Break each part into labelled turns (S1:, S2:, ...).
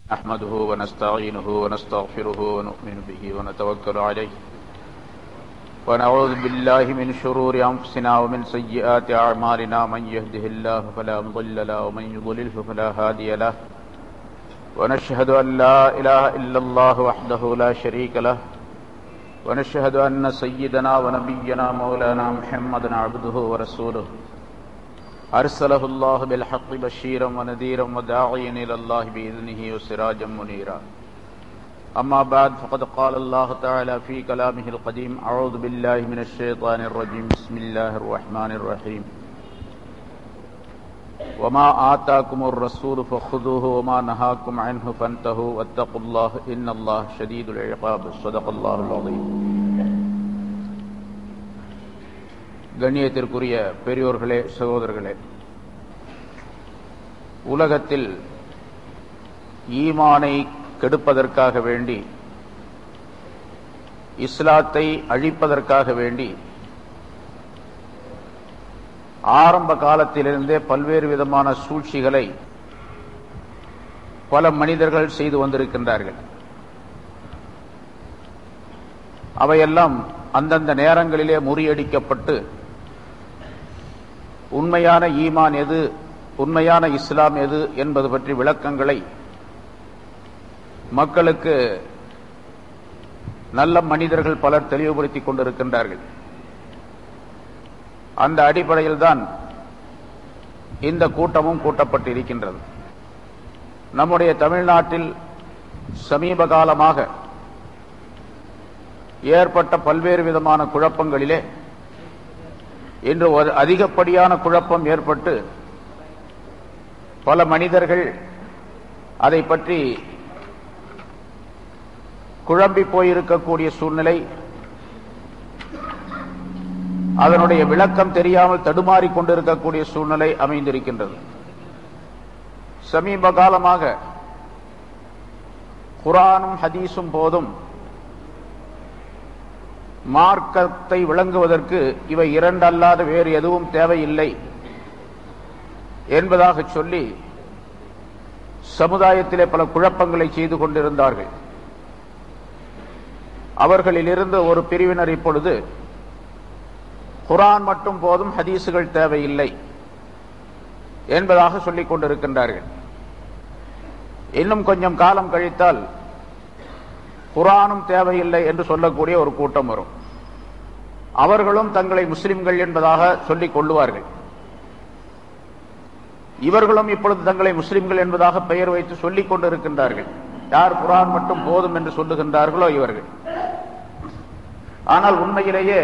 S1: نحمده ونستعينه ونستغفره ونؤمن به ونتوكل عليه ونعوذ بالله من شرور أنفسنا ومن سيئات أعمالنا من يهده الله فلا مضل له ومن يضلله فلا هادي له ونشهد أن لا إله إلا الله وحده لا شريك له ونشهد أن سيدنا ونبينا مولانا محمدا عبده ورسوله أرسله الله بالحق بشيرا ونذيرا وداعيا إلى الله بإذنه وسراجا منيرا أما بعد فقد قال الله تعالى في كلامه القديم أعوذ بالله من الشيطان الرجيم بسم الله الرحمن الرحيم وما آتاكم الرسول فخذوه وما نهاكم عنه فانتهوا واتقوا الله إن الله شديد العقاب صدق الله العظيم கண்ணியத்திற்குரிய பெரியோர்களே சகோதரர்களே உலகத்தில் ஈமானை கெடுப்பதற்காக வேண்டி இஸ்லாத்தை அழிப்பதற்காக வேண்டி ஆரம்ப காலத்திலிருந்தே பல்வேறு விதமான சூழ்ச்சிகளை பல மனிதர்கள் செய்து வந்திருக்கின்றார்கள் அவையெல்லாம் அந்தந்த நேரங்களிலே முறியடிக்கப்பட்டு உண்மையான ஈமான் எது உண்மையான இஸ்லாம் எது என்பது பற்றி விளக்கங்களை மக்களுக்கு நல்ல மனிதர்கள் பலர் தெளிவுபடுத்திக் கொண்டிருக்கின்றார்கள் அந்த அடிப்படையில் தான் இந்த கூட்டமும் கூட்டப்பட்டு இருக்கின்றது நம்முடைய தமிழ்நாட்டில் சமீப காலமாக ஏற்பட்ட பல்வேறு விதமான குழப்பங்களிலே இன்று ஒரு அதிகப்படியான குழப்பம் ஏற்பட்டு பல மனிதர்கள் அதை பற்றி குழம்பி போயிருக்கக்கூடிய சூழ்நிலை அதனுடைய விளக்கம் தெரியாமல் தடுமாறிக் கொண்டிருக்கக்கூடிய சூழ்நிலை அமைந்திருக்கின்றது சமீப காலமாக குரானும் ஹதீஸும் போதும் மார்க்கத்தை விளங்குவதற்கு இவை இரண்டல்லாத வேறு எதுவும் தேவையில்லை என்பதாக சொல்லி சமுதாயத்திலே பல குழப்பங்களை செய்து கொண்டிருந்தார்கள் அவர்களிலிருந்து ஒரு பிரிவினர் இப்பொழுது குரான் மட்டும் போதும் ஹதீசுகள் தேவையில்லை என்பதாக சொல்லிக் கொண்டிருக்கின்றார்கள் இன்னும் கொஞ்சம் காலம் கழித்தால் குரானும் தேவையில்லை என்று சொல்லக்கூடிய ஒரு கூட்டம் வரும் அவர்களும் தங்களை முஸ்லிம்கள் என்பதாக சொல்லிக் கொள்ளுவார்கள் இவர்களும் இப்பொழுது தங்களை முஸ்லிம்கள் என்பதாக பெயர் வைத்து சொல்லிக் கொண்டிருக்கின்றார்கள் யார் குரான் மட்டும் போதும் என்று சொல்லுகின்றார்களோ இவர்கள் ஆனால் உண்மையிலேயே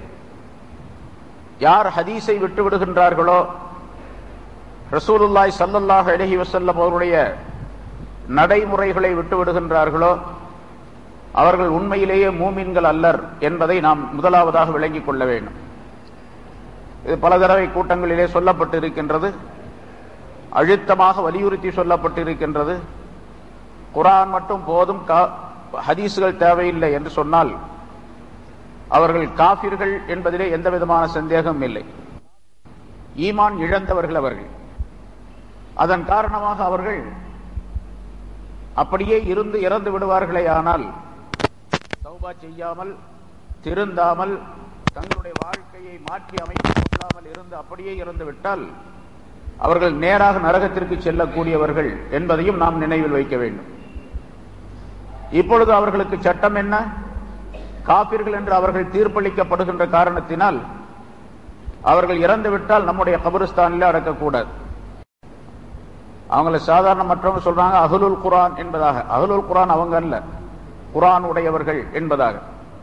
S1: யார் ஹதீஸை விட்டு விடுகின்றார்களோ ரசூலுல்லாய் சல்லல்லாஹ் அலஹி வசல்லம் அவருடைய நடைமுறைகளை விட்டு விடுகின்றார்களோ அவர்கள் உண்மையிலேயே மூமின்கள் அல்லர் என்பதை நாம் முதலாவதாக விளங்கிக் கொள்ள வேண்டும் இது பல தடவை கூட்டங்களிலே சொல்லப்பட்டு இருக்கின்றது அழுத்தமாக வலியுறுத்தி சொல்லப்பட்டு இருக்கின்றது குரான் மட்டும் போதும் ஹதீசுகள் தேவையில்லை என்று சொன்னால் அவர்கள் காபிர்கள் என்பதிலே எந்த விதமான சந்தேகம் இல்லை ஈமான் இழந்தவர்கள் அவர்கள் அதன் காரணமாக அவர்கள் அப்படியே இருந்து இறந்து விடுவார்களே ஆனால் சௌபா செய்யாமல் திருந்தாமல் தங்களுடைய வாழ்க்கையை மாற்றி அமைத்துக் கொள்ளாமல் இருந்து அப்படியே இறந்து விட்டால் அவர்கள் நேராக நரகத்திற்கு செல்லக்கூடியவர்கள் என்பதையும் நாம் நினைவில் வைக்க வேண்டும் இப்பொழுது அவர்களுக்கு சட்டம் என்ன காப்பீர்கள் என்று அவர்கள் தீர்ப்பளிக்கப்படுகின்ற காரணத்தினால் அவர்கள் இறந்துவிட்டால் நம்முடைய கபரிஸ்தானில் அடக்கக்கூடாது அவங்கள சாதாரண மற்றவங்க சொல்றாங்க அகலுல் குரான் என்பதாக அகலுல் குரான் அவங்க அல்ல குரான் உடையவர்கள் என்பதாக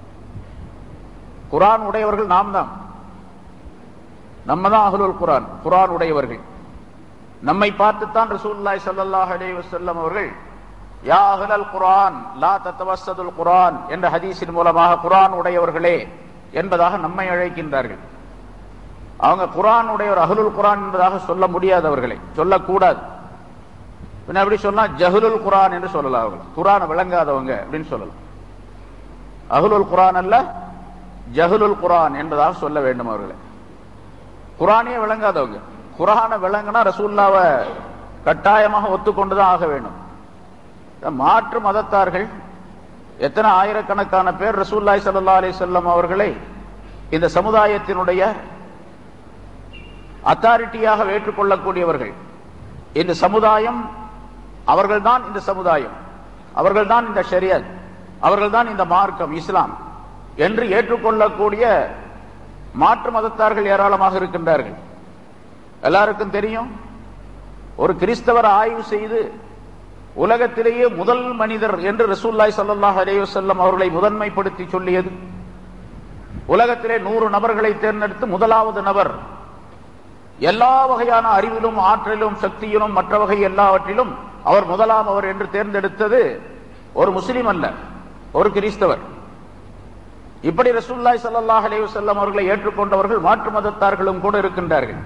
S1: குரான் உடையவர்கள் நாம் தான் நம்ம தான் அகலுல் குரான் குரான் உடையவர்கள் நம்மை பார்த்துத்தான் ரசூல்லாய் சல்லாஹ் அலே வசல்லம் அவர்கள் யா அகலல் குரான் லா தத்தவசதுல் குரான் என்ற ஹதீஸின் மூலமாக குரான் உடையவர்களே என்பதாக நம்மை அழைக்கின்றார்கள் அவங்க குரான் உடையவர் அகலுல் குரான் என்பதாக சொல்ல முடியாதவர்களை சொல்லக்கூடாது பின்ன எப்படி சொல்லலாம் ஜஹுலுல் குரான் என்று சொல்லலாம் அவங்க குரான் விளங்காதவங்க அப்படின்னு சொல்லலாம் அகுலுல் குரான் அல்ல ஜஹுலுல் குரான் என்பதாக சொல்ல வேண்டும் அவர்களை குரானே விளங்காதவங்க குரானை விளங்கினா ரசூல்லாவை கட்டாயமாக ஒத்துக்கொண்டுதான் ஆக வேண்டும் மாற்று மதத்தார்கள் எத்தனை ஆயிரக்கணக்கான பேர் ரசூல்லாய் சல்லா அலி சொல்லம் அவர்களை இந்த சமுதாயத்தினுடைய அத்தாரிட்டியாக ஏற்றுக்கொள்ளக்கூடியவர்கள் இந்த சமுதாயம் அவர்கள்தான் இந்த சமுதாயம் அவர்கள்தான் இந்த ஷரியத் அவர்கள்தான் இந்த மார்க்கம் இஸ்லாம் என்று ஏற்றுக்கொள்ளக்கூடிய மாற்று மதத்தார்கள் ஏராளமாக இருக்கின்றார்கள் எல்லாருக்கும் தெரியும் ஒரு கிறிஸ்தவர் ஆய்வு செய்து உலகத்திலேயே முதல் மனிதர் என்று ரசூல்லாய் சல்லாஹ் அலேவசல்லம் அவர்களை முதன்மைப்படுத்தி சொல்லியது உலகத்திலே நூறு நபர்களை தேர்ந்தெடுத்து முதலாவது நபர் எல்லா வகையான அறிவிலும் ஆற்றலிலும் சக்தியிலும் மற்ற வகை எல்லாவற்றிலும் அவர் முதலாம் அவர் என்று தேர்ந்தெடுத்தது ஒரு முஸ்லிம் அல்ல ஒரு கிறிஸ்தவர் இப்படி ரசூல்லாய் சல்லாஹ் அலேவசல்லம் அவர்களை ஏற்றுக்கொண்டவர்கள் மாற்று மதத்தார்களும் கூட இருக்கின்றார்கள்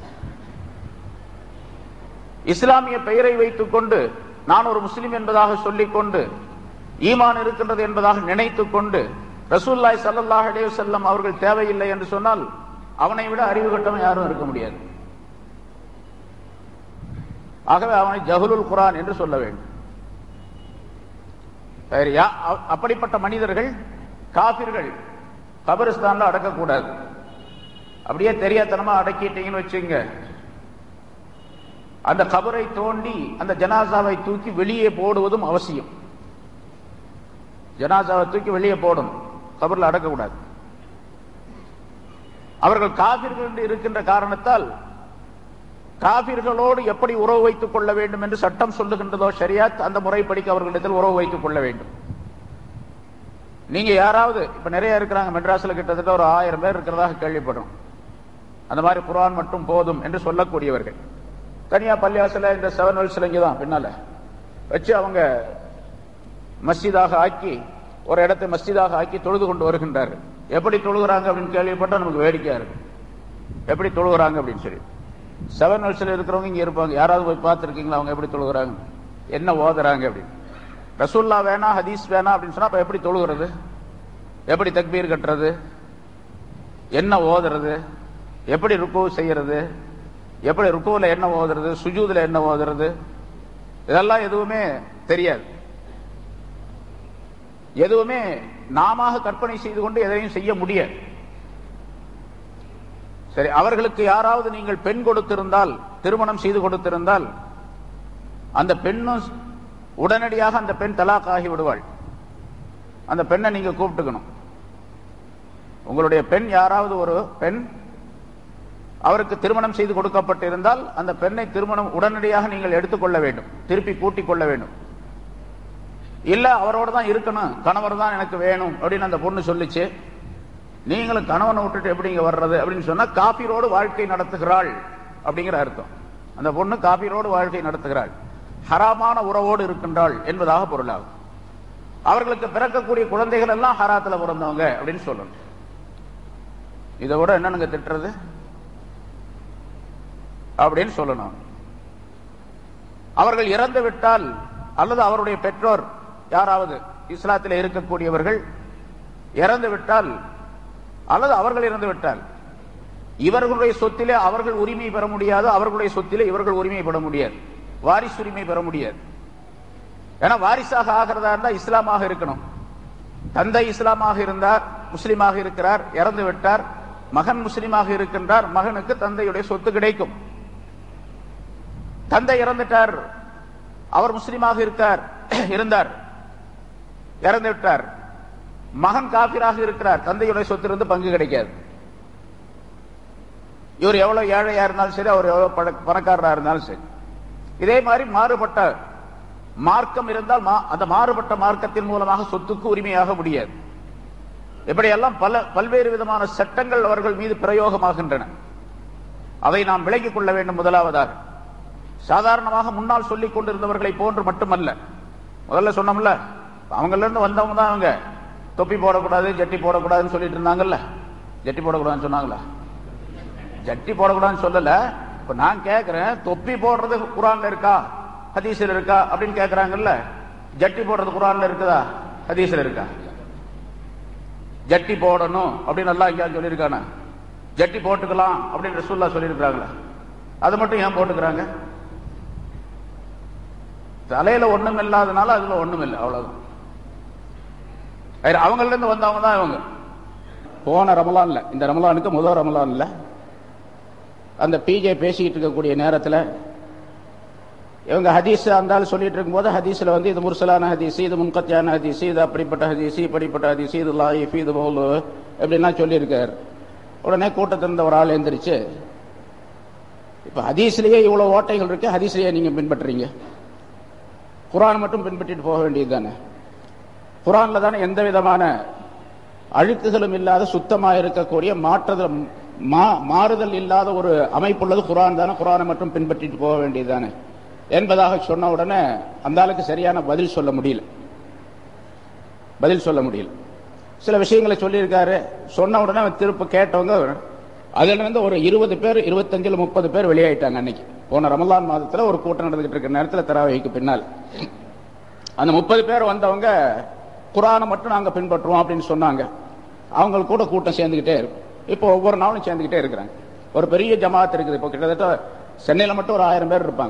S1: இஸ்லாமிய பெயரை வைத்துக் கொண்டு நான் ஒரு முஸ்லிம் என்பதாக சொல்லிக் கொண்டு ஈமான் இருக்கின்றது என்பதாக நினைத்துக் கொண்டு ரசூல்லாய் சல்லாஹ் அலேவசல்லம் அவர்கள் தேவையில்லை என்று சொன்னால் அவனை விட அறிவு கட்டவன் யாரும் இருக்க முடியாது ஆகவே அவனை ஜஹுலுல் குரான் என்று சொல்ல வேண்டும் அப்படிப்பட்ட மனிதர்கள் காபிர்கள் கபரிஸ்தான்ல அடக்கக்கூடாது அப்படியே தெரியாதனமா அடக்கிட்டீங்கன்னு வச்சுங்க அந்த கபரை தோண்டி அந்த ஜனாசாவை தூக்கி வெளியே போடுவதும் அவசியம் ஜனாசாவை தூக்கி வெளியே போடணும் கபரில் அடக்கக்கூடாது அவர்கள் காபிர்கள் என்று இருக்கின்ற காரணத்தால் காபிர்களோடு எப்படி உறவு வைத்துக் கொள்ள வேண்டும் என்று சட்டம் சொல்லுகின்றதோ ஷரியாத் அந்த முறைப்படிக்கு அவர்களிடத்தில் உறவு வைத்துக் கொள்ள வேண்டும் நீங்க யாராவது இப்ப நிறைய இருக்கிறாங்க மெட்ராஸ்ல கிட்டத்தட்ட ஒரு ஆயிரம் பேர் இருக்கிறதாக கேள்விப்படுறோம் அந்த மாதிரி குரான் மட்டும் போதும் என்று சொல்லக்கூடியவர்கள் தனியா பள்ளியாசல இந்த செவன் வெல்ஸ்ல இங்கதான் பின்னால வச்சு அவங்க மஸ்ஜிதாக ஆக்கி ஒரு இடத்தை மஸ்ஜிதாக ஆக்கி தொழுது கொண்டு வருகின்றார்கள் எப்படி தொழுகிறாங்க அப்படின்னு கேள்விப்பட்டா நமக்கு வேடிக்கையா இருக்கு எப்படி தொழுகிறாங்க அப்படின்னு சொல்லி செவன் வெல்ஸ்ல இருக்கிறவங்க இங்க இருப்பாங்க யாராவது போய் பார்த்துருக்கீங்களா அவங்க எப்படி தொழுகிறாங்க என்ன ஓதுறாங்க அப்படின்னு ரசூல்லா வேணா ஹதீஸ் வேணா அப்படின்னு சொன்னா அப்ப எப்படி தொழுகிறது எப்படி தக்பீர் கட்டுறது என்ன ஓதுறது எப்படி ருக்கு செய்யறது எப்படி ருக்குவில் என்ன ஓதுறது சுஜூதுல என்ன ஓதுறது இதெல்லாம் எதுவுமே தெரியாது எதுவுமே நாம கற்பனை செய்து கொண்டு எதையும் செய்ய முடியாது சரி அவர்களுக்கு யாராவது நீங்கள் பெண் கொடுத்திருந்தால் திருமணம் செய்து கொடுத்திருந்தால் அந்த பெண்ணும் உடனடியாக அந்த பெண் தலாக் ஆகி விடுவாள் அந்த பெண்ணை நீங்க கூப்பிட்டுக்கணும் உங்களுடைய பெண் யாராவது ஒரு பெண் அவருக்கு திருமணம் செய்து கொடுக்கப்பட்டிருந்தால் அந்த பெண்ணை திருமணம் உடனடியாக நீங்கள் எடுத்துக்கொள்ள வேண்டும் திருப்பி கூட்டிக் கொள்ள வேண்டும் இல்ல அவரோட தான் இருக்கணும் கணவர் தான் எனக்கு வேணும் அப்படின்னு அந்த பொண்ணு சொல்லிச்சு நீங்களும் கணவனை விட்டுட்டு எப்படி இங்க வர்றது அப்படின்னு சொன்னா காப்பீரோடு வாழ்க்கை நடத்துகிறாள் அப்படிங்கிற அர்த்தம் அந்த பொண்ணு காப்பீரோடு வாழ்க்கை நடத்துகிறாள் ஹராமான உறவோடு இருக்கின்றாள் என்பதாக பொருளாகும் அவர்களுக்கு பிறக்கக்கூடிய குழந்தைகள் எல்லாம் ஹராத்துல பிறந்தவங்க அப்படின்னு சொல்லணும் இதை விட என்னனுங்க திட்டுறது அப்படின்னு சொல்லணும் அவர்கள் இறந்து விட்டால் அல்லது அவருடைய பெற்றோர் யாராவது இஸ்லாத்தில் இருக்கக்கூடியவர்கள் இறந்து விட்டால் அல்லது அவர்கள் இறந்து விட்டால் இவர்களுடைய சொத்திலே அவர்கள் உரிமை பெற முடியாது அவர்களுடைய சொத்திலே இவர்கள் உரிமை பெற முடியாது வாரிசு உரிமை பெற முடியாது ஏன்னா வாரிசாக ஆகிறதா இருந்தா இஸ்லாமாக இருக்கணும் தந்தை இஸ்லாமாக இருந்தார் முஸ்லீமாக இருக்கிறார் இறந்து விட்டார் மகன் முஸ்லீமாக இருக்கின்றார் மகனுக்கு தந்தையுடைய சொத்து கிடைக்கும் தந்தை இறந்துட்டார் அவர் முஸ்லீமாக இருக்கார் இருந்தார் இறந்து விட்டார் மகன் காபிராக இருக்கிறார் தந்தையுடைய சொத்திலிருந்து பங்கு கிடைக்காது இவர் எவ்வளவு ஏழையா இருந்தாலும் சரி அவர் எவ்வளவு பண- பணக்காரரா இருந்தாலும் சரி இதே மாதிரி மாறுபட்ட மார்க்கம் இருந்தால் மா- அந்த மாறுபட்ட மார்க்கத்தின் மூலமாக சொத்துக்கு உரிமையாக முடியாது இப்படியெல்லாம் பல பல்வேறு விதமான சட்டங்கள் அவர்கள் மீது பிரயோகமாகின்றன அதை நாம் விலகிக் கொள்ள வேண்டும் முதலாவதாக சாதாரணமாக முன்னால் சொல்லிக் கொண்டிருந்தவர்களை போன்று மட்டுமல்ல முதல்ல சொன்னோம்ல அவங்கள இருந்து வந்தவங்க தான் அவங்க தொப்பி போடக்கூடாது ஜட்டி போடக்கூடாதுன்னு சொல்லிட்டு இருந்தாங்கல்ல ஜட்டி போடக்கூடாதுன்னு சொன்னாங்களா ஜட்டி போடக்கூடாதுன்னு சொல்லல இப்ப நான் கேட்கிறேன் தொப்பி போடுறது குரான்ல இருக்கா ஹதீஸ்ல இருக்கா அப்படின்னு கேட்கறாங்கல்ல ஜட்டி போடுறது குரான்ல இருக்குதா ஹதீஸ்ல இருக்கா ஜட்டி போடணும் அப்படின்னு நல்லா இங்கே சொல்லியிருக்கானே ஜட்டி போட்டுக்கலாம் அப்படின்னு ரசூல்லா சொல்லியிருக்கிறாங்களா அது மட்டும் ஏன் போட்டுக்கிறாங்க தலையில ஒண்ணும் இல்லாதனால அதுல ஒண்ணும் இல்லை அவ்வளவுதான் வேற அவங்கள்ட்ட இருந்து வந்தவங்க தான் இவங்க போன ரமலான்ல இந்த ரமலானுக்கு முதல் ரமலான்ல அந்த பிஜே பேசிக்கிட்டு இருக்கக்கூடிய நேரத்தில் இவங்க ஹதீஸ் அந்த சொல்லிட்டு இருக்கும்போது ஹதீஸ்ல வந்து இது முர்சலான ஹதீஸ் இது முன்கத்தியான ஹதீஸ் இது அப்படிப்பட்ட ஹதீஸ் இப்படிப்பட்ட ஹதீஸ் இது லாயிஃப் இது பவுல் எப்படின்லாம் சொல்லியிருக்காரு உடனே கூட்டத்திருந்த ஒரு ஆள் எந்திரிச்சு இப்ப ஹதீஸ்லயே இவ்வளவு ஓட்டைகள் இருக்கு ஹதீஸ்லயே நீங்க பின்பற்றுறீங்க குரான் மட்டும் பின்பற்றிட்டு போக வேண்டியது தானே குரான்ல தானே எந்த விதமான அழுக்குகளும் இல்லாத சுத்தமா இருக்கக்கூடிய மாற்றுதல் மா- மாறுதல் இல்லாத ஒரு அமைப்புள்ளது குரான் தானே குரானை மட்டும் பின்பற்றிட்டு போக வேண்டியது தானே என்பதாக சொன்ன உடனே அந்த ஆளுக்கு சரியான பதில் சொல்ல முடியல பதில் சொல்ல முடியல சில விஷயங்களை சொல்லியிருக்காரு சொன்ன உடனே அவன் திரும்ப கேட்டவங்க அதுல இருந்து ஒரு இருபது பேர் இருபத்தஞ்சுல முப்பது பேர் வெளியாயிட்டாங்க அன்னைக்கு போன ரமலான் மாதத்துல ஒரு கூட்டம் நடந்துகிட்டு இருக்க நேரத்துல தராவைக்கு பின்னால் அந்த முப்பது பேர் வந்தவங்க குரானை மட்டும் நாங்க பின்பற்றுவோம் அப்படின்னு சொன்னாங்க அவங்க கூட கூட்டம் சேர்ந்துகிட்டே இருக்கும் இப்போ ஒவ்வொரு நாளும் சேர்ந்துகிட்டே இருக்கிறாங்க ஒரு பெரிய ஜமாத் இருக்குது இப்போ கிட்டத்தட்ட சென்னையில மட்டும் ஒரு ஆயிரம் பேர் இருப்பாங்க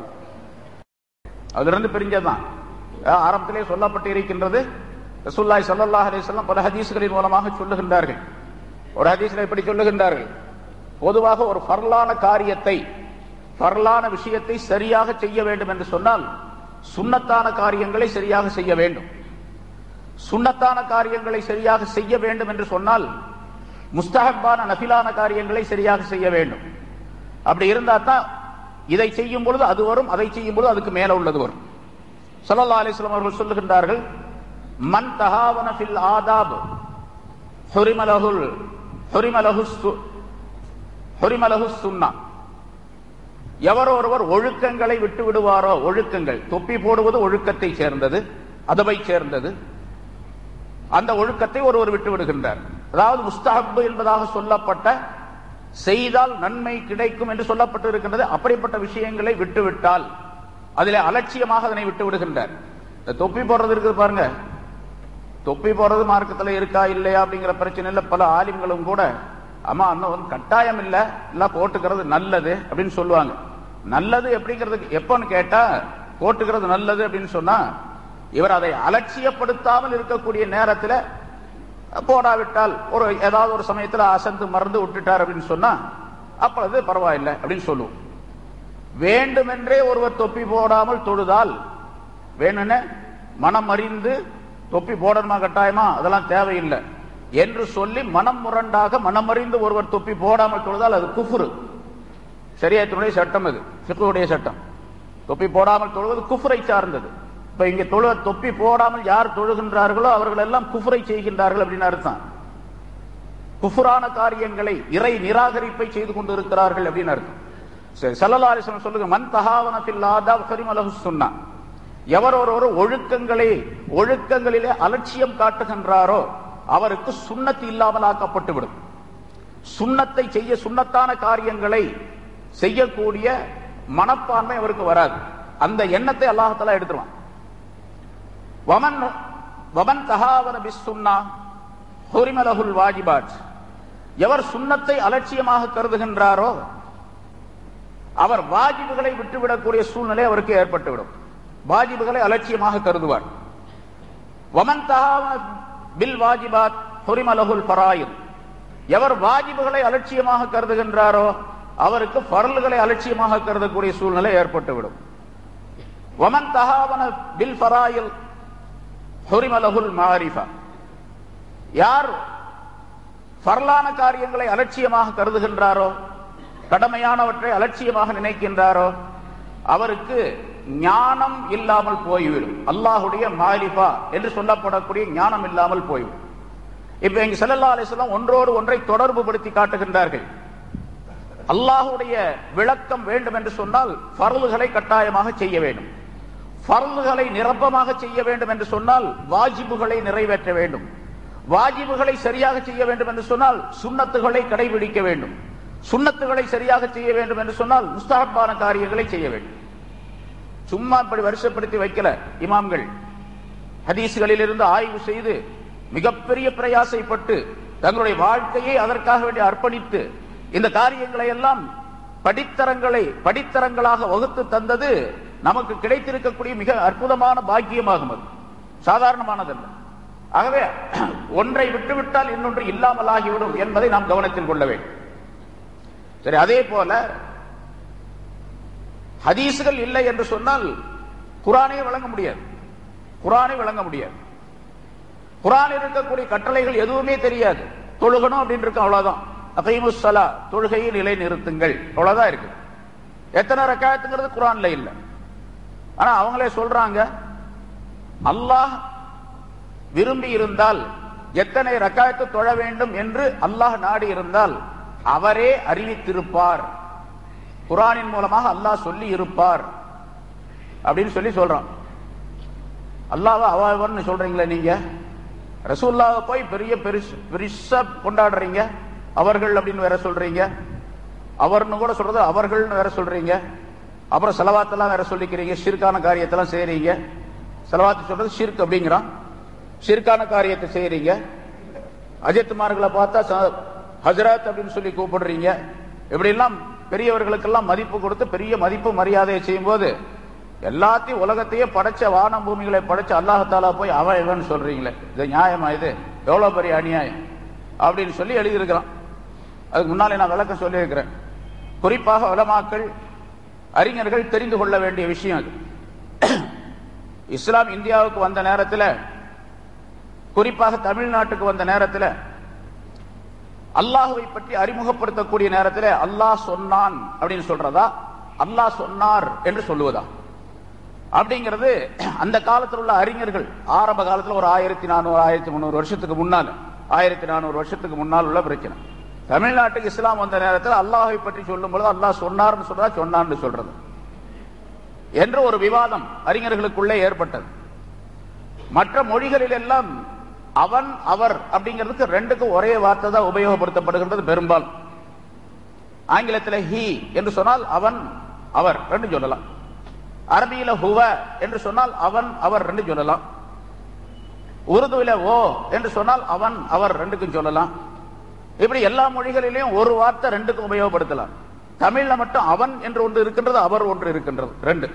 S1: அதுல இருந்து பிரிஞ்சதுதான் அஹ் ஆரம்பத்திலே சொல்லப்பட்டு இருக்கின்றது ரசூலுல்லாஹி ஸல்லல்லாஹு அலைஹி வஸல்லம் பல ஹதீஸ்களின் மூலமாக சொல்லுகின்றார்கள் ஒரு ஹதீஸ்ல இப்படி சொல்லுகின்றார்கள் பொதுவாக ஒரு ஃபர்லான காரியத்தை ஃபர்லான விஷயத்தை சரியாக செய்ய வேண்டும் என்று சொன்னால் சுன்னத்தான காரியங்களை சரியாக செய்ய வேண்டும் சுன்னத்தான காரியங்களை சரியாக செய்ய வேண்டும் என்று சொன்னால் முஸ்தஹப்பான நஃபிலான காரியங்களை சரியாக செய்ய வேண்டும் அப்படி இருந்தா தான் இதை செய்யும் பொழுது அது வரும் அதை செய்யும் பொழுது அதுக்கு மேல உள்ளது வரும் ஸல்லல்லாஹு அலைஹி வஸல்லம் அவர்கள் சொல்லுகின்றார்கள் மன் தஹாவன ஃபில் ஆதாப் ஹுரிமலஹுல் ஹுரிமலஹு சு- ஹுரிமலஹு சுன்னா எவர் ஒருவர் ஒழுக்கங்களை விட்டு விடுவாரோ ஒழுக்கங்கள் தொப்பி போடுவது ஒழுக்கத்தை சேர்ந்தது அதவை சேர்ந்தது அந்த ஒழுக்கத்தை ஒருவர் விட்டு விடுகின்றார் அதாவது முஸ்தஹப் என்பதாக சொல்லப்பட்ட செய்தால் நன்மை கிடைக்கும் என்று சொல்லப்பட்டு இருக்கின்றது அப்படிப்பட்ட விஷயங்களை விட்டுவிட்டால் அதிலே அலட்சியமாக அதனை விட்டு விடுகின்றார் இந்த தொப்பி போடுறது இருக்குது பாருங்க தொப்பி போடுறது மார்க்கத்துல இருக்கா இல்லையா அப்படிங்கிற பிரச்சனை இல்ல பல ஆலிம்களும் கூட அம்மா அண்ணன் வந்து கட்டாயம் இல்ல எல்லாம் போட்டுக்கிறது நல்லது அப்படின்னு சொல்லுவாங்க நல்லது எப்படிங்கிறதுக்கு எப்பன்னு கேட்டா போட்டுக்கிறது நல்லது அப்படின்னு சொன்னா இவர் அதை அலட்சியப்படுத்தாமல் இருக்கக்கூடிய நேரத்துல போடாவிட்டால் ஒரு ஏதாவது ஒரு சமயத்துல அசந்து மறந்து விட்டுட்டார் அப்படின்னு சொன்னா அப்பொழுது பரவாயில்லை அப்படின்னு சொல்லுவோம் வேண்டுமென்றே ஒருவர் தொப்பி போடாமல் தொழுதால் வேணும்னு மனம் அறிந்து தொப்பி போடணுமா கட்டாயமா அதெல்லாம் தேவையில்லை என்று சொல்லி மனம் முரண்டாக மனமறிந்து ஒருவர் தொப்பி போடாமல் தொழுதால் அது குஃப்ரு சரியத்தினுடைய சட்டம் அது ஃபிக்ஹுடைய சட்டம் தொப்பி போடாமல் தொழுவது குஃப்ரை சார்ந்தது இப்ப இங்க தொழு தொப்பி போடாமல் யார் தொழுகின்றார்களோ அவர்கள் எல்லாம் குஃப்ரை செய்கின்றார்கள் அப்படின்னு அர்த்தம் குஃபுரான காரியங்களை இறை நிராகரிப்பை செய்து கொண்டு இருக்கிறார்கள் அப்படின்னு அர்த்தம் சரி ஸல்லல்லாஹு அலைஹி வஸல்லம் சொல்லுங்க மன் தஹாவன ஃபில் ஆதாப் ஃபரிமலஹு சுன்னா எவர் ஒருவர் ஒழுக்கங்களை ஒழுக்கங்களிலே அலட்சியம் காட்டுகின்றாரோ அவருக்கு சுன்னத்து இல்லாமல் ஆக்கப்பட்டு விடும் சுன்னத்தை செய்ய சுன்னத்தான காரியங்களை செய்யக்கூடிய மனப்பான்மை அவருக்கு வராது அந்த எண்ணத்தை அல்லாஹ்தஆலா எடுத்துருவான் வமன் வமன் தஹாவன பிஸ் சுன்னா ஹுரிமலஹுல் வாஜிபாத் எவர் சுன்னத்தை அலட்சியமாக கருதுகின்றாரோ அவர் வாஜிபுகளை விட்டுவிடக்கூடிய சூழ்நிலை அவருக்கு ஏற்பட்டுவிடும் வாஜிபுகளை அலட்சியமாக கருதுவார் வமன் தஹாவன பில் வாஜிபாத் ஹுரிமலஹுல் ஃபராயித் எவர் வாஜிபுகளை அலட்சியமாக கருதுகின்றாரோ அவருக்கு ஃபரல்களை அலட்சியமாக கருதக்கூடிய சூழ்நிலை ஏற்பட்டுவிடும் வமன் தஹாவன பில் ஃபராயில் ஹுரிமலஹுல் மாரிஃபா யார் ஃபர்லான காரியங்களை அலட்சியமாக கருதுகின்றாரோ கடமையானவற்றை அலட்சியமாக நினைக்கின்றாரோ அவருக்கு ஞானம் இல்லாமல் போய்விடும் அல்லாஹுடைய மாரிஃபா என்று சொல்லப்படக்கூடிய ஞானம் இல்லாமல் போய்விடும் இப்ப இங்க ஸல்லல்லாஹு அலைஹி வஸல்லம் ஒன்றோடு ஒன்றை தொடர்பு படுத்தி காட்டுகின்றார்கள் அல்லாஹுடைய விளக்கம் வேண்டும் என்று சொன்னால் ஃபர்லுகளை கட்டாயமாக செய்ய வேண்டும் ஃபர்லுகளை நிரப்பமாக செய்ய வேண்டும் என்று சொன்னால் வாஜிபுகளை நிறைவேற்ற வேண்டும் வாஜிபுகளை சரியாக செய்ய வேண்டும் என்று சொன்னால் சுன்னத்துகளை கடைபிடிக்க வேண்டும் சுன்னத்துகளை சரியாக செய்ய வேண்டும் என்று சொன்னால் முஸ்தஹப்பான காரியங்களை செய்ய வேண்டும் சும்மா இப்படி வருஷப்படுத்தி வைக்கல இமாம்கள் ஹதீஸ்களில் இருந்து ஆய்வு செய்து மிகப்பெரிய பிரயாசைப்பட்டு தங்களுடைய வாழ்க்கையை அதற்காக வேண்டி அர்ப்பணித்து இந்த காரியங்களை எல்லாம் படித்தரங்களை படித்தரங்களாக வகுத்து தந்தது நமக்கு கிடைத்திருக்கக்கூடிய மிக அற்புதமான பாக்கியமாகும் அது சாதாரணமானதல்ல ஆகவே ஒன்றை விட்டுவிட்டால் இன்னொன்று இல்லாமல் ஆகிவிடும் என்பதை நாம் கவனத்தில் கொள்ள வேண்டும் சரி அதே போல ஹதீசுகள் இல்லை என்று சொன்னால் குரானை வழங்க முடியாது குரானை வழங்க முடியாது குரான் இருக்கக்கூடிய கட்டளைகள் எதுவுமே தெரியாது தொழுகணும் அப்படின்னு இருக்கும் அவ்வளவுதான் அகைமுசலா தொழுகையை நிலை நிறுத்துங்கள் அவ்வளவுதான் இருக்கு எத்தனை ரக்காயத்துங்கிறது குரான்ல இல்ல ஆனா அவங்களே சொல்றாங்க அல்லாஹ் விரும்பி இருந்தால் எத்தனை ரக்காயத்து தொழ வேண்டும் என்று அல்லாஹ் நாடி இருந்தால் அவரே அறிவித்திருப்பார் குரானின் மூலமாக அல்லாஹ் சொல்லி இருப்பார் அப்படின்னு சொல்லி சொல்றான் அல்லாஹ் அவன் சொல்றீங்களே நீங்க ரசூல்லாவை போய் பெரிய பெருசு பெருசா கொண்டாடுறீங்க அவர்கள் அப்படின்னு வேற சொல்றீங்க அவர்னு கூட சொல்றது அவர்கள்னு வேற சொல்றீங்க அப்புறம் செலவாத்தெல்லாம் வேற சொல்லிக்கிறீங்க ஷிர்கான காரியத்தெல்லாம் செய்றீங்க செலவாத்து சொல்றது ஷிர்க் அப்படிங்கிறான் ஷிர்கான காரியத்தை செய்றீங்க அஜித்மார்களை பார்த்தா ச- ஹஜரத் அப்படின்னு சொல்லி கூப்பிடுறீங்க இப்படி எல்லாம் பெரியவர்களுக்கெல்லாம் மதிப்பு கொடுத்து பெரிய மதிப்பு மரியாதையை செய்யும் போது எல்லாத்தையும் உலகத்தையே படைச்ச வானம் பூமிகளை படைச்ச அல்லாஹாலா போய் அவன் இவன் சொல்றீங்களே இது நியாயமா இது எவ்வளவு பெரிய அநியாயம் அப்படின்னு சொல்லி எழுதியிருக்கிறான் அதுக்கு முன்னாலே நான் விளக்கம் சொல்லியிருக்கிறேன் குறிப்பாக உலமாக்கள் அறிஞர்கள் தெரிந்து கொள்ள வேண்டிய விஷயம் அது இஸ்லாம் இந்தியாவுக்கு வந்த நேரத்தில் குறிப்பாக தமிழ்நாட்டுக்கு வந்த நேரத்தில் அல்லாஹுவை பற்றி அறிமுகப்படுத்தக்கூடிய நேரத்தில் அல்லாஹ் சொன்னான் அப்படின்னு சொல்றதா அல்லாஹ் சொன்னார் என்று சொல்லுவதா அப்படிங்கிறது அந்த காலத்தில் உள்ள அறிஞர்கள் ஆரம்ப காலத்தில் ஒரு ஆயிரத்தி நானூறு ஆயிரத்தி முந்நூறு வருஷத்துக்கு முன்னால் ஆயிரத்தி நானூறு வருஷத்துக்கு முன்னால் உள்ள பிரச்சனை தமிழ்நாட்டுக்கு இஸ்லாம் வந்த நேரத்தில் அல்லாஹை பற்றி சொல்லும் பொழுது அல்லாஹ் சொன்னார்னு சொல்றதா சொன்னான்னு சொல்றது என்ற ஒரு விவாதம் அறிஞர்களுக்குள்ளே ஏற்பட்டது மற்ற மொழிகளில் எல்லாம் அவன் அவர் அப்படிங்கிறதுக்கு ரெண்டுக்கும் ஒரே வார்த்தை தான் உபயோகப்படுத்தப்படுகின்றது பெரும்பாலும் ஆங்கிலத்தில் ஹி என்று சொன்னால் அவன் அவர் ரெண்டு சொல்லலாம் அரபியில ஹுவ என்று சொன்னால் அவன் அவர் ரெண்டு சொல்லலாம் உருதுவில ஓ என்று சொன்னால் அவன் அவர் ரெண்டுக்கும் சொல்லலாம் இப்படி எல்லா மொழிகளிலையும் ஒரு வார்த்தை ரெண்டுக்கும் உபயோகப்படுத்தலாம் தமிழ்ல மட்டும் அவன் என்று ஒன்று இருக்கின்றது அவர் ஒன்று இருக்கின்றது ரெண்டு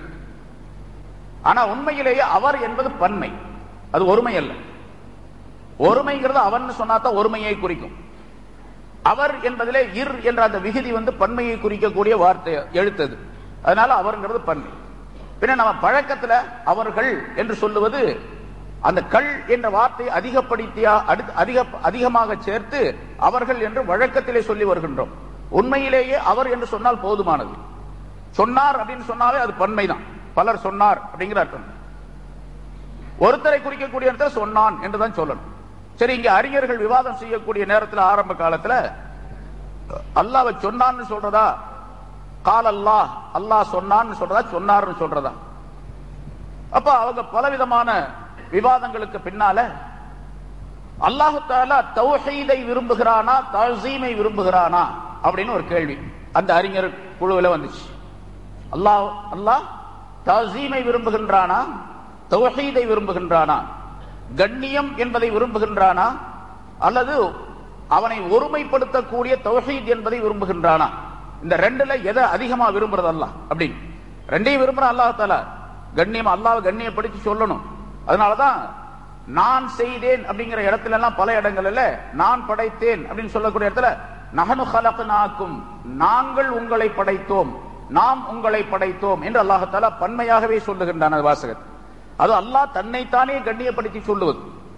S1: ஆனா உண்மையிலேயே அவர் என்பது பன்மை அது ஒருமை அல்ல ஒருமைங்கிறது அவன் சொன்னா தான் ஒருமையை குறிக்கும் அவர் என்பதிலே இர் என்ற அந்த விகுதி வந்து பன்மையை குறிக்கக்கூடிய வார்த்தை எழுத்தது அதனால அவர்ங்கிறது பன்மை பின்ன நம்ம பழக்கத்துல அவர்கள் என்று சொல்லுவது அந்த கள் என்ற வார்த்தையை அதிகப்படுத்தியா அடுத்து அதிக அதிகமாக சேர்த்து அவர்கள் என்று வழக்கத்திலே சொல்லி வருகின்றோம் உண்மையிலேயே அவர் என்று சொன்னால் போதுமானது சொன்னார் அப்படின்னு சொன்னாலே அது பன்மைதான் பலர் சொன்னார் அப்படிங்கிற அர்த்தம் ஒருத்தரை குறிக்கக்கூடிய இடத்துல சொன்னான் என்றுதான் சொல்லணும் சரி இங்க அறிஞர்கள் விவாதம் செய்யக்கூடிய நேரத்தில் ஆரம்ப காலத்துல அல்லாஹ்வை சொன்னான்னு சொல்றதா கால் அல்லாஹ் அல்லாஹ் சொன்னான்னு சொல்றதா சொன்னார்னு சொல்றதா அப்ப அவங்க பலவிதமான விவாதங்களுக்கு பின்னால அல்லாஹு தாலா தௌஹீதை விரும்புகிறானா தசீமை விரும்புகிறானா அப்படின்னு ஒரு கேள்வி அந்த அறிஞர் குழுவில் வந்துச்சு அல்லாஹ் அல்லாஹ் தசீமை விரும்புகின்றானா தௌஹீதை விரும்புகின்றானா கண்ணியம் என்பதை விரும்புகின்றானா அல்லது அவனை ஒருமைப்படுத்தக்கூடிய தௌஹீத் என்பதை விரும்புகின்றானா இந்த ரெண்டுல எதை அதிகமா விரும்புறது அல்லாஹ் அப்படின்னு ரெண்டையும் விரும்புறான் அல்லாஹ் தாலா கண்ணியம் அல்லாஹ் கண்ணியப்படுத்தி சொல்லணும் அதனாலதான் நான் செய்தேன் அப்படிங்கிற இடத்துல எல்லாம் பல இடங்கள்ல நான் படைத்தேன் அப்படின்னு சொல்லக்கூடிய இடத்துல நகனு ஹலக்னாக்கும் நாங்கள் உங்களை படைத்தோம் நாம் உங்களை படைத்தோம் என்று அல்லாஹால பன்மையாகவே சொல்லுகின்றான் அது வாசகத்தில் அது அல்லாஹ் தன்னைத்தானே கண்ணியப்படுத்தி சொல்லுவது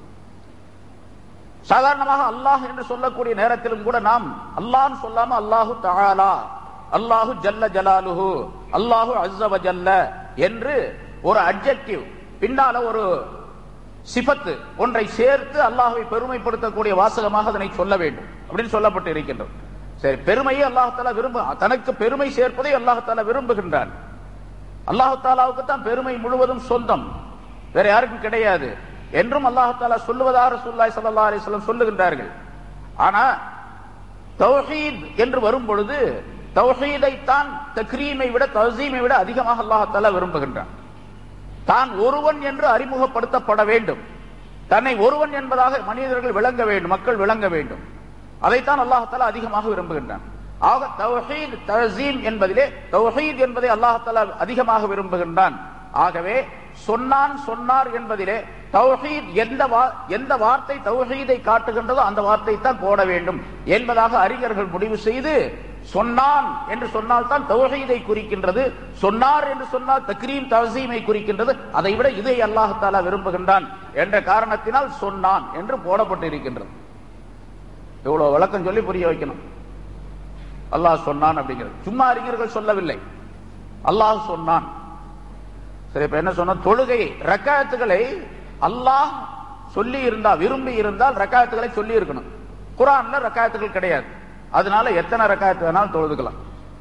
S1: சாதாரணமாக அல்லாஹ் என்று சொல்லக்கூடிய நேரத்திலும் கூட நாம் அல்லாஹ் சொல்லாம அல்லாஹு தஆலா அல்லாஹு ஜல்ல ஜலாலுஹு அல்லாஹு அஸ்ஸவ ஜல்ல என்று ஒரு அட்ஜெக்டிவ் பின்னால ஒரு சிபத்து ஒன்றை சேர்த்து அல்லாஹ்வை பெருமைப்படுத்தக்கூடிய வாசகமாக அதனை சொல்ல வேண்டும் அப்படின்னு சொல்லப்பட்டு இருக்கின்றது சரி பெருமையை அல்லாஹால விரும்ப தனக்கு பெருமை சேர்ப்பதை அல்லாஹால விரும்புகின்றான் அல்லாஹு தாலாவுக்கு தான் பெருமை முழுவதும் சொந்தம் வேற யாருக்கும் கிடையாது என்றும் அல்லாஹால சொல்லுவதாக ரசூலுல்லாஹி ஸல்லல்லாஹு அலைஹி வஸல்லம் சொல்லுகின்றார்கள் ஆனா தௌஹீத் என்று வரும் பொழுது தௌஹீதை தான் தக்ரீமை விட தசீமை விட அதிகமாக அல்லாஹால விரும்புகின்றான் தான் ஒருவன் என்று அறிமுகப்படுத்தப்பட வேண்டும் தன்னை ஒருவன் என்பதாக மனிதர்கள் விளங்க வேண்டும் மக்கள் விளங்க வேண்டும் அதைத்தான் அல்லாஹால அதிகமாக விரும்புகின்றான் ஆக தௌஹீத் தஸீம் என்பதிலே தௌஹீத் என்பதை அல்லாஹ் தஆலா அதிகமாக விரும்புகின்றான் ஆகவே சொன்னான் சொன்னார் என்பதிலே தௌஹீத் எந்த வா- எந்த வார்த்தை தௌஹீதை காட்டுகின்றதோ அந்த வார்த்தை தான் போட வேண்டும் என்பதாக அறிஞர்கள் முடிவு செய்து சொன்னான் என்று சொன்னால் தான் தௌஹீதை குறிக்கின்றது சொன்னார் என்று சொன்னால் தக்ரீம் தவசீமை குறிக்கின்றது அதை விட இதை அல்லாஹ் தஆலா விரும்புகின்றான் என்ற காரணத்தினால் சொன்னான் என்று போடப்பட்டு இருக்கின்றது இவ்வளவு விளக்கம் சொல்லி புரிய வைக்கணும் அல்லாஹ் சொன்னான் அப்படிங்கிறது சும்மா அறிஞர்கள் சொல்லவில்லை அல்லாஹ் சொன்னான் சரி இப்ப என்ன சொன்ன தொழுகை ரக்காயத்துகளை அல்லாஹ் சொல்லி இருந்தா விரும்பி இருந்தால் ரக்காயத்துகளை சொல்லி இருக்கணும் குரான்ல ரக்காயத்துகள் கிடையாது அதனால எத்தனை ரக்காயத்து வேணாலும் தொழுதுக்கலாம்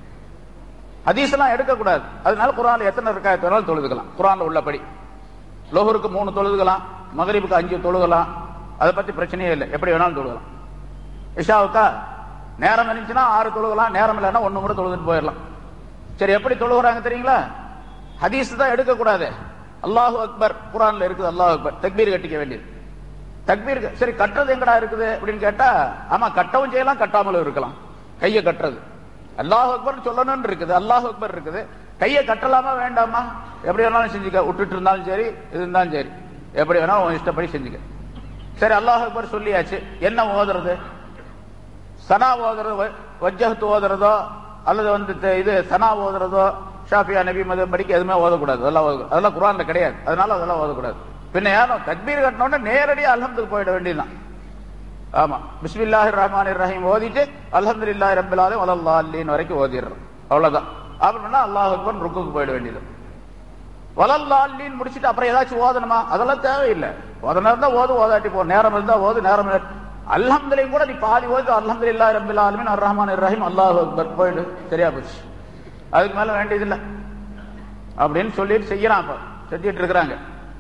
S1: ஹதீஸ் எல்லாம் எடுக்கக்கூடாது அதனால குரான்ல எத்தனை ரக்காயத்து வேணாலும் தொழுதுக்கலாம் குரான்ல உள்ளபடி லோஹருக்கு மூணு தொழுதுக்கலாம் மகரிபுக்கு அஞ்சு தொழுகலாம் அதை பத்தி பிரச்சனையே இல்லை எப்படி வேணாலும் தொழுகலாம் இஷாவுக்கா நேரம் இருந்துச்சுன்னா ஆறு தொழுகலாம் நேரம் இல்லைன்னா ஒண்ணு கூட தொழுதுட்டு போயிடலாம் சரி எப்படி தொழுகிறாங்க தெரியுங்களா ஹதீஸ் தான் எடுக்கக்கூடாது அல்லாஹு அக்பர் குரான்ல இருக்குது அல்லாஹ் அக்பர் தக்பீர் கட்டிக்க வேண்டியது தக்பீர் க- சரி கட்டுறது எங்கடா இருக்குது அப்படின்னு கேட்டா ஆமா கட்டவும் செய்யலாம் கட்டாமலும் இருக்கலாம் கையை கட்டுறது அல்லாஹ் அக்பர் சொல்லணும்னு இருக்குது அல்லாஹ் அக்பர் இருக்குது கையை கட்டலாமா வேண்டாமா எப்படி வேணாலும் செஞ்சுக்க விட்டுட்டு இருந்தாலும் சரி இது இருந்தாலும் சரி எப்படி வேணாலும் உன் இஷ்டப்படி செஞ்சுக்க சரி அல்லாஹ் அக்பர் சொல்லியாச்சு என்ன ஓதுறது சனா ஓதுறது வ- வஜ்ஜஹத்து ஓதுறதோ அல்லது வந்து த- இது சனா ஓதுறதோ ஷாஃபியா நபி மதம் படிக்க எதுவுமே ஓதக்கூடாது அதெல்லாம் ஓத அதெல்லாம் குரான்ல கிடையாது அதனால அதெல்லாம் ஓதக்கூடாது பின்ன யாரும் தக்பீர் கட்டினோட நேரடியா அல்ஹம்துக்கு போயிட வேண்டியதுதான் ஆமா பிஸ்மில்லாஹிர் ரஹ்மானிர் ரஹீம் ஓதிட்டு அல்ஹம்துலில்லாஹி ரப்பில் ஆலமீன் வலல்லாஹின் வரைக்கும் ஓதிடுறோம் அவ்வளவுதான் அப்படின்னா அல்லாஹ் அக்பர் ருக்குக்கு போயிட வேண்டியது வலல்லாலின்னு முடிச்சிட்டு அப்புறம் ஏதாச்சும் ஓதணுமா அதெல்லாம் தேவையில்லை ஓதனா இருந்தா ஓது ஓதாட்டி போ நேரம் இருந்தா ஓது நேரம் இல்லை அல்ஹம்துலையும் கூட நீ பாதி ஓது அல்ஹம்துலில்லாஹி ரப்பில் ஆலமீன் அர் ரஹ்மான் ரஹீம் அல்லாஹ் அக்பர் போயிடு சரியா போச்சு அதுக்கு மேல வேண்டியதில்லை அப்படின்னு சொல்லிட்டு செய்யறான் அப்ப செஞ்சிட்டு இருக்கிறாங்க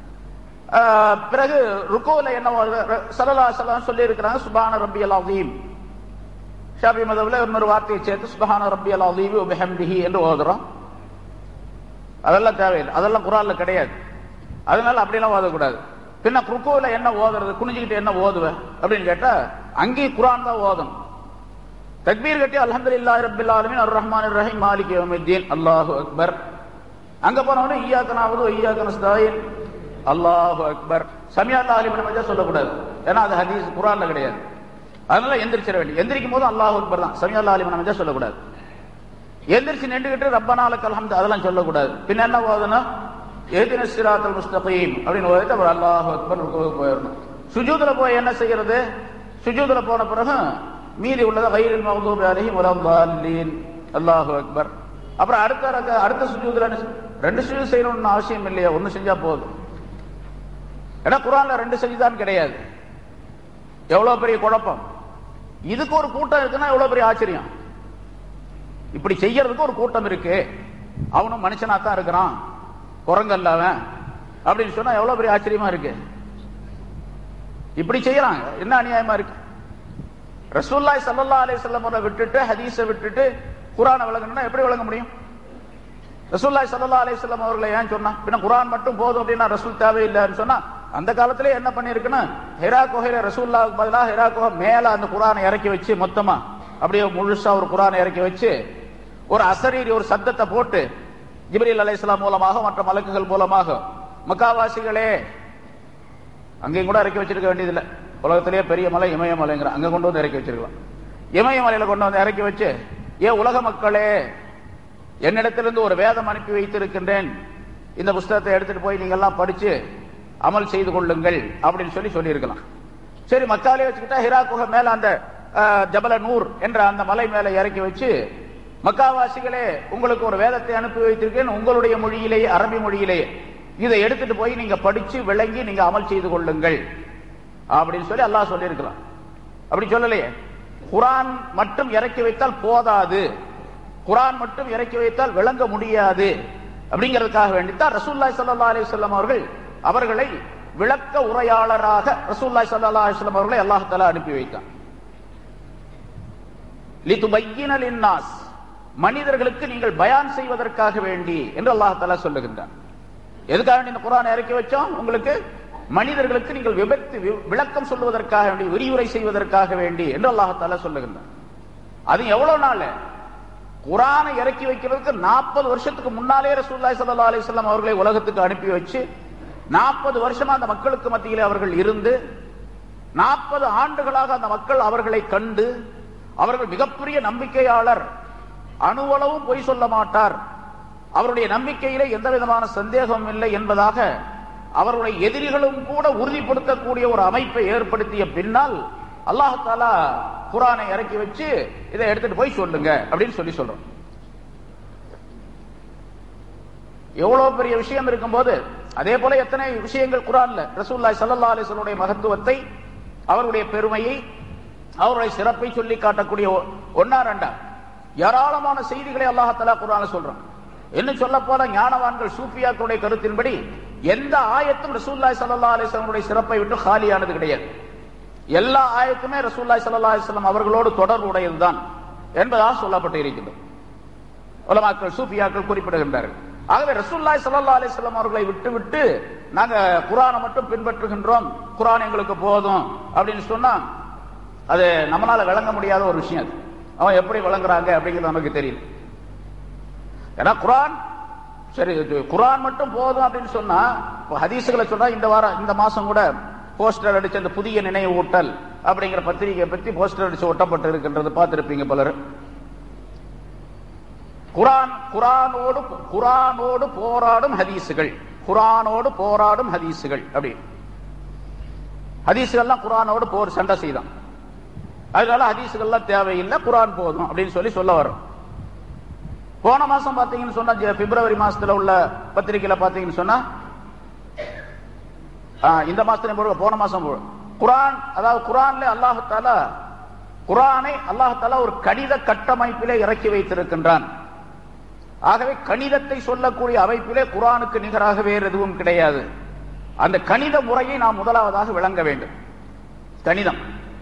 S1: ஆஹ் பிறகு ருக்கோல என்ன சல்லா சல்லாம் சொல்லி இருக்கிறாங்க சுபான ரப்பியல் அதீம் ஷாபி மதவுல இன்னொரு வார்த்தையை சேர்த்து சுபஹான ரப்பியல் அதீம் உபஹம்திஹி என்று ஓதுறோம் அதெல்லாம் தேவையில்லை அதெல்லாம் குரான்ல கிடையாது அதனால அப்படிலாம் ஓதக்கூடாது பின்ன ருக்குல என்ன ஓதுறது குனிஞ்சுக்கிட்டு என்ன ஓதுவேன் அப்படின்னு கேட்டா அங்கேயும் குரான் தான் ஓதணும் தக்பீர் கட்டி அல்ஹம்துலில்லாஹி ரப்பில் ஆலமீன் அர் ரஹ்மானிர் ரஹீம் மாலிகி யௌமித்தீன் அல்லாஹு அக்பர் அங்க போனவனே ஈயாக்க நாவது ஈயாக்க நஸ்தாயின் அல்லாஹு அக்பர் சமியா அல்லாஹ் அலிமன் மஜா சொல்லக்கூடாது ஏன்னா அது ஹதீஸ் குரான்ல கிடையாது அதனால எந்திரிச்சிட வேண்டிய எந்திரிக்கும் போது அல்லாஹ் அக்பர் தான் சமியா அல்லாஹ் அலிமன் மஜா சொல்லக்கூடாது எந்திரிச்சு நின்றுகிட்டு ரப்பனாலக் அல்ஹம்து அதெல்லாம் சொல்லக்கூடாது பின்ன என்ன ஓதணும் ஏதின சிராத்தல் முஸ்தகீம் அப்படின்னு ஓதிட்டு அப்புறம் அல்லாஹ் அக்பர் ருக்குவுக்கு போயிடணும் சுஜூதுல போய் என்ன செய்யறது சுஜூதுல போன பிறகு மீதி உள்ளது வயிறில் மகதூபி அலைஹிம் வலல்லாலீன் அல்லாஹு அக்பர் அப்புறம் அடுத்த ரக்க- அடுத்த சுஜூதுல என்ன செய்- ரெண்டு சுஜூது செய்யணும்னு அவசியம் இல்லையா ஒண்ணு செஞ்சா போதும் ஏன்னா குரான்ல ரெண்டு செஞ்சுதான் கிடையாது எவ்வளவு பெரிய குழப்பம் இதுக்கு ஒரு கூட்டம் இருக்குன்னா எவ்வளவு பெரிய ஆச்சரியம் இப்படி செய்யறதுக்கு ஒரு கூட்டம் இருக்கு அவனும் மனுஷனா தான் இருக்கிறான் குரங்கல்ல அவன் அப்படின்னு சொன்னா எவ்வளவு பெரிய ஆச்சரியமா இருக்கு இப்படி செய்யறாங்க என்ன அநியாயமா இருக்கு ரசூல்லாய் சல்லல்லா அலைஹிஸ்ஸலாம் அவரை விட்டுட்டு ஹதீஸை விட்டுட்டு குரானை விளங்கணும்னா எப்படி விளங்க முடியும் ரசூல்லாய் சல்லல்லா அலைஹிஸ்ஸலாம் அவர்களை ஏன் சொன்னா பின்ன குரான் மட்டும் போதும் அப்படின்னா ரசூல் தேவையில்லைன்னு சொன்னா அந்த காலத்திலே என்ன பண்ணிருக்குன்னா ஹெரா குகையில ரசூல்லாவுக்கு பதிலாக ஹெரா குகை மேல அந்த குரானை இறக்கி வச்சு மொத்தமா அப்படியே முழுசா ஒரு குரானை இறக்கி வச்சு ஒரு அசரீரி ஒரு சத்தத்தை போட்டு ஜிப்ரீல் அலைஹிஸ்ஸலாம் மூலமாக மற்ற மலக்குகள் மூலமாக மக்காவாசிகளே அங்கேயும் கூட இறக்கி வச்சிருக்க வேண்டியதில்லை உலகத்திலேயே பெரிய மலை இமயமலைங்கிற அங்க கொண்டு வந்து இறக்கி வச்சிருக்கலாம் இமயமலையில கொண்டு வந்து இறக்கி வச்சு ஏ உலக மக்களே என்னிடத்திலிருந்து ஒரு வேதம் அனுப்பி வைத்திருக்கின்றேன் இந்த புஸ்தகத்தை எடுத்துட்டு போய் நீங்க எல்லாம் படிச்சு அமல் செய்து கொள்ளுங்கள் அப்படின்னு சொல்லி சொல்லியிருக்கலாம் சரி மக்காலே வச்சுக்கிட்டா ஹிரா குகை மேல அந்த அஹ், ஜபல நூர் என்ற அந்த மலை மேல இறக்கி வச்சு மக்காவாசிகளே உங்களுக்கு ஒரு வேதத்தை அனுப்பி வைத்திருக்கேன் உங்களுடைய மொழியிலேயே அரபி மொழியிலேயே இதை எடுத்துட்டு போய் நீங்க படிச்சு விளங்கி நீங்க அமல் செய்து கொள்ளுங்கள் அப்படின்னு சொல்லி அல்லாஹ் சொல்லியிருக்கலாம் அப்படி சொல்லலையே குரான் மட்டும் இறக்கி வைத்தால் போதாது குரான் மட்டும் இறக்கி வைத்தால் விளங்க முடியாது அப்படிங்கிறதுக்காக வேண்டித்தான் ரசூல்லாய் ஸல்லல்லாஹு அலைஹி வஸல்லம் அவர்கள் அவர்களை விளக்க உரையாளராக ரசூல்லாய் ஸல்லல்லாஹு அலைஹி வஸல்லம் அவர்களை அல்லாஹ் தஆலா அனுப்பி வைத்தான் லிதுபையின லின்னாஸ் மனிதர்களுக்கு நீங்கள் பயான் செய்வதற்காக வேண்டி என்று அல்லாஹ் தஆலா சொல்லுகின்றான் எதுக்காக வேண்டி இந்த குரானை இறக்கி வச்சோம் உங்களுக்கு மனிதர்களுக்கு நீங்கள் விபத்து வி- விளக்கம் சொல்வதற்காக வேண்டி விரிவுரை செய்வதற்காக வேண்டி என்று அல்லாஹ் தஆலா சொல்லுகின்றான் அது எவ்வளவு நாள் குரானை இறக்கி வைக்கிறதுக்கு நாற்பது வருஷத்துக்கு முன்னாலே ரசூல்லாய் சல்லா அலிஸ்லாம் அவர்களை உலகத்துக்கு அனுப்பி வச்சு நாற்பது வருஷமா அந்த மக்களுக்கு மத்தியிலே அவர்கள் இருந்து நாற்பது ஆண்டுகளாக அந்த மக்கள் அவர்களை கண்டு அவர்கள் மிகப்பெரிய நம்பிக்கையாளர் அணுவளவும் பொய் சொல்ல மாட்டார் அவருடைய நம்பிக்கையிலே எந்த விதமான சந்தேகமும் இல்லை என்பதாக அவருடைய எதிரிகளும் கூட உறுதிப்படுத்தக்கூடிய ஒரு அமைப்பை ஏற்படுத்திய பின்னால் அல்லாஹாலா குரானை இறக்கி வச்சு இதை எடுத்துட்டு போய் சொல்லுங்க அப்படின்னு சொல்லி சொல்றோம் எவ்வளவு பெரிய விஷயம் இருக்கும்போது அதே போல எத்தனை விஷயங்கள் குரான்ல ரசூல்லாய் சல்லா அலிஸ்வனுடைய மகத்துவத்தை அவருடைய பெருமையை அவருடைய சிறப்பை சொல்லி காட்டக்கூடிய ஒன்னா ரெண்டா ஏராளமான செய்திகளை அல்லாஹாலா குரான சொல்றான் இன்னும் சொல்ல போல ஞானவான்கள் சூஃபியாக்களுடைய கருத்தின்படி எந்த ஆயத்தும் ரசூல்லாய் சல்லா அலிஸ்வனுடைய சிறப்பை விட்டு காலியானது கிடையாது எல்லா ஆயத்துமே ரசூல்லாய் சல்லா அலிஸ்லாம் அவர்களோடு தொடர்புடையதுதான் என்பதாக சொல்லப்பட்டு இருக்கின்றது உலமாக்கள் சூஃபியாக்கள் குறிப்பிடுகின்றார்கள் ஆகவே ரசூல்லாய் சல்லா அலிஸ்லாம் அவர்களை விட்டு விட்டு நாங்க குரானை மட்டும் பின்பற்றுகின்றோம் குரான் எங்களுக்கு போதும் அப்படின்னு சொன்னா அது நம்மளால விளங்க முடியாத ஒரு விஷயம் அது அவன் எப்படி விளங்குறாங்க அப்படிங்கிறது நமக்கு தெரியல ஏன்னா குரான் சரி குரான் மட்டும் போதும் அப்படின்னு சொன்னா ஹதீசுகளை சொன்னா இந்த வாரம் இந்த மாசம் கூட போஸ்டர் அடிச்ச அந்த புதிய நினைவு ஊட்டல் அப்படிங்கிற பத்திரிகை பற்றி போஸ்டர் அடிச்சு ஒட்டப்பட்டு இருக்கின்றது பார்த்திருப்பீங்க பலர் குரான் குரானோடு குரானோடு போராடும் ஹதீசுகள் குரானோடு போராடும் ஹதீசுகள் அப்படி ஹதீசுகள்லாம் குரானோடு போர் சண்டை செய்தான் அதனால ஹதீசுகள்லாம் தேவையில்லை குரான் போதும் அப்படின்னு சொல்லி சொல்ல வரும் போன மாசம் பாத்தீங்கன்னு சொன்னா பிப்ரவரி மாசத்துல உள்ள பத்திரிகையில பாத்தீங்கன்னு சொன்னா இந்த மாசத்துல போன மாசம் குரான் அதாவது குரான்ல அல்லாஹால குரானை அல்லாஹால ஒரு கணித கட்டமைப்பிலே இறக்கி வைத்திருக்கின்றான் ஆகவே கணிதத்தை சொல்லக்கூடிய அமைப்பிலே குரானுக்கு நிகராக வேறு எதுவும் கிடையாது அந்த கணித முறையை நாம் முதலாவதாக விளங்க வேண்டும் கணிதம்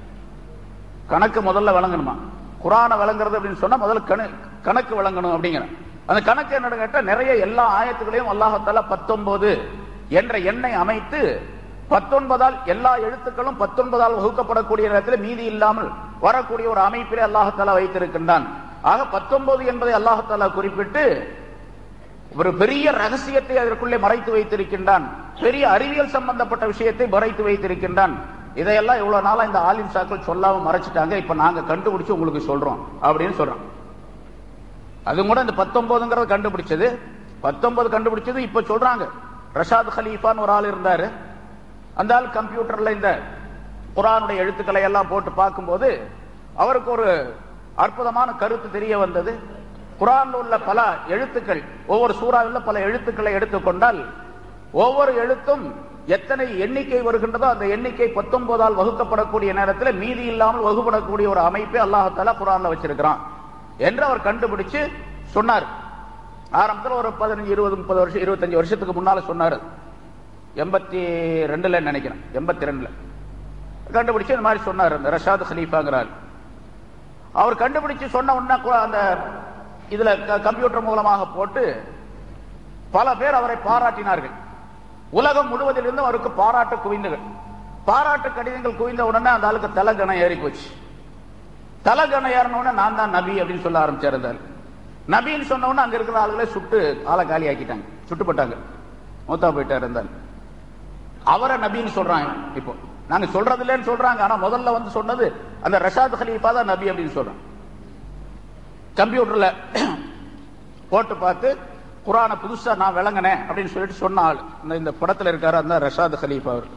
S1: கணக்கு முதல்ல விளங்கணுமா குரானை விளங்குறது அப்படின்னு சொன்னா முதல்ல கணக்கு விளங்கணும் அப்படிங்கிற அந்த கணக்கு என்ன கேட்டா நிறைய எல்லா ஆயத்துகளையும் அல்லாஹால பத்தொன்பது என்ற எண்ணை அமைத்து பத்தொன்பதால் எல்லா எழுத்துக்களும் பத்தொன்பதால் வகுக்கப்படக்கூடிய நேரத்தில் மீதி இல்லாமல் வரக்கூடிய ஒரு அமைப்பிலே அல்லாஹால வைத்திருக்கின்றான் ஆக பத்தொன்பது என்பதை அல்லாஹால குறிப்பிட்டு ஒரு பெரிய ரகசியத்தை அதற்குள்ளே மறைத்து வைத்திருக்கின்றான் பெரிய அறிவியல் சம்பந்தப்பட்ட விஷயத்தை மறைத்து வைத்திருக்கின்றான் இதையெல்லாம் இவ்வளவு நாளா இந்த ஆலிம் சாக்கள் சொல்லாம மறைச்சிட்டாங்க இப்ப நாங்க கண்டுபிடிச்சு உங்களுக்கு சொல்றோம் அப்படின்னு சொல்றோம் அது கூட இந்த பத்தொன்பதுங்கிறத கண்டுபிடிச்சது பத்தொன்பது கண்டுபிடிச்சது இப்ப சொல்றாங்க ரஷாத் ஹலீஃபான்னு ஒரு ஆள் இருந்தாரு அந்த ஆள் கம்ப்யூட்டர்ல இந்த குரானுடைய எழுத்துக்களை எல்லாம் போட்டு பார்க்கும்போது அவருக்கு ஒரு அற்புதமான கருத்து தெரிய வந்தது குரான் உள்ள பல எழுத்துக்கள் ஒவ்வொரு சூறாவில் பல எழுத்துக்களை எடுத்துக்கொண்டால் ஒவ்வொரு எழுத்தும் எத்தனை எண்ணிக்கை வருகின்றதோ அந்த எண்ணிக்கை பத்தொன்பதால் வகுக்கப்படக்கூடிய நேரத்தில் மீதி இல்லாமல் வகுப்படக்கூடிய ஒரு அமைப்பை அல்லாஹால குரான்ல வச்சிருக்கிறான் என்று அவர் கண்டுபிடிச்சு சொன்னார் ஆரம்பத்தில் ஒரு பதினஞ்சு இருபது முப்பது வருஷம் இருபத்தஞ்சு வருஷத்துக்கு முன்னால சொன்னார் எண்பத்தி ரெண்டுல நினைக்கிறேன் எண்பத்தி ரெண்டுல கண்டுபிடிச்சு இந்த மாதிரி சொன்னார் அந்த ரஷாத் ஹலீஃபாங்கிறார் அவர் கண்டுபிடிச்சு சொன்ன உடனே அந்த இதுல கம்ப்யூட்டர் மூலமாக போட்டு பல பேர் அவரை பாராட்டினார்கள் உலகம் முழுவதிலிருந்து அவருக்கு பாராட்டு குவிந்துகள் பாராட்டு கடிதங்கள் குவிந்த உடனே அந்த ஆளுக்கு தலகணம் ஏறி போச்சு தலகணம் ஏறின உடனே நான் தான் நபி அப்படின்னு சொல்ல ஆரம்பிச்சிருந்தார் நபின்னு சொன்ன உடனே அங்க இருக்கிற ஆளுகளே சுட்டு ஆளை காலி ஆக்கிட்டாங்க சுட்டுப்பட்டாங்க மூத்தா போயிட்டார் இருந்தால் அவரை நபின்னு சொல்றாங்க இப்போ நாங்க சொல்றது இல்லைன்னு சொல்றாங்க ஆனா முதல்ல வந்து சொன்னது அந்த ரஷாத் ஹலீஃபா தான் நபி அப்படின்னு சொல்றாங்க கம்ப்யூட்டர்ல போட்டு பார்த்து குரானை புதுசா நான் விளங்கினேன் அப்படின்னு சொல்லிட்டு சொன்ன ஆள் இந்த இந்த படத்துல இருக்காரு அந்த ரஷாத் ஹலீஃபா அவர்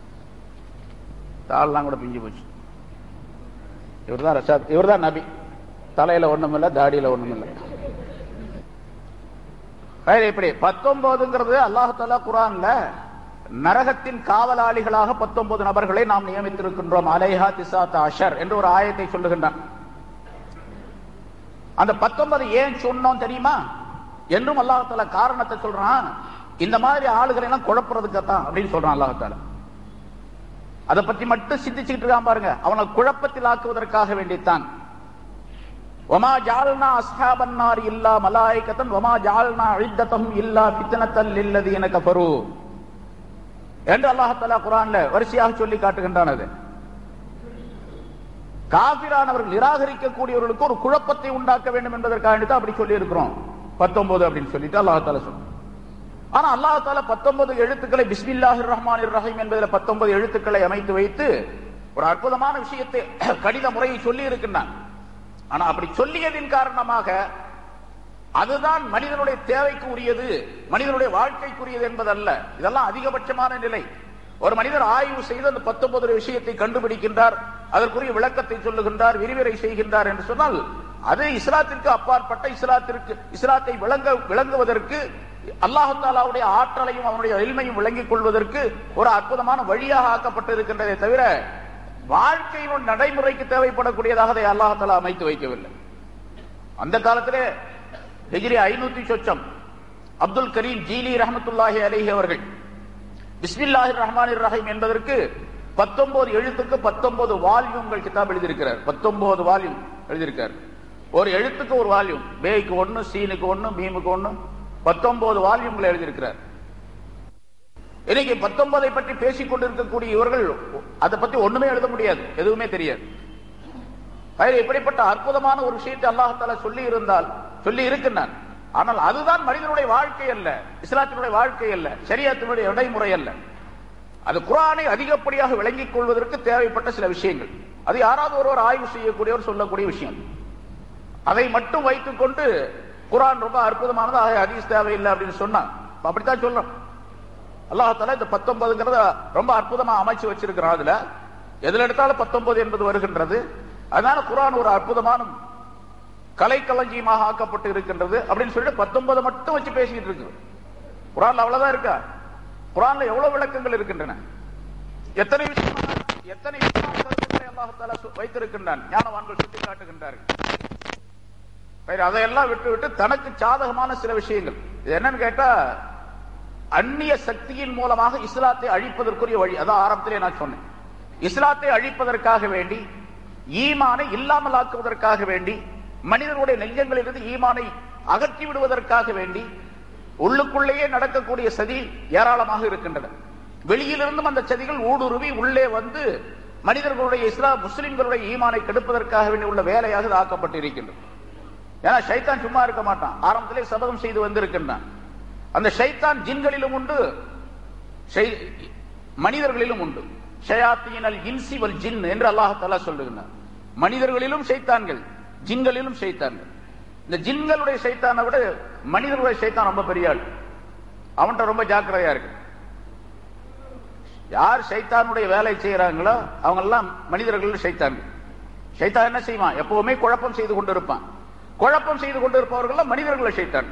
S1: தாள்லாம் கூட பிஞ்சு போச்சு இவர் தான் ரஷாத் இவர் தான் நபி தலையில ஒண்ணும் இல்ல தாடியில ஒண்ணும் இல்ல இப்படி பத்தொன்பதுங்கிறது அல்லாஹாலா குரான்ல நரகத்தின் காவலாளிகளாக பத்தொன்பது நபர்களை நாம் நியமித்திருக்கின்றோம் அலைஹா திசாத் அஷர் என்று ஒரு ஆயத்தை சொல்லுகின்றான் அந்த பத்தொன்பது ஏன் சொன்னோம் தெரியுமா என்றும் அல்லாஹால காரணத்தை சொல்றான் இந்த மாதிரி ஆளுகளை எல்லாம் குழப்புறதுக்கு அப்படின்னு சொல்றான் அல்லாஹால அதை பத்தி மட்டும் சிந்திச்சுக்கிட்டு இருக்கான் பாருங்க அவனை குழப்பத்தில் ஆக்குவதற்காக வேண்டித்தான் ஒமா ஜால்னா அஸ்ஹாபன்னார் இல்லா மலாய்கத்தன் ஒமா ஜால்னா அழித்தத்தம் இல்லா பித்தனத்தல் இல்லது என கபரு என்று அல்லாஹாலா குரான்ல வரிசையாக சொல்லி காட்டுகின்றான் அது காபிரானவர்கள் நிராகரிக்கக்கூடியவர்களுக்கு ஒரு குழப்பத்தை உண்டாக்க வேண்டும் என்பதற்காக தான் அப்படி சொல்லி இருக்கிறோம் பத்தொன்பது அப்படின்னு சொல்லிட்டு அல்லாஹ் தாலா சொல்றோம் ஆனா அல்லாஹ் தாலா பத்தொன்பது எழுத்துக்களை பிஸ்மில்லாஹிர் ரஹ்மானிர் ரஹீம் என்பதில் பத்தொன்பது எழுத்துக்களை அமைத்து வைத்து ஒரு அற்புதமான விஷயத்தை கடித முறையை சொல்லி இருக்கின்றான் ஆனா அப்படி சொல்லியதின் காரணமாக அதுதான் மனிதனுடைய தேவைக்கு உரியது மனிதனுடைய வாழ்க்கைக்குரியது என்பதல்ல இதெல்லாம் அதிகபட்சமான நிலை ஒரு மனிதர் ஆய்வு செய்து அந்த பத்தொன்பது விஷயத்தை கண்டுபிடிக்கின்றார் அதற்குரிய விளக்கத்தை சொல்லுகின்றார் விரிவுரை செய்கின்றார் என்று சொன்னால் அது இஸ்லாத்திற்கு அப்பாற்பட்ட இஸ்லாத்திற்கு இஸ்லாத்தை விளங்க விளங்குவதற்கு அல்லாஹு தாலாவுடைய ஆற்றலையும் அவனுடைய எளிமையும் விளங்கிக் கொள்வதற்கு ஒரு அற்புதமான வழியாக ஆக்கப்பட்டிருக்கின்றதே தவிர வாழ்க்கையின் நடைமுறைக்கு தேவைப்படக்கூடியதாக அதை அல்லாஹ் தாலா அமைத்து வைக்கவில்லை அந்த காலத்திலே ஹிஜ்ரி ஐநூத்தி சொச்சம் அப்துல் கரீம் ஜீலி ரஹமத்துல்லாஹி அலிஹி அவர்கள் பிஸ்மில்லாஹிர் ரஹ்மானிர் ரஹீம் என்பதற்கு பத்தொன்பது எழுத்துக்கு பத்தொன்பது வால்யூம்கள் கிதாப் எழுதியிருக்கிறார் பத்தொன்பது வால்யூம் எழுதியிருக்கார் ஒரு எழுத்துக்கு ஒரு வால்யூம் பேய்க்கு ஒன்னு சீனுக்கு ஒன்னு மீமுக்கு ஒன்னு பத்தொன்பது வால்யூம்கள் எழுதியிருக்கிறார் இன்னைக்கு பத்தொன்பதை பற்றி பேசிக் கொண்டிருக்கக்கூடிய இவர்கள் அதை பத்தி ஒண்ணுமே எழுத முடியாது எதுவுமே தெரியாது அதில் இப்படிப்பட்ட அற்புதமான ஒரு விஷயத்தை அல்லாஹால சொல்லி இருந்தால் சொல்லி இருக்கின்றான் ஆனால் அதுதான் மனிதனுடைய வாழ்க்கை அல்ல இஸ்லாத்தினுடைய வாழ்க்கை அல்ல சரியாத்தினுடைய நடைமுறை அல்ல அது குரானை அதிகப்படியாக விளங்கிக் கொள்வதற்கு தேவைப்பட்ட சில விஷயங்கள் அது யாராவது ஒருவர் ஆய்வு செய்யக்கூடியவர் சொல்லக்கூடிய விஷயம் அதை மட்டும் வைத்துக் கொண்டு குரான் ரொம்ப அற்புதமானது ஆக ஹதீஸ் தேவையில்லை அப்படின்னு சொன்னான் அப்படித்தான் சொல்றோம் அல்லாஹால இந்த பத்தொன்பதுங்கிறத ரொம்ப அற்புதமா அமைச்சு வச்சிருக்கிறான் அதுல எதுல எடுத்தாலும் பத்தொன்பது என்பது வருகின்றது அதனால குரான் ஒரு அற்புதமான கலைக்களஞ்சியமாக ஆக்கப்பட்டு இருக்கின்றது அப்படின்னு சொல்லிட்டு பத்தொன்பது மட்டும் வச்சு பேசிட்டு இருக்கு குரான்ல அவ்வளவுதான் இருக்கா குரான்ல எவ்வளவு விளக்கங்கள் இருக்கின்றன எத்தனை விஷயமான எத்தனை விஷயமான கருத்துக்களை அல்லாஹால வைத்திருக்கின்றான் ஞானவான்கள் சுட்டி காட்டுகின்றார்கள் அதையெல்லாம் விட்டு விட்டு தனக்கு சாதகமான சில விஷயங்கள் இது என்னன்னு கேட்டா அந்நிய சக்தியின் மூலமாக இஸ்லாத்தை அழிப்பதற்குரிய வழி அதான் ஆரம்பத்திலே நான் சொன்னேன் இஸ்லாத்தை அழிப்பதற்காக வேண்டி ஈமானை இல்லாமல் ஆக்குவதற்காக வேண்டி மனிதனுடைய நெஞ்சங்களிலிருந்து ஈமானை அகற்றி விடுவதற்காக வேண்டி உள்ளுக்குள்ளேயே நடக்கக்கூடிய சதி ஏராளமாக இருக்கின்றன வெளியிலிருந்தும் அந்த சதிகள் ஊடுருவி உள்ளே வந்து மனிதர்களுடைய இஸ்லாம் முஸ்லிம்களுடைய ஈமானை கெடுப்பதற்காக வேண்டி உள்ள வேலையாக இது ஆக்கப்பட்டு இருக்கின்றது ஏன்னா சைத்தான் சும்மா இருக்க மாட்டான் ஆரம்பத்திலே சபதம் செய்து வந்திருக்கின்றான் அந்த ஷைத்தான் ஜின்களிலும் உண்டு மனிதர்களிலும் உண்டு ஷயாத்தியினல் இன்சி வல் ஜின் என்று அல்லாஹாலா சொல்லுகிறார் மனிதர்களிலும் ஷைத்தான்கள் ஜின்களிலும் ஷைத்தான்கள் இந்த ஜின்களுடைய சைத்தானை விட மனிதர்களுடைய சைத்தான் ரொம்ப பெரிய ஆள் அவன்கிட்ட ரொம்ப ஜாக்கிரதையா இருக்கு யார் சைத்தானுடைய வேலை செய்யறாங்களோ அவங்க எல்லாம் மனிதர்கள் சைத்தான்கள் சைத்தான் என்ன செய்வான் எப்பவுமே குழப்பம் செய்து கொண்டிருப்பான் குழப்பம் செய்து கொண்டிருப்பவர்கள் மனிதர்கள் சைத்தான்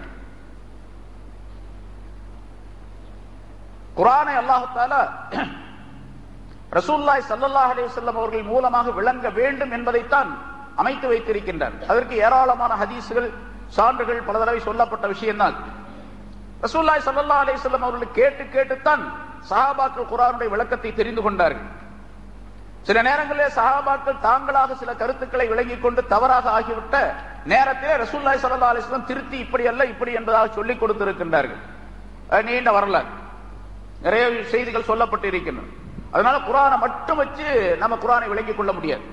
S1: குரானை அல்லாஹால ரசூல்லாய் சல்லாஹ் அலிவசல்லம் அவர்கள் மூலமாக விளங்க வேண்டும் என்பதைத்தான் அமைத்து வைத்திருக்கின்றார் அதற்கு ஏராளமான ஹதீசுகள் சான்றுகள் பல தடவை சொல்லப்பட்ட விஷயம்தான் ரசூல்லாய் சல்லா அலிவல்லம் அவர்கள் கேட்டு கேட்டுத்தான் சஹாபாக்கள் குரானுடைய விளக்கத்தை தெரிந்து கொண்டார்கள் சில நேரங்களில் சஹாபாக்கள் தாங்களாக சில கருத்துக்களை விளங்கிக் கொண்டு தவறாக ஆகிவிட்ட நேரத்திலே ரசூல்லாய் சல்லா அலிஸ்லாம் திருத்தி இப்படி அல்ல இப்படி என்பதாக சொல்லிக் கொடுத்திருக்கின்றார்கள் நீண்ட வரலாறு நிறைய செய்திகள் சொல்லப்பட்டு இருக்கின்றன அதனால குரானை மட்டும் வச்சு நம்ம குரானை விளங்கிக் கொள்ள முடியாது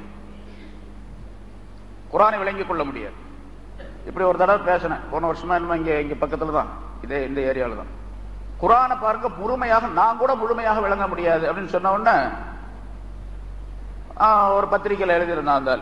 S1: குரானை விளங்கிக் கொள்ள முடியாது இப்படி ஒரு தடவை பேசினேன் போன வருஷமா என்னமோ இங்க இங்க பக்கத்துல தான் இதே இந்த ஏரியால தான் குரானை பாருங்க முழுமையாக நான் கூட முழுமையாக விளங்க முடியாது அப்படின்னு சொன்ன உடனே ஒரு பத்திரிகையில் எழுதியிருந்தான் அந்த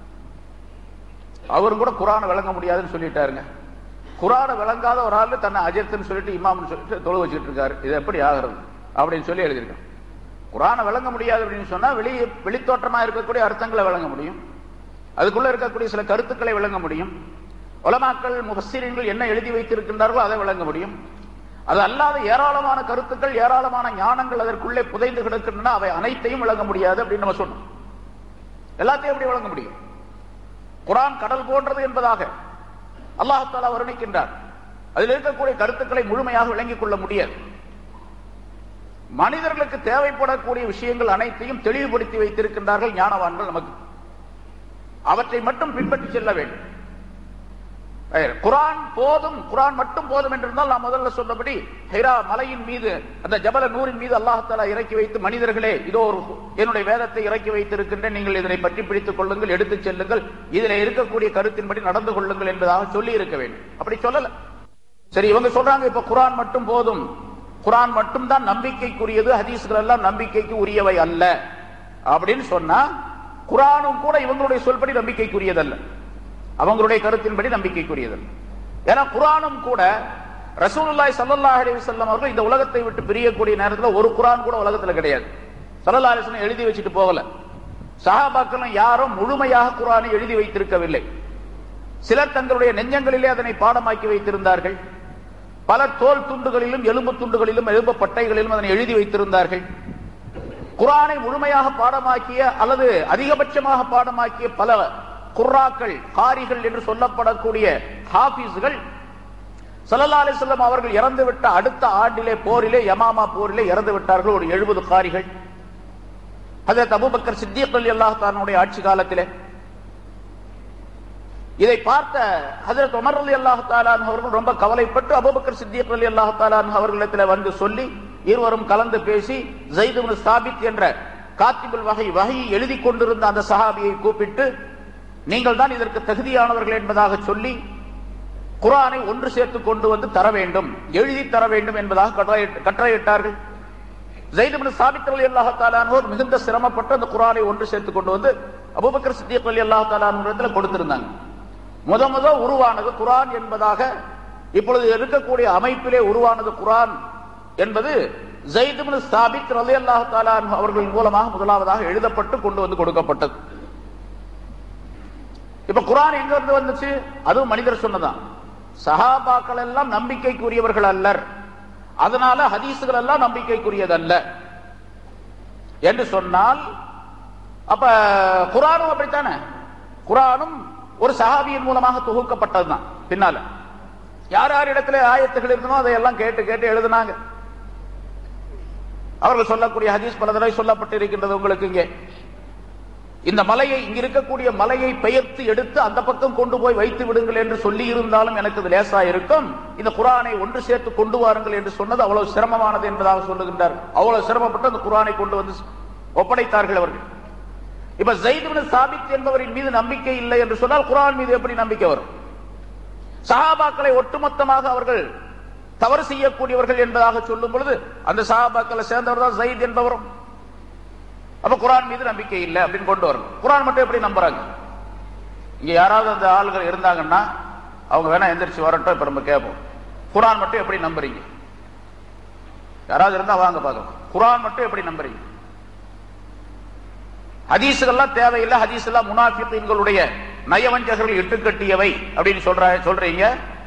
S1: அவரும் கூட குரானை விளங்க முடியாதுன்னு சொல்லிட்டாருங்க குரானை விளங்காத ஒரு ஆள் தன்னை அஜித்துன்னு சொல்லிட்டு இமாம்னு சொல்லிட்டு தொழு வச்சுட்டு இருக்காரு இது எப்படி ஆகிறது அப்படின்னு சொல்லி எழுதியிருக்கான் குரானை விளங்க முடியாது அப்படின்னு சொன்னா வெளி வெளித்தோற்றமா இருக்கக்கூடிய அர்த்தங்களை விளங்க முடியும் அதுக்குள்ள இருக்கக்கூடிய சில கருத்துக்களை விளங்க முடியும் உலமாக்கள் முகசீரங்கள் என்ன எழுதி வைத்திருக்கின்றார்களோ அதை விளங்க முடியும் அது அல்லாத ஏராளமான கருத்துக்கள் ஏராளமான ஞானங்கள் அதற்குள்ளே புதைந்து கிடக்கின்றன அவை அனைத்தையும் விளங்க முடியாது அப்படின்னு நம்ம சொன்னோம் எல்லாத்தையும் எப்படி விளங்க முடியும் குரான் கடல் போன்றது என்பதாக அல்லாஹாலா வர்ணிக்கின்றார் அதில் இருக்கக்கூடிய கருத்துக்களை முழுமையாக விளங்கிக் கொள்ள முடியாது மனிதர்களுக்கு தேவைப்படக்கூடிய விஷயங்கள் அனைத்தையும் தெளிவுபடுத்தி வைத்திருக்கின்றார்கள் ஞானவான்கள் நமக்கு அவற்றை மட்டும் பின்பற்றி செல்ல வேண்டும் அஹ், குர்ஆன் போதும் குர்ஆன் மட்டும் போதும் என்றிருந்தால் நான் முதல்ல சொன்னபடி ஹிரா மலையின் மீது அந்த ஜபல நூரின் மீது அல்லாஹ் தஆலா இறக்கி வைத்து மனிதர்களே இதோ ஒரு என்னுடைய வேதத்தை இறக்கி வைத்திருக்கின்றேன் நீங்கள் இதனை பற்றி பிடித்துக் கொள்ளுங்கள் எடுத்துச் செல்லுங்கள் இதில் இருக்கக்கூடிய கருத்தின்படி நடந்து கொள்ளுங்கள் என்பதாக சொல்லி இருக்க வேண்டும் அப்படி சொல்லல சரி இவங்க சொல்றாங்க இப்ப குர்ஆன் மட்டும் போதும் குர்ஆன் மட்டும் தான் நம்பிக்கைக்குரியது ஹதீஸ்கள் எல்லாம் நம்பிக்கைக்கு உரியவை அல்ல அப்படின்னு சொன்னா குர்ஆனும் கூட இவங்களுடைய சொல்படி நம்பிக்கைக்குரியதல்ல அவங்களுடைய கருத்தின்படி நம்பிக்கைக்குரியதல்ல ஏன்னா குர்ஆனும் கூட ரசூலுல்லாஹி ஸல்லல்லாஹு அலைஹி வஸல்லம் அவர்கள் இந்த உலகத்தை விட்டு பிரியக்கூடிய நேரத்துல ஒரு குர்ஆன் கூட உலகத்துல கிடையாது ஸல்லல்லாஹு அலைஹி வஸல்லம் எழுதி வச்சுட்டு போகல சஹாபாக்களும் யாரும் முழுமையாக குர்ஆனை எழுதி வைத்திருக்கவில்லை சிலர் தங்களுடைய நெஞ்சங்களிலே அதனை பாடமாக்கி வைத்திருந்தார்கள் பல தோல் துண்டுகளிலும் எலும்பு துண்டுகளிலும் எலும்பு பட்டைகளிலும் அதனை எழுதி வைத்திருந்தார்கள் குர்ஆனை முழுமையாக பாடமாக்கிய அல்லது அதிகபட்சமாக பாடமாக்கிய பல குர்ராக்கள் காரிகள் என்று சொல்லப்படக்கூடிய ஹாஃபிஸ்கள் ஸல்லல்லாஹு அலைஹி வஸல்லம் அவர்கள் இறந்து விட்ட அடுத்த ஆண்டிலே போரிலே யமாமா போரிலே இறந்து விட்டார்கள் ஒரு எழுபது காரிகள் ஹஜரத் அபூபக்கர் சித்திக் ரலியல்லாஹு தஆலாவுடைய ஆட்சி காலத்திலே இதை பார்த்த ஹஜரத் உமர் அலி அல்லாஹு தாலான் அவர்கள் ரொம்ப கவலைப்பட்டு அபூபக்கர் சித்திக் அலி அல்லாஹு தாலான் அவர்களிடத்தில் வந்து சொல்லி இருவரும் கலந்து பேசி ஜெயிது சாபித் என்ற காத்திபுல் வகை வகையை எழுதி கொண்டிருந்த அந்த சஹாபியை கூப்பிட்டு நீங்கள் தான் இதற்கு தகுதியானவர்கள் என்பதாக சொல்லி குர்ஆனை ஒன்று சேர்த்து கொண்டு வந்து தர வேண்டும் எழுதி தர வேண்டும் என்பதாக கட்டளை- கட்டளையிட்டார்கள் ஜெயிது சாபித் அலி அல்லாஹு தாலானோர் மிகுந்த சிரமப்பட்டு அந்த குர்ஆனை ஒன்று சேர்த்து கொண்டு வந்து அபூபக்கர் சித்திக் அலி அல்லாஹு தாலானிடத்தில் கொடுத்திருந்தாங்க முத முத உருவானது குர்ஆன் என்பதாக இப்பொழுது இருக்கக்கூடிய அமைப்பிலே உருவானது குர்ஆன் என்பது ஜெயித் இப்னு சாபித் ரலியல்லாஹு தஆலா அன்ஹு அவர்கள் மூலமாக முதலாவதாக எழுதப்பட்டு கொண்டு வந்து கொடுக்கப்பட்டது இப்ப குர்ஆன் எங்க இருந்து வந்துச்சு அதுவும் மனிதர் சொன்னதான் சஹாபாக்கள் எல்லாம் நம்பிக்கைக்குரியவர்கள் அல்லர் அதனால ஹதீசுகள் எல்லாம் நம்பிக்கைக்குரியதல்ல என்று சொன்னால் அப்ப குர்ஆனும் அப்படித்தானே குர்ஆனும் ஒரு சஹாபியின் மூலமாக தொகுக்கப்பட்டதுதான் பின்னால யார் யார் இடத்துல ஆயத்துகள் இருந்தனோ அதையெல்லாம் கேட்டு கேட்டு எழுதினாங்க அவர்கள் சொல்லக்கூடிய ஹதீஸ் பல தடவை சொல்லப்பட்டு இருக்கின்றது உங்களுக்கு இங்கே இந்த மலையை இங்க இருக்கக்கூடிய மலையை பெயர்த்து எடுத்து அந்த பக்கம் கொண்டு போய் வைத்து விடுங்கள் என்று சொல்லி இருந்தாலும் எனக்கு இது லேசா இருக்கும் இந்த குரானை ஒன்று சேர்த்து கொண்டு வாருங்கள் என்று சொன்னது அவ்வளவு சிரமமானது என்பதாக சொல்லுகின்றார் அவ்வளவு சிரமப்பட்டு அந்த குரானை கொண்டு வந்து ஒப்படைத்தார்கள் அவர்கள் இப்ப ஜெயித் சாபித் என்பவரின் மீது நம்பிக்கை இல்லை என்று சொன்னால் குரான் மீது எப்படி நம்பிக்கை வரும் சஹாபாக்களை ஒட்டுமொத்தமாக அவர்கள் தவறு செய்யக்கூடியவர்கள் என்பதாக சொல்லும் பொழுது அந்த சஹாபாக்களை சேர்ந்தவர் தான் ஜெயித் என்பவரும் அப்ப குரான் மீது நம்பிக்கை இல்லை அப்படின்னு கொண்டு வரணும் குரான் மட்டும் எப்படி நம்புறாங்க இங்க யாராவது அந்த ஆள்கள் இருந்தாங்கன்னா அவங்க வேணா எந்திரிச்சு வரட்டும் இப்ப நம்ம கேட்போம் குரான் மட்டும் எப்படி நம்புறீங்க யாராவது இருந்தா வாங்க பார்க்கலாம் குரான் மட்டும் எப்படி நம்புறீங்க ஹதீஸுகள்லாம் தேவையில்லை ஹதீஸ் எல்லாம் முனாஃபிகளுடைய நயவஞ்சகர்கள் இட்டுக்கட்டியவை அப்படின்னு சொல்ற சொல்றீங்க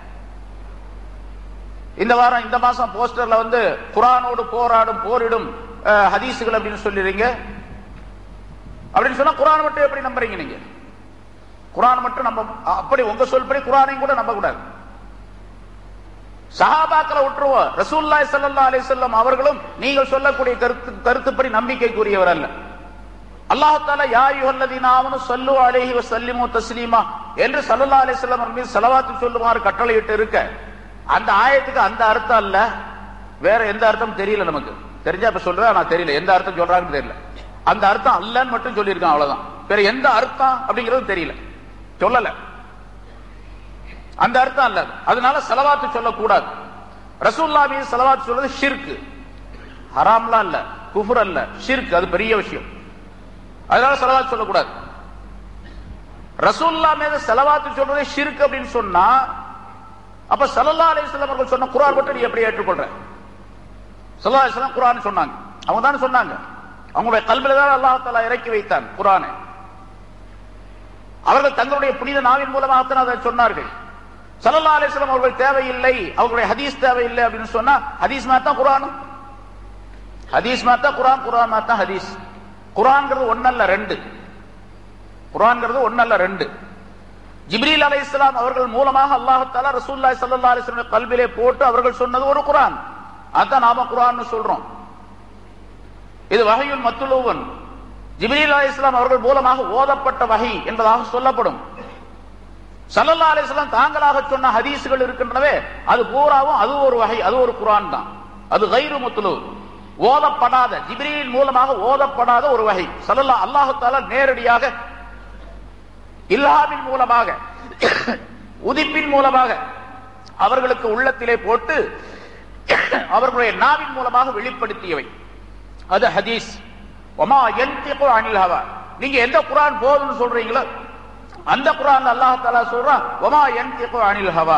S1: இந்த வாரம் இந்த மாசம் போஸ்டர்ல வந்து குரானோடு போராடும் போரிடும் அஹ், ஹதீஸுகள் அப்படின்னு சொல்லிடுறீங்க அப்படின்னு சொன்னா குரான் மட்டும் எப்படி நம்புறீங்க நீங்க குரான் மட்டும் நம்ப அப்படி உங்க சொல்படி குரானையும் கூட நம்ப கூடாது சஹாபாக்களை விட்டுருவோம் ரசூல்லாய் ஸல்லல்லாஹு அலைஹி வஸல்லம் அவர்களும் நீங்கள் சொல்லக்கூடிய கருத்து கருத்துப்படி நம்பிக்கைக்குரியவர் அல்ல அல்லாஹ் தாலா யா அய்யுஹல்லதீன ஆமனு ஸல்லு அலைஹி வஸல்லிமு தஸ்லீமா என்று ஸல்லல்லாஹு அலைஹி வஸல்லம் அவர்கள் மீது ஸலவாத்து சொல்லுமாறு கட்டளையிட்டு இருக்க அந்த ஆயத்துக்கு அந்த அர்த்தம் அல்ல வேற எந்த அர்த்தம் தெரியல நமக்கு தெரிஞ்சா இப்ப சொல்றேன் நான் தெரியல எந்த அர்த்தம் சொல்றாங்கன்னு தெரியல அந்த அர்த்தம் அல்லன்னு மட்டும் சொல்லியிருக்கான் அவ்வளவுதான் வேற எந்த அர்த்தம் அப்படிங்கிறது தெரியல சொல்லல அந்த அர்த்தம் அல்ல அதனால செலவாத்து சொல்லக்கூடாது ரசூல்லா மீது செலவாத்து சொல்றது ஷிர்க் ஹராம்லாம் இல்ல குஃபர் அல்ல ஷிர்க் அது பெரிய விஷயம் அதனால செலவாத்து சொல்லக்கூடாது ரசூல்லா மீது செலவாத்து சொல்றதே ஷிர்க் அப்படின்னு சொன்னா அப்ப சல்லல்லா அலைஹிஸ்ஸலாம் அவர்கள் சொன்ன குர்ஆன் மட்டும் நீ எப்படி ஏற்றுக்கொள்ற சல்லல்லாஹு அலைஹி வஸல்லம் குர்ஆன் சொன்னாங்க அவங்க தானே சொன்னாங்க அவங்களுடைய கல்வில தான் அல்லாஹ் தஆலா இறக்கி வைத்தான் குர்ஆனை அவர்கள் தங்களுடைய புனித நாவின் மூலமாகத்தான் அதை சொன்னார்கள் சல்லல்லாஹு அலைஹி வஸல்லம் அவர்கள் தேவையில்லை அவர்களுடைய ஹதீஸ் தேவையில்லை அப்படின்னு சொன்னா ஹதீஸ் மாதிரி தான் குர்ஆனும் ஹதீஸ் மாதிரி தான் குர்ஆன் குர்ஆன் மாதிரி தான் ஹதீஸ் குர்ஆன்ங்கிறது ஒன்னல்ல ரெண்டு குர்ஆன்ங்கிறது ஒன்னல்ல ரெண்டு ஜிப்ரீல் அலைஹிஸ்ஸலாம் அவர்கள் மூலமாக அல்லாஹ் தஆலா ரசூலுல்லாஹி ஸல்லல்லாஹு அலைஹி வஸல்லம் கல்விலே போட்டு அவர்கள் சொன்னது ஒரு குர்ஆன் அதான் நாம குர்ஆன்னு சொல்றோம் இது வஹையுல் மத்துலூவன் ஜிப்ரீல் அலைஹிஸ்ஸலாம் அவர்கள் மூலமாக ஓதப்பட்ட வஹி என்பதாக சொல்லப்படும் சல்லல்லா அலிஸ்லாம் தாங்களாக சொன்ன ஹதீஸ்கள் இருக்கின்றனவே அது பூராவும் அது ஒரு வகை அது ஒரு குரான் தான் அது கைரு முத்துலு ஓதப்படாத ஜிப்ரீல் மூலமாக ஓதப்படாத ஒரு வகை சல்லல்லா அல்லாஹு தாலா நேரடியாக இல்ஹாமின் மூலமாக உதிப்பின் மூலமாக அவர்களுக்கு உள்ளத்திலே போட்டு அவர்களுடைய நாவின் மூலமாக வெளிப்படுத்தியவை அது ஹதீஸ் ஒமா யன்திகு அனில் ஹவா நீங்க எந்த குரான் போதும்னு சொல்றீங்களோ அந்த குரான் அல்லாஹ் தஆலா சொல்றான் ஒமா யன்திகு அனில் ஹவா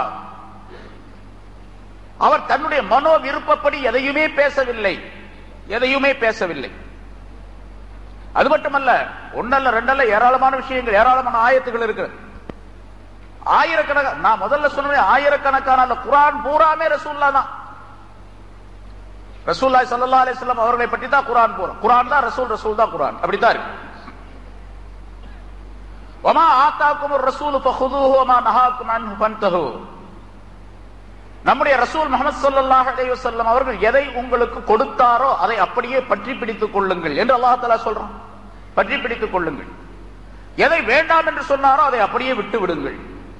S1: அவர் தன்னுடைய மனோ விருப்பப்படி எதையுமே பேசவில்லை எதையுமே பேசவில்லை அது மட்டுமல்ல ஒன்னல்ல ரெண்டல்ல ஏராளமான விஷயங்கள் ஏராளமான ஆயத்துகள் இருக்கு ஆயிரக்கணக்கான நான் முதல்ல சொன்னேன் ஆயிரக்கணக்கான அந்த குரான் பூராமே ரசூல்லா தான் ரசூல்லாய் சல்லா அலிஸ்லாம் அவர்களை பற்றி தான் குரான் பூரா குரான் தான் ரசூல் ரசூல் தான் குரான் அப்படித்தான் இருக்கு ஒமா ஆத்தாக்கும் ஒரு ரசூல் ஃபஹுதுஹு வமா நஹாக்கும் அன்ஹு ஃபன்தஹு நம்முடைய ரசூல் முகமது ஸல்லல்லாஹு அலைஹி வஸல்லம் அவர்கள் எதை உங்களுக்கு கொடுத்தாரோ அதை அப்படியே பற்றி பிடித்துக் கொள்ளுங்கள் என்று அல்லாஹ் தஆலா சொல்றான் பற்றி பிடித்துக் கொள்ளுங்கள் எதை வேண்டாம் என்று சொன்னாரோ அதை அப்படியே விட்டு விடுங்கள்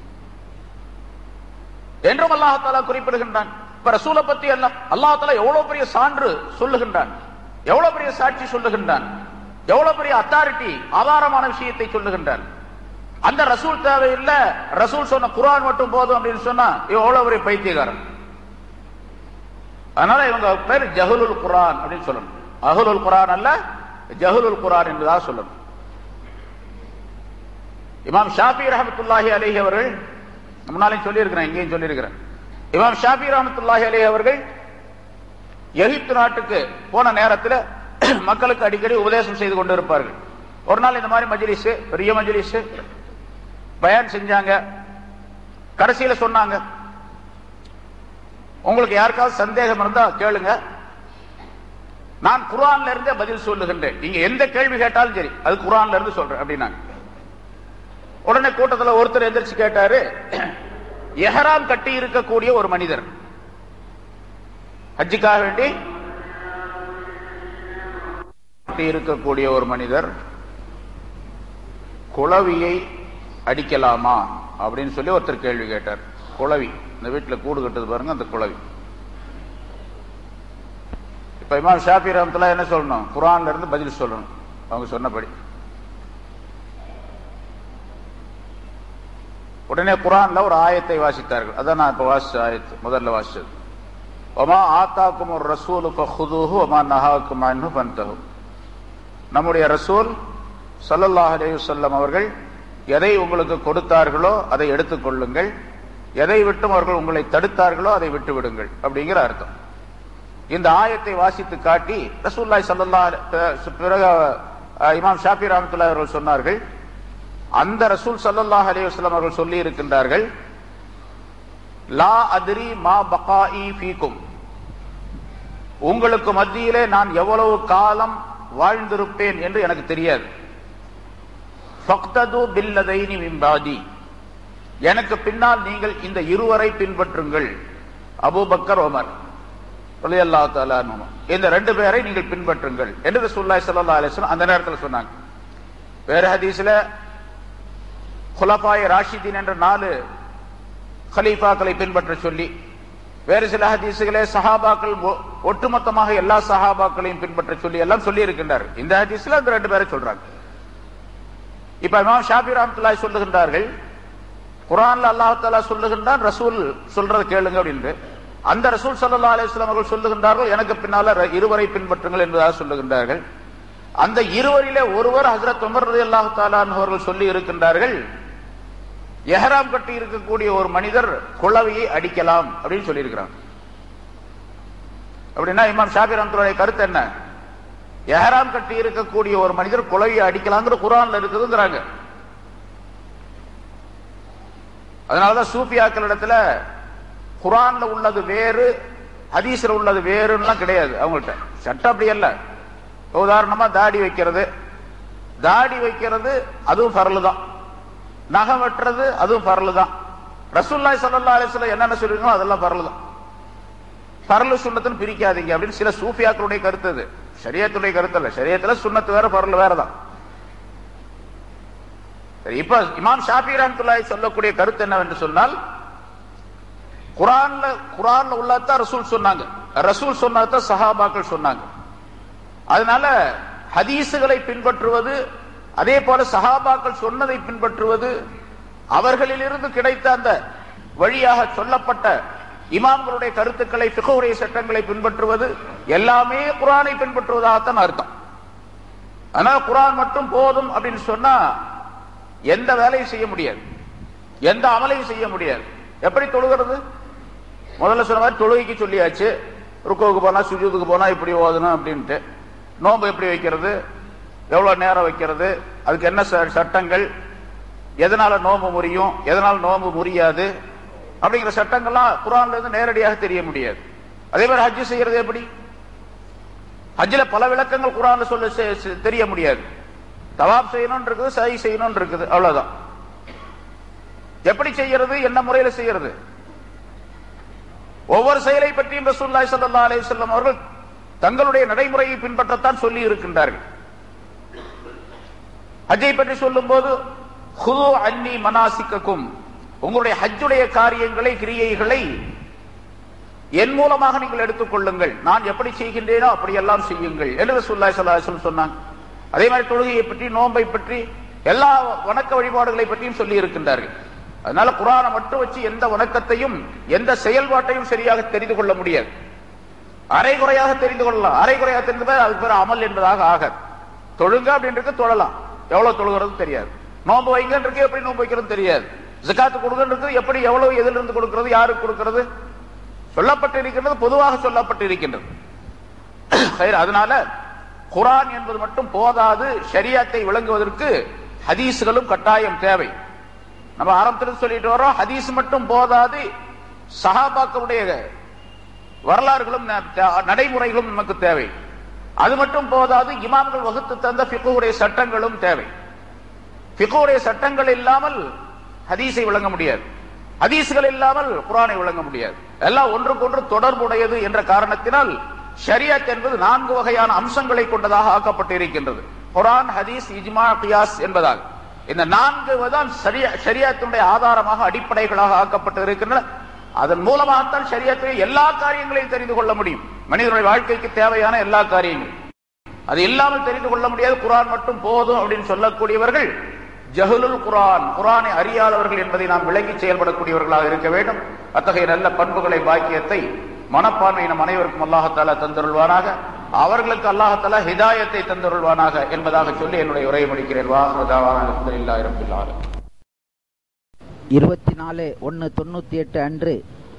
S1: என்றும் அல்லாஹ் தஆலா குறிப்பிடுகின்றான் இப்ப ரசூலை பத்தி அல்ல அல்லாஹ் தஆலா எவ்வளவு பெரிய சான்று சொல்லுகின்றான் எவ்வளவு பெரிய சாட்சி சொல்லுகின்றான் எவ்வளவு பெரிய அத்தாரிட்டி ஆதாரமான விஷயத்தை சொல்லுகின்றான் அந்த ரசூல் தேவையில்லை ரசூல் சொன்ன குரான் மட்டும் போதும் அப்படின்னு சொன்னா இவன் எவ்வளவு பெரிய பைத்தியக்காரன் அதனால இவங்க பேர் ஜஹலுல் குரான் அப்படின்னு சொல்லணும் அஹுலுல் குரான் அல்ல ஜஹலுல் குரான் என்றுதான் சொல்லணும் இமாம் ஷாஃபி ரஹமத்துல்லாஹி அலைஹி அவர்கள் முன்னாலையும் சொல்லியிருக்கிறேன் இங்கேயும் சொல்லியிருக்கிறேன் இமாம் ஷாஃபி ரஹமத்துல்லாஹி அலைஹி அவர்கள் எகிப்து நாட்டுக்கு போன நேரத்தில் மக்களுக்கு அடிக்கடி உபதேசம் செய்து கொண்டு இருப்பார்கள் ஒரு நாள் இந்த மாதிரி மஜ்லிஸ் பெரிய மஜ்லிஸ் பயான் செஞ்சாங்க கடைசியில சொன்னாங்க உங்களுக்கு யாருக்காவது சந்தேகம் இருந்தா கேளுங்க நான் குரான்ல இருந்தே பதில் சொல்லுகின்றேன் நீங்க எந்த கேள்வி கேட்டாலும் சரி அது குரான்ல இருந்து சொல்றேன் அப்படின்னாங்க உடனே கூட்டத்தில் ஒருத்தர் எந்திரிச்சு கேட்டாரு எஹராம் கட்டி இருக்கக்கூடிய ஒரு மனிதர் ஹஜ்ஜுக்காக வேண்டி கட்டி இருக்கக்கூடிய ஒரு மனிதர் குளவியை அடிக்கலாமா அப்படின்னு சொல்லி ஒருத்தர் கேள்வி கேட்டார் குளவி இந்த வீட்டில் கூடு கட்டுது பாருங்க அந்த குளவி இப்ப இமாம் ஷாஃபி ரஹமத்துல்லா என்ன சொல்லணும் குரான்ல இருந்து பதில் சொல்லணும் அவங்க சொன்னபடி உடனே குரான்ல ஒரு ஆயத்தை வாசித்தார்கள் அதான் நான் இப்ப வாசிச்ச ஆயத்து முதல்ல வாசிச்சது ஒமா ஆத்தாக்கும் ஒரு ரசூலு ஃபஹுதுஹு ஒமா நஹாக்கும் அன்ஹு ஃபன்தஹு நம்முடைய ரசூல் ஸல்லல்லாஹு அலைஹி வஸல்லம் அவர்கள் எதை உங்களுக்கு கொடுத்தார்களோ அதை எடுத்துக் கொள்ளுங்கள் எதை விட்டும் அவர்கள் உங்களை தடுத்தார்களோ அதை விட்டு விடுங்கள் அப்படிங்கிற அர்த்தம் இந்த ஆயத்தை வாசித்து காட்டி ரசூல்லாய் ஸல்லல்லாஹு அலைஹி பிறகு அஹ், இமாம் ஷாஃபி ரஹ்மத்துல்லாஹி அவர்கள் சொன்னார்கள் அந்த ரசூல் ஸல்லல்லாஹு அலைஹி வஸல்லம் அவர்கள் சொல்லி இருக்கின்றார்கள் லா அத்ரி மா பகாஇ ஃபீக்கும் உங்களுக்கு மத்தியிலே நான் எவ்வளவு காலம் வாழ்ந்திருப்பேன் என்று எனக்கு தெரியாது ஃபக்தது பில்லதைனி மிம்பாதி எனக்கு பின்னால் நீங்கள் இந்த இருவரை பின்பற்றுங்கள் அபூபக்கர் ஒமர் ரலியல்லாஹு தஆலா அன்ஹுமா. இந்த ரெண்டு பேரை நீங்கள் பின்பற்றுங்கள் என்று ரசூலுல்லாஹி ஸல்லல்லாஹு அலைஹி வஸல்லம் அந்த நேரத்தில் சொன்னாங்க வேற ஹதீஸ்ல குலபாய் ராஷிதீன் என்ற நாலு கலீஃபாக்களை பின்பற்ற சொல்லி வேறு சில ஹதீசுகளே சஹாபாக்கள் ஒ- ஒட்டுமொத்தமாக எல்லா சஹாபாக்களையும் பின்பற்ற சொல்லி எல்லாம் சொல்லி இருக்கின்றார் இந்த ஹதீஸ்ல அந்த ரெண்டு பேரை சொல்றாங்க இப்ப இமாம் ஷாபி ரஹ்மத்துல்லாஹி சொல்லுகின்றார்கள் குர்ஆன்ல அல்லாஹ் தஆலா சொல்லுகின்றான் ரசூல் சொல்றத கேளுங்க அப்படின்னு அந்த ரசூல் ஸல்லல்லாஹு அலைஹி வஸல்லம் அவர்கள் சொல்லுகின்றார்கள் எனக்கு பின்னால ர- இருவரை பின்பற்றுங்கள் என்பதாக சொல்லுகின்றார்கள் அந்த இருவரிலே ஒருவர் ஹஜ்ரத் உமர் ரலியல்லாஹு தஆலா அன்ஹு அவர்கள் சொல்லி இருக்கின்றார்கள் எஹராம் கட்டி இருக்கக்கூடிய ஒரு மனிதர் குளவியை அடிக்கலாம் அப்படின்னு சொல்லியிருக்கிறாங்க அப்படின்னா இமாம் ஷாபி ரஹ்மத்துல்லாஹி கருத்து என்ன எஹராம் கட்டி இருக்கக்கூடிய ஒரு மனிதர் குளவியை அடிக்கலாங்கிற குரான்ல இருக்குதுங்கிறாங்க அதனாலதான் சூஃபியாக்கள் இடத்துல குரான்ல உள்ளது வேறு ஹதீஸ்ல உள்ளது வேறுலாம் கிடையாது அவங்கள்ட்ட சட்டம் அப்படி அல்ல இப்ப உதாரணமா தாடி வைக்கிறது தாடி வைக்கிறது அதுவும் ஃபரலு தான் நகம் வெட்டுறது அதுவும் ஃபரலு தான் ரசூல்லாய் ஸல்லல்லாஹு அலைஹி வஸல்லம் என்னென்ன சொல்லிருக்கோ அதெல்லாம் ஃபரலு தான் பரலு சுண்ணத்துன்னு பிரிக்காதீங்க அப்படின்னு சில சூஃபியாக்களுடைய கருத்து அது ஷரியத்துடைய கருத்து அல்ல ஷரியத்துல சுண்ணத்து வேற பரலு வேற தான் சரி இப்ப இமாம் ஷாஃபி ரஹ்மத்துல்லாஹி சொல்லக்கூடிய கருத்து என்னவென்று சொன்னால் குரான்ல குரான்ல உள்ளதான் ரசூல் சொன்னாங்க ரசூல் சொன்னதான் சஹாபாக்கள் சொன்னாங்க அதனால ஹதீசுகளை பின்பற்றுவது அதே போல சஹாபாக்கள் சொன்னதை பின்பற்றுவது அவர்களிலிருந்து கிடைத்த அந்த வழியாக சொல்லப்பட்ட இமாம்களுடைய கருத்துக்களை பிகவுடைய சட்டங்களை பின்பற்றுவது எல்லாமே குரானை பின்பற்றுவதாகத்தான் அர்த்தம் ஆனால் குரான் மட்டும் போதும் அப்படின்னு சொன்னா எந்த வேலையும் செய்ய முடியாது எந்த அமலையும் செய்ய முடியாது எப்படி தொழுகிறது முதல்ல சொன்ன மாதிரி தொழுகைக்கு சொல்லியாச்சு ருக்கோவுக்கு போனா சுஜூதுக்கு போனா இப்படி ஓதணும் அப்படின்ட்டு நோன்பு எப்படி வைக்கிறது எவ்வளவு நேரம் வைக்கிறது அதுக்கு என்ன ச- சட்டங்கள் எதனால நோன்பு முறியும் எதனால நோன்பு முறியாது அப்படிங்கிற சட்டங்கள்லாம் குரான்ல இருந்து நேரடியாக தெரிய முடியாது அதே மாதிரி ஹஜ்ஜு செய்யறது எப்படி ஹஜ்ஜில பல விளக்கங்கள் குரான்ல சொல்ல செ- செ- தெரிய முடியாது தவாப் செய்யணும்னு இருக்குது சை செய்யணும்னு இருக்குது அவ்வளவுதான் எப்படி செய்யறது என்ன முறையில செய்யறது ஒவ்வொரு செயலை பற்றியும் ரசூலுல்லாஹி ஸல்லல்லாஹு அலைஹி வஸல்லம் அவர்கள் தங்களுடைய நடைமுறையை பின்பற்றத்தான் சொல்லி இருக்கின்றார்கள் ஹஜ்ஜை பற்றி சொல்லும்போது ஹுது அன்னி மனாசிக்கக்கும் உங்களுடைய ஹஜ்ஜுடைய காரியங்களை கிரியைகளை என் மூலமாக நீங்கள் எடுத்துக் கொள்ளுங்கள் நான் எப்படி செய்கின்றேனோ அப்படியெல்லாம் செய்யுங்கள் என்று ரசூலுல்லாஹி ஸல்லல்லாஹு அலைஹி வஸல்லம் சொன்னாங்க அதே மாதிரி தொழுகையை பற்றி நோன்பை பற்றி எல்லா வணக்க வழிபாடுகளை பற்றியும் சொல்லி இருக்கின்றார்கள் அதனால குரானை மட்டும் வச்சு எந்த வணக்கத்தையும் எந்த செயல்பாட்டையும் சரியாக தெரிந்து கொள்ள முடியாது அரைகுறையாக தெரிந்து கொள்ளலாம் அரைகுறையாக தெரிந்து போய் அதுக்கு பேர் அமல் என்பதாக ஆகாது தொழுங்க அப்படின்றது தொழலாம் எவ்வளவு தொழுகிறது தெரியாது நோன்பு வைங்கன்றது எப்படி நோன்பு வைக்கிறது தெரியாது ஜகாத்து கொடுங்கன்றது எப்படி எவ்வளவு எதிலிருந்து இருந்து கொடுக்கிறது யாருக்கு கொடுக்கிறது சொல்லப்பட்டு இருக்கின்றது பொதுவாக சொல்லப்பட்டு இருக்கின்றது சரி, அதனால குரான் என்பது மட்டும் போதாது ஷரியத்தை விளங்குவதற்கு ஹதீஸ்களும் கட்டாயம் தேவை நம்ம ஆரம்பத்தில் சொல்லிட்டு வரோம் ஹதீஸ் மட்டும் போதாது சஹாபாக்களுடைய வரலாறுகளும் ந- தே- நடைமுறைகளும் நமக்கு தேவை அது மட்டும் போதாது இமாம்கள் வகுத்து தந்த ஃபிக்குடைய சட்டங்களும் தேவை ஃபிக்குடைய சட்டங்கள் இல்லாமல் ஹதீஸை விளங்க முடியாது ஹதீஸ்கள் இல்லாமல் குரானை விளங்க முடியாது எல்லாம் ஒன்றுக்கொன்று தொடர்புடையது என்ற காரணத்தினால் ஷரியத் என்பது நான்கு வகையான அம்சங்களை கொண்டதாக ஆக்கப்பட்டு இருக்கின்றது குரான் ஹதீஸ் இஜ்மா கியாஸ் என்பதால் இந்த நான்கு தான் ஷரியத்தினுடைய ஆதாரமாக அடிப்படைகளாக ஆக்கப்பட்டு இருக்கின்றன அதன் மூலமாகத்தான் ஷரியத்தில் எல்லா காரியங்களையும் தெரிந்து கொள்ள முடியும் மனிதனுடைய வாழ்க்கைக்கு தேவையான எல்லா காரியங்களும் அது இல்லாமல் தெரிந்து கொள்ள முடியாது குரான் மட்டும் போதும் அப்படின்னு சொல்லக்கூடியவர்கள் ஜஹலுல் குரான் குரானை அறியாதவர்கள் என்பதை நாம் விளங்கி செயல்படக்கூடியவர்களாக இருக்க வேண்டும் அத்தகைய நல்ல பண்புகளை பாக்கியத்தை மனப்பான்மை நம் அனைவருக்கும் அல்லாஹத்தாலா தந்தருள்வானாக அவர்களுக்கு அல்லாஹத்தாலா ஹிதாயத்தை தந்தருள்வானாக என்பதாக சொல்லி என்னுடைய உரையை முடிக்கிறேன் வாஹ்மதாவான அல்ஹம்துலில்லாஹி ரப்பில் ஆலமீன்
S2: இருபத்தி நாலு ஒன்று தொண்ணூற்றி எட்டு அன்று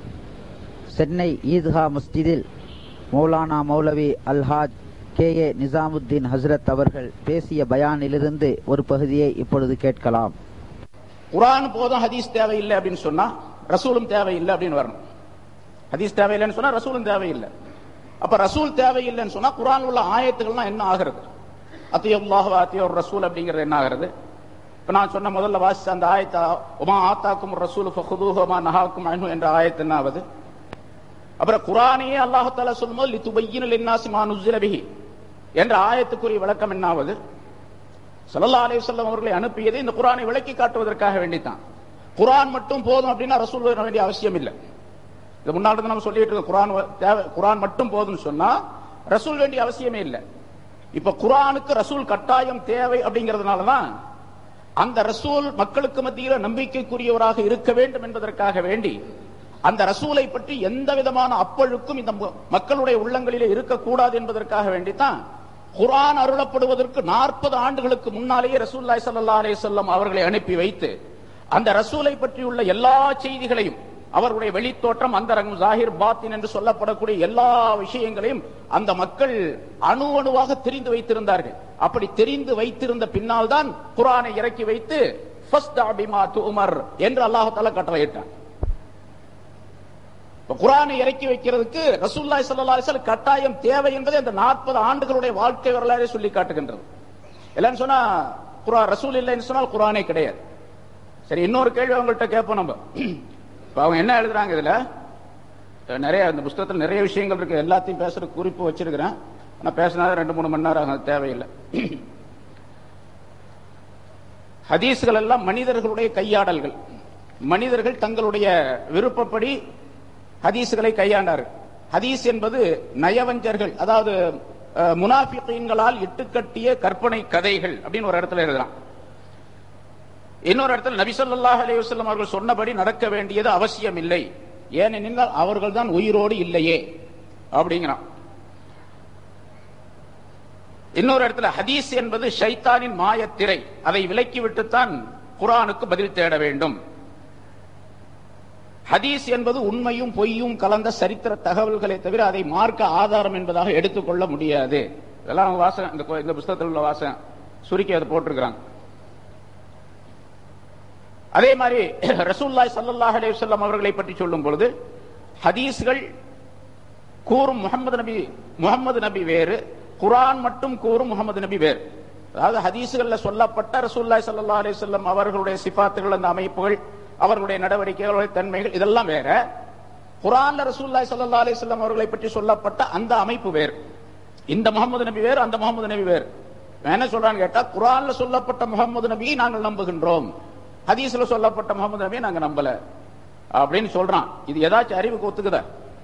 S2: சென்னை ஈத்ஹா மஸ்ஜிதில் மௌலானா மௌலவி அல்ஹாஜ் கே ஏ நிசாமுத்தீன் ஹஸ்ரத் அவர்கள் பேசிய பயானிலிருந்து ஒரு பகுதியை இப்பொழுது கேட்கலாம்
S1: குரான் போதும் ஹதீஸ் தேவையில்லை அப்படின்னு சொன்னா ரசூலும் தேவையில்லை அப்படின்னு வரணும் ஹதீஸ் தேவையில்லைன்னு சொன்னா ரசூலும் தேவையில்லை அப்ப ரசூல் தேவையில்லைன்னு சொன்னா குரான் உள்ள ஆயத்துகள்லாம் என்ன ஆகிறது அத்தியுல்லாஹ் அத்தியோர் ரசூல் அப்படிங்கிறது என்ன ஆகிறது இப்ப நான் சொன்ன முதல்ல வாசிச்ச அந்த ஆயத்தா உமா ஆத்தாக்கும் ரசூல் ஃபஹுதூஹு வமா நஹாக்கும் அன்ஹு என்ற ஆயத்து என்ன ஆகுது அப்புறம் குரானையே அல்லாஹ் தாலா சொல்லும்போது லித்துபையின லின்னாசி மா நுஸ்ஸில பிஹி என்ற ஆயத்துக்குரிய விளக்கம் என்ன ஆகுது ஸல்லல்லாஹு அலைஹி வஸல்லம் அவர்களை அனுப்பியது இந்த குரானை விளக்கி காட்டுவதற்காக வேண்டித்தான் குரான் மட்டும் போதும் அப்படின்னா ரசூல் வர வேண்டிய அவசியம் இல்லை இது முன்னாடி இருந்து நம்ம சொல்லிட்டு இருக்கோம் குரான் வ- தேவை குரான் மட்டும் போதும்னு சொன்னா ரசூல் வேண்டிய அவசியமே இல்லை இப்ப குரானுக்கு ரசூல் கட்டாயம் தேவை அப்படிங்கிறதுனால தான் அந்த ரசூல் மக்களுக்கு மத்தியில நம்பிக்கைக்குரியவராக இருக்க வேண்டும் என்பதற்காக வேண்டி அந்த ரசூலை பற்றி எந்த விதமான அப்பழுக்கும் இந்த ம- மக்களுடைய உள்ளங்களிலே இருக்கக்கூடாது என்பதற்காக வேண்டித்தான் குர்ஆன் அருளப்படுவதற்கு நாற்பது ஆண்டுகளுக்கு முன்னாலேயே ரசூல்லாய் ஸல்லல்லாஹு அலைஹி வஸல்லம் அவர்களை அனுப்பி வைத்து அந்த ரசூலை பற்றியுள்ள எல்லா செய்திகளையும் அவருடைய வெளித்தோற்றம் அந்தரங்கம் ஜாகிர் பாத்தின் என்று சொல்லப்படக்கூடிய எல்லா விஷயங்களையும் அந்த மக்கள் அணு அணுவாக தெரிந்து வைத்திருந்தார்கள் அப்படி தெரிந்து வைத்திருந்த பின்னால் தான் குரானை இறக்கி வைத்து "ஃபஸ்தா பிமா துஅமர்" என்று அல்லாஹ் தஆலா கட்டளையிட்டான் இப்ப குரானை இறக்கி வைக்கிறதுக்கு ரசூலுல்லாஹி ஸல்லல்லாஹு அலைஹி வஸல்லம் கட்டாயம் தேவை என்பதை அந்த 40 ஆண்டுகளுடைய வாழ்க்கை வரலாறே சொல்லி காட்டுகின்றது இல்லைன்னு சொன்னா குரான் ரசூல் இல்லைன்னு சொன்னால் குரானே கிடையாது சரி இன்னொரு கேள்வி அவங்கள்ட்ட கேட்போம் நம்ம இப்ப அவங்க என்ன எழுதுறாங்க இதுல அஹ் நிறைய இந்த புஸ்தகத்துல நிறைய விஷயங்கள் இருக்கு எல்லாத்தையும் பேசுற குறிப்பு வச்சிருக்கிறேன் ஆனா பேசினா ரெண்டு மூணு மணி நேரம் ஆகும், அது தேவையில்லை
S3: ஹதீஸ்கள் எல்லாம் மனிதர்களுடைய கையாடல்கள் மனிதர்கள் தங்களுடைய விருப்பப்படி ஹதீஸ்களை கையாண்டார்கள் ஹதீஸ் என்பது நயவஞ்சர்கள் அதாவது அஹ், முனாஃபிகீன்களால் இட்டுக்கட்டிய கற்பனை கதைகள் அப்படின்னு ஒரு இடத்துல எழுதுறான் இன்னொரு இடத்துல நபி ஸல்லல்லாஹு அலைஹி வஸல்லம் அவர்கள் சொன்னபடி நடக்க வேண்டியது அவசியம் இல்லை ஏனெனில் அவர்கள் தான் உயிரோடு இல்லையே அப்படிங்கிறான் இன்னொரு இடத்துல ஹதீஸ் என்பது ஷைத்தானின் மாயத்திரை அதை விலக்கிவிட்டுத்தான் குர்ஆனுக்கு பதில் தேட வேண்டும் ஹதீஸ் என்பது உண்மையும் பொய்யும் கலந்த சரித்திர தகவல்களை தவிர அதை மார்க்க ஆதாரம் என்பதாக எடுத்துக்கொள்ள முடியாது இதெல்லாம் அவங்க வாசகம் இந்த இந்த புஸ்தகத்தில் உள்ள வாசகம் சுருக்கி அதை போட்டிருக்கிறாங்க அதே மாதிரி ரசூல்லாய் ஸல்லல்லாஹு அலைஹி வஸல்லம் அவர்களை பற்றி சொல்லும் பொழுது ஹதீஸ்கள் கூறும் முகமது நபி முகமது நபி வேறு குர்ஆன் மட்டும் கூறும் முகமது நபி வேறு அதாவது ஹதீஸ்கள்ல சொல்லப்பட்ட ரசூல்லாய் ஸல்லல்லாஹு அலைஹி வஸல்லம் அவர்களுடைய சிபாத்துகள் அந்த அமைப்புகள் அவர்களுடைய நடவடிக்கைகள் அவருடைய தன்மைகள் இதெல்லாம் வேற குர்ஆன்ல ரசூல்லாய் ஸல்லல்லாஹு அலைஹி வஸல்லம் அவர்களை பற்றி சொல்லப்பட்ட அந்த அமைப்பு வேறு இந்த முகமது நபி வேறு அந்த முகமது நபி வேறு இவன் என்ன சொல்றான்னு கேட்டா குர்ஆன்ல சொல்லப்பட்ட முகமது நபியை நாங்கள் நம்புகின்றோம் ஹதீஸ்ல சொல்லப்பட்ட முகமது நபியை நாங்க நம்பல அப்படின்னு சொல்றான் இது ஏதாச்சும் அறிவுக்கு ஒத்துக்குதா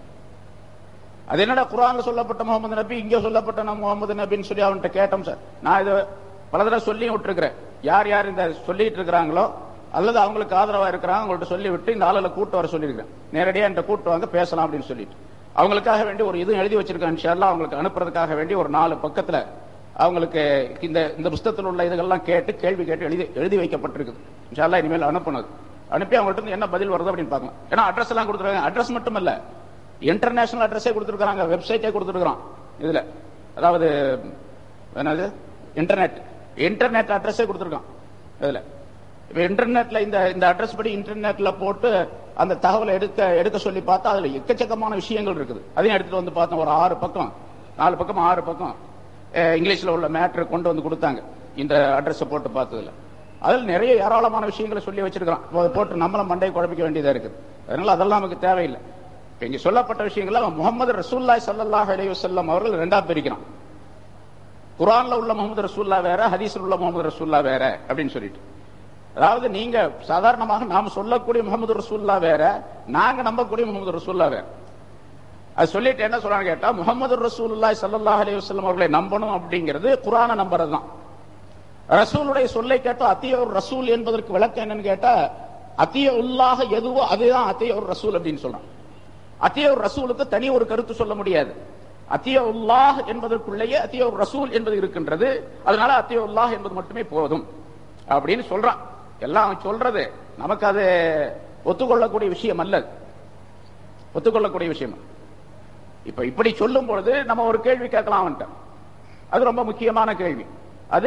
S3: அது என்னடா குர்ஆன்ல சொல்லப்பட்ட முகமது நபி இங்க சொல்லப்பட்ட நம்ம முகமது நபின்னு சொல்லி அவன்கிட்ட கேட்டோம் சார் நான் இதை பல தடவை சொல்லி விட்டுருக்கிறேன் யார் யார் இந்த சொல்லிட்டு இருக்கிறாங்களோ அல்லது அவங்களுக்கு ஆதரவா இருக்கிறாங்க அவங்கள்ட்ட சொல்லி விட்டு இந்த ஆளுல கூட்டு வர சொல்லியிருக்கேன் நேரடியா என்கிட்ட கூட்டு வாங்க பேசலாம் அப்படின்னு சொல்லிட்டு அவங்களுக்காக வேண்டி ஒரு இதுவும் எழுதி வச்சிருக்கேன் இன்ஷால்லா அவங்களுக்கு அனுப்புறதுக்காக வேண்டி ஒரு நாலு பக்கத்துல அவங்களுக்கு இந்த இந்த புஸ்தகத்தில் உள்ள இதுகள்லாம் கேட்டு கேள்வி கேட்டு எழுதி எழுதி வைக்கப்பட்டிருக்குது இன்ஷால்லா இனிமேல் அனுப்புனது அனுப்பி அவங்கள்ட்ட இருந்து என்ன பதில் வருது அப்படின்னு பார்க்கலாம் ஏன்னா அட்ரஸ் எல்லாம் கொடுத்துருக்காங்க அட்ரஸ் மட்டும் இல்ல இன்டர்நேஷனல் அட்ரஸே கொடுத்துருக்காங்க வெப்சைட்டே கொடுத்துருக்கான் இதுல அதாவது என்னது இன்டர்நெட் இன்டர்நெட் அட்ரஸே கொடுத்துருக்கான் இதுல இப்ப இன்டர்நெட்ல இந்த இந்த அட்ரஸ் படி இன்டர்நெட்ல போட்டு அந்த தகவலை எடுக்க எடுக்க சொல்லி பார்த்தா அதுல எக்கச்சக்கமான விஷயங்கள் இருக்குது அதையும் எடுத்துட்டு வந்து பார்த்தோம் ஒரு ஆறு பக்கம் நாலு பக்கம் ஆறு பக்கம் அஹ், இங்கிலீஷ்ல உள்ள மேட்ரு கொண்டு வந்து கொடுத்தாங்க இந்த அட்ரஸ் போட்டு பார்த்ததுல அதில் நிறைய ஏராளமான விஷயங்களை சொல்லி வச்சிருக்கான் அதை போட்டு நம்மளும் மண்டை குழப்பிக்க வேண்டியதா இருக்குது அதனால அதெல்லாம் நமக்கு தேவையில்லை இப்ப இங்க சொல்லப்பட்ட விஷயங்களை அவன் முகமது ரசூல்லாய் ஸல்லல்லாஹு அலைஹி வஸல்லம் அவர்கள் ரெண்டா பிரிக்கிறான் குர்ஆன்ல உள்ள முகமது ரசூல்லா வேற ஹதீஸ்ல உள்ள முகமது ரசூல்லா வேற அப்படின்னு சொல்லிட்டு அதாவது நீங்க சாதாரணமாக நாம் சொல்லக்கூடிய முகமது ரசூல்லா வேற நாங்க நம்பக்கூடிய முகமது ரசூல்லா வேற அது சொல்லிட்டு என்ன சொல்றாங்க கேட்டா முகமது ரசூலுல்லாஹி ஸல்லல்லாஹு அலைஹி வஸல்லம் அவர்களை நம்பணும் அப்படிங்கிறது குர்ஆனை நம்புறது தான் ரசூலுடைய சொல்லை கேட்டா அத்திய ஒரு ரசூல் என்பதற்கு விளக்கம் என்னன்னு கேட்டா அத்திய உல்லாக எதுவோ அதுதான் அத்திய ஒரு ரசூல் அப்படின்னு சொல்றான் அத்திய ஒரு ரசூலுக்கு தனி ஒரு கருத்து சொல்ல முடியாது அத்திய உல்லாஹ் என்பதற்குள்ளேயே அத்திய ஒரு ரசூல் என்பது இருக்கின்றது அதனால அத்திய உல்லாஹ் என்பது மட்டுமே போதும் அப்படின்னு சொல்றான் எல்லாம் அவன் சொல்றது நமக்கு அது ஒத்துக்கொள்ளக்கூடிய விஷயம் அல்ல ஒத்துக்கொள்ளக்கூடிய விஷயம் அல்ல. இப்ப இப்படி சொல்லும் பொழுது நம்ம ஒரு கேள்வி கேட்கலாம் அவன்கிட்ட அது ரொம்ப முக்கியமான கேள்வி அது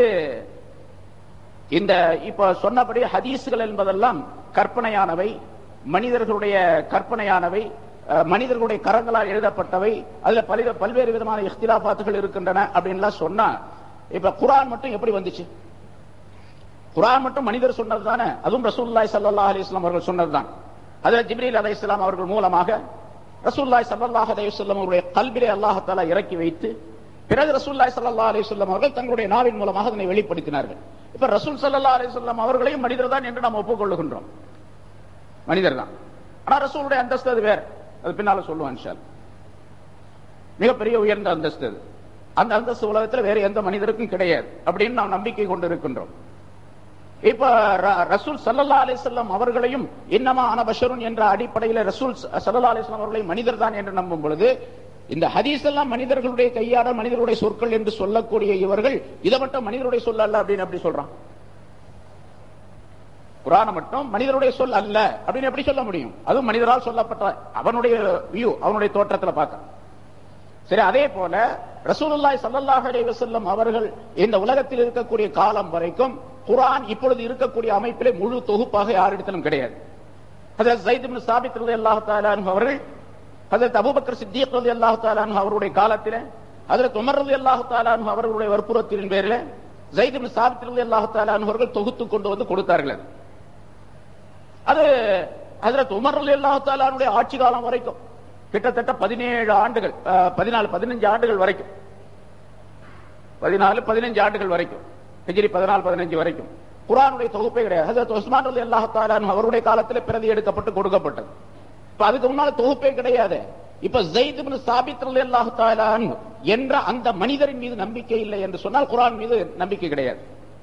S3: இந்த இப்ப சொன்னபடி ஹதீஸ்கள் என்பதெல்லாம் கற்பனையானவை மனிதர்களுடைய கற்பனையானவை அஹ், மனிதர்களுடைய கரங்களால் எழுதப்பட்டவை அதுல பல பல்வேறு விதமான இஃப்திலாபாத்துகள் இருக்கின்றன அப்படின்லாம் சொன்னா இப்ப குர்ஆன் மட்டும் எப்படி வந்துச்சு குர்ஆன் மட்டும் மனிதர் சொன்னது தானே அதுவும் ரசூலுல்லாஹி ஸல்லல்லாஹு அலைஹி வஸல்லம் அவர்கள் சொன்னதுதான் அதுல ஜிப்ரீல் அலைஹிஸ்ஸலாம் அவர்கள் மூலமாக ரசூலுல்லாஹி ஸல்லல்லாஹு அலைஹி வஸல்லம் அவருடைய கல்விலே அல்லாஹ் தஆலா இறக்கி வைத்து பிறகு ரசூலுல்லாஹி ஸல்லல்லாஹு அலைஹி வஸல்லம் அவர்கள் தங்களுடைய நாவின் மூலமாக அதனை வெளிப்படுத்தினார்கள் இப்ப ரசூல் ஸல்லல்லாஹு அலைஹி வஸல்லம் அவர்களையும் மனிதர் தான் என்று நாம் ஒப்புக்கொள்ளுகின்றோம் மனிதர் தான் ஆனா ரசூலுடைய அந்தஸ்து அது வேற அது பின்னால சொல்லுவான் இன்ஷா அல்லாஹ். மிகப்பெரிய உயர்ந்த அந்தஸ்து அது அந்த அந்தஸ்து உலகத்துல வேற எந்த மனிதருக்கும் கிடையாது அப்படின்னு நாம் நம்பிக்கை கொண்டு இருக்கின்றோம் இப்ப ர- ரசூல் சல்லல்லா அலிஸ்லாம் அவர்களையும் இன்னமா அனபஷருன் என்ற அடிப்படையில் ரசூல் சல்லல்லா அலிஸ்லாம் அவர்களை மனிதர் தான் என்று நம்பும் பொழுது இந்த ஹதீஸ் எல்லாம் மனிதர்களுடைய கையாடல் மனிதர்களுடைய சொற்கள் என்று சொல்லக்கூடிய இவர்கள் இதை மட்டும் மனிதருடைய சொல் அல்ல அப்படின்னு எப்படி சொல்றான் குரான மட்டும் மனிதருடைய சொல் அல்ல அப்படின்னு எப்படி சொல்ல முடியும் அதுவும் மனிதரால் சொல்லப்பட்ட அவனுடைய வியூ அவனுடைய தோற்றத்துல பார்க்க சரி அதே போல ரசூலுல்லாஹி ஸல்லல்லாஹு அலைஹி வஸல்லம் அவர்கள் இந்த உலகத்தில் இருக்கக்கூடிய காலம் வரைக்கும் குர்ஆன் இப்பொழுது இருக்கக்கூடிய அமைப்பிலே முழு தொகுப்பாக யாரிடத்திலும் கிடையாது ஹஜரத் ஸைத் இப்னு சாபித் ரலியல்லாஹு தஆலா அன்ஹு அவர்கள் ஹஜரத் அபூபக்கர் சித்திக் ரலியல்லாஹு தஆலா அன்ஹு அவருடைய காலத்திலே ஹஜரத் உமர் ரலியல்லாஹு தஆலா அன்ஹு அவர்களுடைய வற்புறுத்தலின் பேரில் ஸைத் இப்னு சாபித் ரலியல்லாஹு தஆலா அன்ஹு அவர்கள் தொகுத்து கொண்டு வந்து கொடுத்தார்கள் அது. அது ஹஜரத் உமர் ரலியல்லாஹு தஆலா அன்ஹுடைய ஆட்சி காலம் வரைக்கும் கிட்டத்தட்ட பதினேழு ஆண்டுகள் அஹ், பதினாலு பதினஞ்சு ஆண்டுகள் வரைக்கும் பதினாலு பதினஞ்சு ஆண்டுகள் வரைக்கும் ஹிஜ்ரி பதினாலு பதினஞ்சு வரைக்கும் குரானுடைய தொகுப்பே கிடையாது ஹஜரத் உஸ்மான் ரலி அல்லாஹ் தஆலா அவருடைய காலத்தில் பிரதி எடுக்கப்பட்டு கொடுக்கப்பட்டது இப்ப அதுக்கு முன்னால தொகுப்பே கிடையாது இப்ப ஜெயித் இப்னு சாபித் ரலியல்லாஹு தஆலா அன்ஹு என்ற அந்த மனிதரின் மீது நம்பிக்கை இல்லை என்று சொன்னால் குர்ஆன் மீது நம்பிக்கை கிடையாது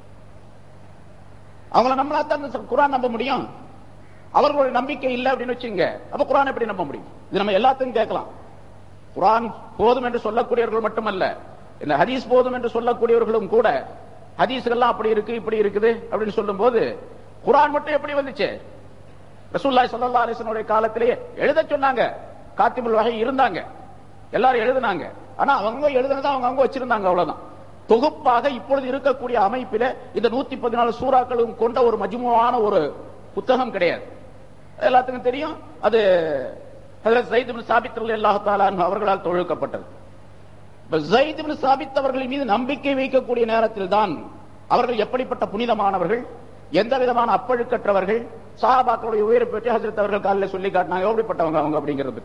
S3: அவங்கள நம்மளா தான் குர்ஆன் நம்ப முடியும் அவர்களுடைய நம்பிக்கை இல்லை அப்படின்னு வச்சுங்க அப்ப குர்ஆன் எப்படி நம்ப முடியும் இது நம்ம எல்லாத்தையும் கேட்கலாம் குர்ஆன் போதும் என்று சொல்லக்கூடியவர்கள் மட்டுமல்ல இந்த ஹதீஸ் போதும் என்று சொல்லக்கூடியவர்களும் கூட ஹதீஸ்கள்லாம் அப்படி இருக்கு இப்படி இருக்குது அப்படின்னு சொல்லும்போது குர்ஆன் மட்டும் எப்படி வந்துச்சு ரசூலுல்லாஹி ஸல்லல்லாஹு அலைஹி வஸல்லம் காலத்திலேயே எழுத சொன்னாங்க காத்திபுல் வகை இருந்தாங்க எல்லாரும் எழுதுனாங்க ஆனா அவங்க எழுதுனதை அவங்க அவங்க வச்சிருந்தாங்க அவ்வளவுதான் தொகுப்பாக இப்பொழுது இருக்கக்கூடிய அமைப்பில இந்த நூத்தி பதினாலு சூறாக்களும் கொண்ட ஒரு மஜ்முவான ஒரு புத்தகம் கிடையாது எல்லாத்துக்கும் தெரியும் அது ஹஜரத் ஸைத் இப்னு சாபித் ரலியல்லாஹு தஆலா அன்ஹு அவர்களால் தொழுக்கப்பட்டது இப்ப ஸைத் இப்னு சாபித் அவர்கள் மீது நம்பிக்கை வைக்கக்கூடிய நேரத்தில் தான் அவர்கள் எப்படிப்பட்ட புனிதமானவர்கள் எந்த விதமான அப்பழுக்கற்றவர்கள் சஹாபாக்களுடைய உயிரை பற்றி ஹஜரத் அவர்கள் காலில் சொல்லி காட்டினாங்க எப்படிப்பட்டவங்க அவங்க அப்படிங்கிறது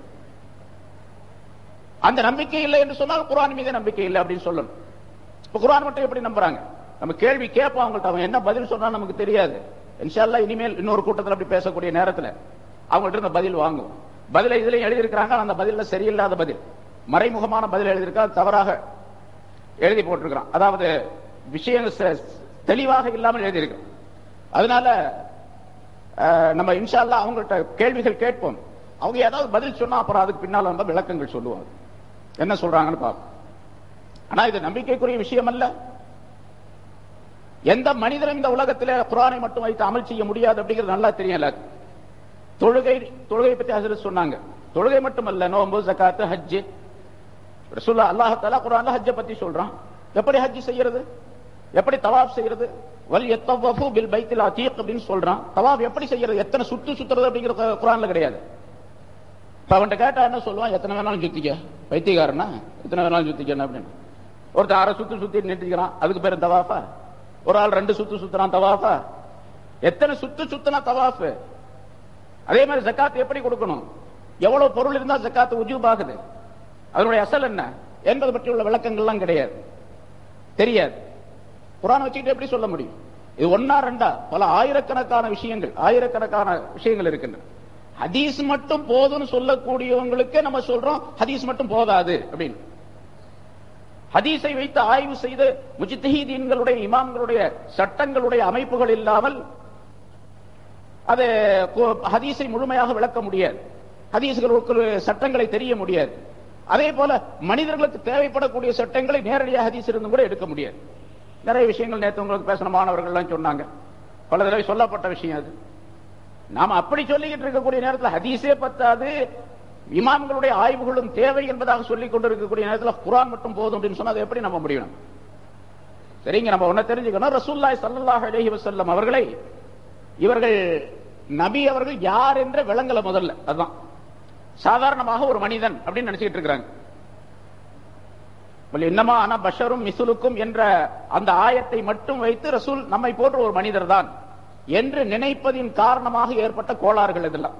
S3: அந்த நம்பிக்கை இல்லை என்று சொன்னால் குர்ஆன் மீது நம்பிக்கை இல்லை அப்படின்னு சொல்லணும் இப்ப குர்ஆன் மட்டும் எப்படி நம்புறாங்க நம்ம கேள்வி கேட்போம் அவங்கள்ட்ட அவன் என்ன பதில் சொன்னா நமக்கு தெரியாது இன்ஷா அல்லாஹ் இனிமேல் இன்னொரு கூட்டத்தில் அப்படி பேசக்கூடிய நேரத்துல அவங்கள்ட்ட இருந்த பதில் வாங்குவோம் பதில இதுலயும் எழுதியிருக்கிறாங்க ஆனா அந்த பதில்ல சரியில்லாத பதில் மறைமுகமான பதில் எழுதியிருக்கா தவறாக எழுதி போட்டிருக்கிறான் அதாவது விஷயங்கள் ச- தெளிவாக இல்லாமல் எழுதியிருக்கு அதனால அஹ், நம்ம இன்ஷா அல்லாஹ் அவங்கள்ட்ட கேள்விகள் கேட்போம் அவங்க ஏதாவது பதில் சொன்னா அப்புறம் அதுக்கு பின்னால நம்ம விளக்கங்கள் சொல்லுவாங்க என்ன சொல்றாங்கன்னு பார்ப்போம் ஆனா இது நம்பிக்கைக்குரிய விஷயம் அல்ல எந்த மனிதனும் இந்த உலகத்திலே குரானை மட்டும் வைத்து அமல் செய்ய முடியாது அப்படிங்கிறது நல்லா தெரியும் எல்லாருக்கும். தொழுகை தொழுகை பத்தி ஹசரத் சொன்னாங்க தொழுகை மட்டுமல்ல நோன்பு ஜகாத்து ஹஜ் ரசூல்லா அல்லாஹ் தஆலா குர்ஆன்ல ஹஜ்ஜ பத்தி சொல்றான் எப்படி ஹஜ் செய்யறது எப்படி தவாப் செய்யறது வல் யத்தவஃபு பில் பைத்தில் அதீக் அப்படின்னு சொல்றான் தவாப் எப்படி செய்யறது எத்தனை சுத்து சுத்துறது அப்படிங்கிறது கு- குர்ஆன்ல கிடையாது இப்ப அவன்கிட்ட கேட்டா என்ன சொல்லுவான் எத்தனை வேணாலும் சுத்திக்க பைத்தியக்காரனா எத்தனை வேணாலும் சுத்திக்கணும் அப்படின்னு ஒருத்தன் அரை சுத்து சுத்தி நிறுத்திக்கிறான் அதுக்கு பேரு தவாஃபா ஒரு ஆள் ரெண்டு சுத்து சுத்துறான் தவாஃபா எத்தனை சுத்து சுத்துனா தவாஃப் அதே மாதிரி ஜக்காத் எப்படி கொடுக்கணும் எவ்வளவு பொருள் இருந்தா ஜக்காத் உஜூப் ஆகுது அதனுடைய அசல் என்ன என்பது பற்றி உள்ள விளக்கங்கள்லாம் கிடையாது தெரியாது குரான் வச்சுக்கிட்டு எப்படி சொல்ல முடியும் இது ஒன்னா ரெண்டா பல ஆயிரக்கணக்கான விஷயங்கள் ஆயிரக்கணக்கான விஷயங்கள் இருக்கின்றன ஹதீஸ் மட்டும் போதும்னு சொல்லக்கூடியவங்களுக்கு நம்ம சொல்றோம் ஹதீஸ் மட்டும் போதாது அப்படின்னு ஹதீஸை வைத்து ஆய்வு செய்து முஜித்தஹீதீன்களுடைய இமாம்களுடைய சட்டங்களுடைய அமைப்புகள் இல்லாமல் அது கு- ஹதீஸை முழுமையாக விளக்க முடியாது ஹதீஸ்களுக்கு சட்டங்களை தெரிய முடியாது அதே போல மனிதர்களுக்கு தேவைப்படக்கூடிய சட்டங்களை நேரடியாக ஹதீஸ் இருந்தும் கூட எடுக்க முடியாது நிறைய விஷயங்கள் நேற்று உங்களுக்கு பேசின மாணவர்கள்லாம் சொன்னாங்க பல தடவை சொல்லப்பட்ட விஷயம் அது நாம அப்படி சொல்லிக்கிட்டு இருக்கக்கூடிய நேரத்தில் ஹதீஸே பத்தாது இமாம்களுடைய ஆய்வுகளும் தேவை என்பதாக சொல்லிக் கொண்டிருக்கக்கூடிய நேரத்தில் குர்ஆன் மட்டும் போதும் அப்படின்னு சொன்னா அதை எப்படி நம்ப முடியும் சரிங்க நம்ம ஒன்ன தெரிஞ்சுக்கணும் ரசூல்லாய் ஸல்லல்லாஹு அலைஹி வஸல்லம் அவர்களை இவர்கள் நபி அவர்கள் யார் என்ற விளங்கல முதல்ல அதுதான் சாதாரணமாக ஒரு மனிதன் அப்படின்னு நினைச்சுக்கிட்டு இருக்கிறாங்க வல் இன்னமா ஆனா பஷரும் மிசுலுக்கும் என்ற அந்த ஆயத்தை மட்டும் வைத்து ரசூல் நம்மை போன்ற ஒரு மனிதர் தான் என்று நினைப்பதின் காரணமாக ஏற்பட்ட கோளாறுகள் இதெல்லாம்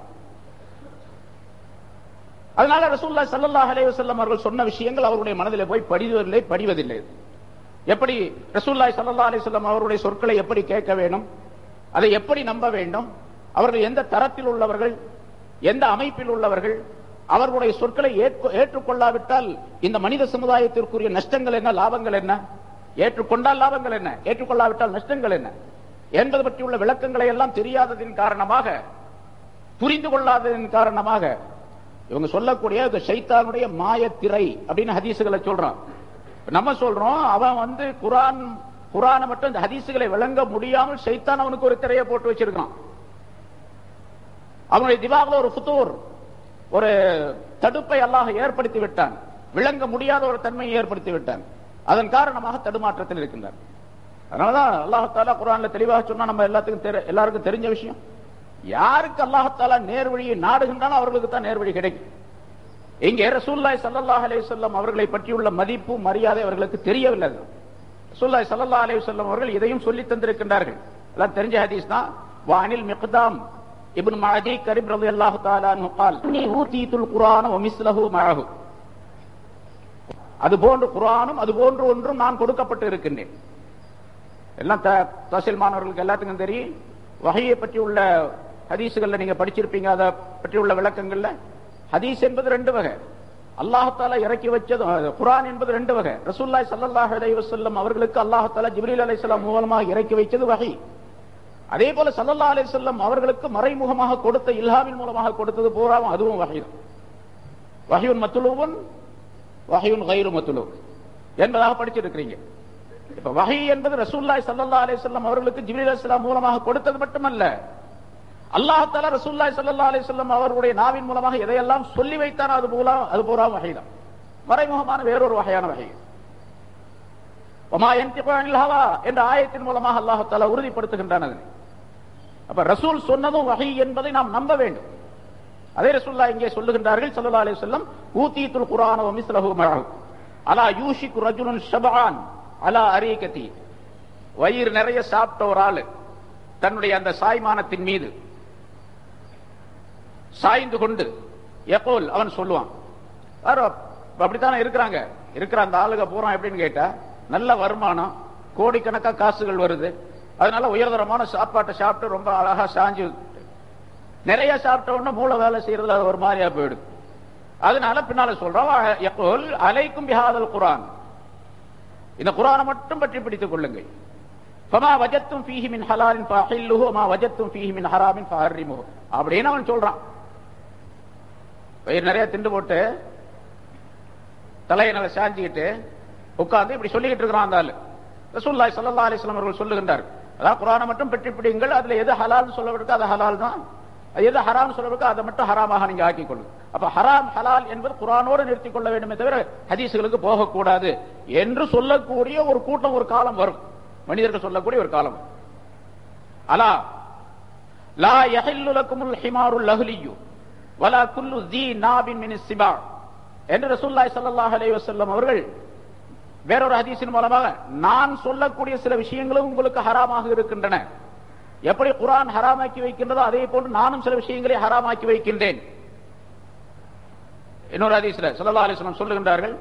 S3: அதனால ரசூல்லா ஸல்லல்லாஹு அலைஹி வஸல்லம் அவர்கள் சொன்ன விஷயங்கள் அவருடைய மனதிலே போய் படிவதில்லை படிவதில்லை எப்படி ரசூல்லாய் ஸல்லல்லாஹு அலைஹி வஸல்லம் அவருடைய சொற்களை எப்படி கேட்க வேண்டும் அதை எப்படி நம்ப வேண்டும் அவர்கள் எந்த தரத்தில் உள்ளவர்கள் எந்த அமைப்பில் உள்ளவர்கள் அவர்களுடைய சொற்களை ஏற்க- ஏற்றுக்கொள்ளாவிட்டால் இந்த மனித சமுதாயத்திற்குரிய நஷ்டங்கள் என்ன லாபங்கள் என்ன ஏற்றுக்கொண்டால் லாபங்கள் என்ன ஏற்றுக்கொள்ளாவிட்டால் நஷ்டங்கள் என்ன என்பது பற்றியுள்ள விளக்கங்களை எல்லாம் தெரியாததின் காரணமாக புரிந்து கொள்ளாததின் காரணமாக இவங்க சொல்லக்கூடிய இந்த ஷைத்தானுடைய மாயத்திரை அப்படின்னு ஹதீசுகளை சொல்றான் நம்ம சொல்றோம் அவன் வந்து குரான் குரானை மட்டும் இந்த ஹதீசுகளை விளங்க முடியாமல் ஷைத்தான் அவனுக்கு ஒரு திரையை போட்டு வச்சிருக்கான் அவனுடைய திவாகல ஒரு புத்தூர் ஒரு தடுப்பை அல்லாஹ் ஏற்படுத்தி விட்டான் விளங்க முடியாத ஒரு தன்மையை ஏற்படுத்தி விட்டான் அதன் காரணமாக தடுமாற்றத்தில் இருக்கின்றார் அதனாலதான் அல்லாஹாலா குரான்ல தெளிவாக சொன்னா நம்ம எல்லாத்துக்கும் தெரி- எல்லாருக்கும் தெரிஞ்ச விஷயம் யாருக்கு அல்லாஹாலா நேர்வழியை நாடுகின்றானோ அவர்களுக்கு தான் நேர்வழி கிடைக்கும் இங்கே ரசூல்லாய் ஸல்லல்லாஹு அலைஹி வஸல்லம் அவர்களை பற்றியுள்ள மதிப்பு மரியாதை அவர்களுக்கு தெரியவில்லை ரசூல்லாய் ஸல்லல்லாஹு அலைஹி வஸல்லம் அவர்கள் இதையும் சொல்லி தந்திருக்கின்றார்கள் எல்லாம் தெரிஞ்ச ஹதீஸ் தான் வானில் மிக்தாம் இப்னு மஅதி கரீப் ரலியல்லாஹு தஆலா அன்ஹு قال اني اوتيت القران ومثله معه அது போன்று குர்ஆனும் அது போன்று ஒன்றும் நான் கொடுக்கப்பட்டு இருக்கின்றேன் எல்லாம் த- தஹசீல் மாணவர்களுக்கு எல்லாத்துக்கும் தெரியும் வகையை பற்றி உள்ள ஹதீஸுகள்ல நீங்க படிச்சிருப்பீங்க அதை பற்றி உள்ள விளக்கங்கள்ல ஹதீஸ் என்பது ரெண்டு வகை அல்லாஹால இறக்கி வச்சது அஹ், குர்ஆன் என்பது ரெண்டு வகை ரசூல்லாய் ஸல்லல்லாஹு அலைஹி வஸல்லம் அவர்களுக்கு அல்லாஹால ஜிப்ரீல் அலைஹிஸ்ஸலாம் மூலமாக இறக்கி வைத்தது வகை அதே போல ஸல்லல்லாஹு அலைஹி வஸல்லம் அவர்களுக்கு மறைமுகமாக கொடுத்த இல்ஹாமின் மூலமாக கொடுத்தது பூராவும் அதுவும் வகை தான் வஹியுன் மத்துலூவன் வஹியுன் கைரு மத்துலூவ் என்பதாக படிச்சிருக்கிறீங்க இப்ப வஹி என்பது ரசூல்லாய் ஸல்லல்லாஹு அலைஹி வஸல்லம் அவர்களுக்கு ஜிப்ரீல் அலைஹிஸ்ஸலாம் மூலமாக கொடுத்தது மட்டுமல்ல அல்லாஹ் தஆலா ரசூலுல்லாஹி ஸல்லல்லாஹு அலைஹி வஸல்லம் அவர்களுடைய நாவின் மூலமாக எதையெல்லாம் சொல்லி வைத்தானோ அது பூரா அது பூரா வகைதான் மறைமுகமான வேறொரு வகையான வகை வமா யன்திகு அனில் ஹவா என்ற ஆயத்தின் மூலமாக அல்லாஹ் தஆலா உறுதிப்படுத்துகின்றான் அதனை அப்ப ரசூல் சொன்னதும் வகை என்பதை நாம் நம்ப வேண்டும் அதே ரசூல்லா இங்கே சொல்லுகின்றார்கள் ஸல்லல்லாஹு அலைஹி வஸல்லம் ஊதீத்துல் குர்ஆன வ மிஸ்லஹு மஅஹு அலா யூஷிக்கு ரஜுலுன் ஷபஆன் அலா அரீகதி வயிறு நிறைய சாப்பிட்ட ஒரு ஆளு தன்னுடைய அந்த சாய்மானத்தின் மீது சாய்ந்து கொண்டு எப்போல் அவன் சொல்லுவான் யாரோ அப்படித்தானே இருக்கிறாங்க இருக்கிற அந்த ஆளுக பூரா எப்படின்னு கேட்டா நல்ல வருமானம் கோடிக்கணக்கா காசுகள் வருது அதனால உயர்தரமான சாப்பாட்டை சாப்பிட்டு ரொம்ப அழகா சாஞ்சு நிறைய சாப்பிட்ட உடனே மூளை வேலை செய்யறதுல அது ஒரு மாதிரியா போயிடுது அதனால பின்னால சொல்றோம் எப்போல் அலைக்கும் பிஹாதல் குரான் இந்த குரானை மட்டும் பற்றி பிடித்துக் கொள்ளுங்கள் ஃபமா வஜத்தும் ஃபீஹி மின் ஹலாலின் ஃபஹில்லுஹு வமா வஜத்தும் ஃபீஹி மின் ஹராமின் ஃபஹர்ரிமுஹு அப்படின்னு அவன் சொல்றான் வயிறு நிறைய திண்டு போட்டு தலையை நல்லா சாஞ்சிக்கிட்டு உட்கார்ந்து இப்படி சொல்லிக்கிட்டு இருக்கிறான் அந்த ஆளு ரசூலுல்லாஹி ஸல்லல்லாஹு அலைஹி வஸல்லம் அவர்கள் சொல்லுகின்றார் அதான் குர்ஆனை மட்டும் பற்றி பிடிங்கள் அதுல எது ஹலால்னு சொல்லப்படுது அது ஹலால் தான் அது எது ஹராம் சொல்லப்படுது அதை மட்டும் ஹராமாக நீங்க ஆக்கிக் கொள்ளுங்க அப்ப ஹராம் ஹலால் என்பது குர்ஆனோடு நிறுத்திக் கொள்ள வேண்டுமே தவிர ஹதீஸ்களுக்கு போகக்கூடாது என்று சொல்லக்கூடிய ஒரு கூட்டம் ஒரு காலம் வரும் மனிதர்கள் சொல்லக்கூடிய ஒரு காலம் வரும். அலா லா யஹில்லு லக்குமுல் ஹிமாருல் லஹ்லியு வலா குல்லு ذي நாபின் மின் சிபா என்று ரசூலுல்லாஹி ஸல்லல்லாஹு அலைஹி வஸல்லம் அவர்கள் வேறொரு ஹதீஸின் மூலமாக நான் சொல்லக்கூடிய சில விஷயங்களும் உங்களுக்கு ஹராமாக இருக்கின்றன எப்படி குர்ஆன் ஹராமாக்கி வைக்கின்றதோ அதே போன்று நானும் சில விஷயங்களை ஹராமாக்கி வைக்கின்றேன் இன்னொரு ஹதீஸ்ல ஸல்லல்லாஹு அலைஹி வஸல்லம் சொல்லுகின்றார்கள்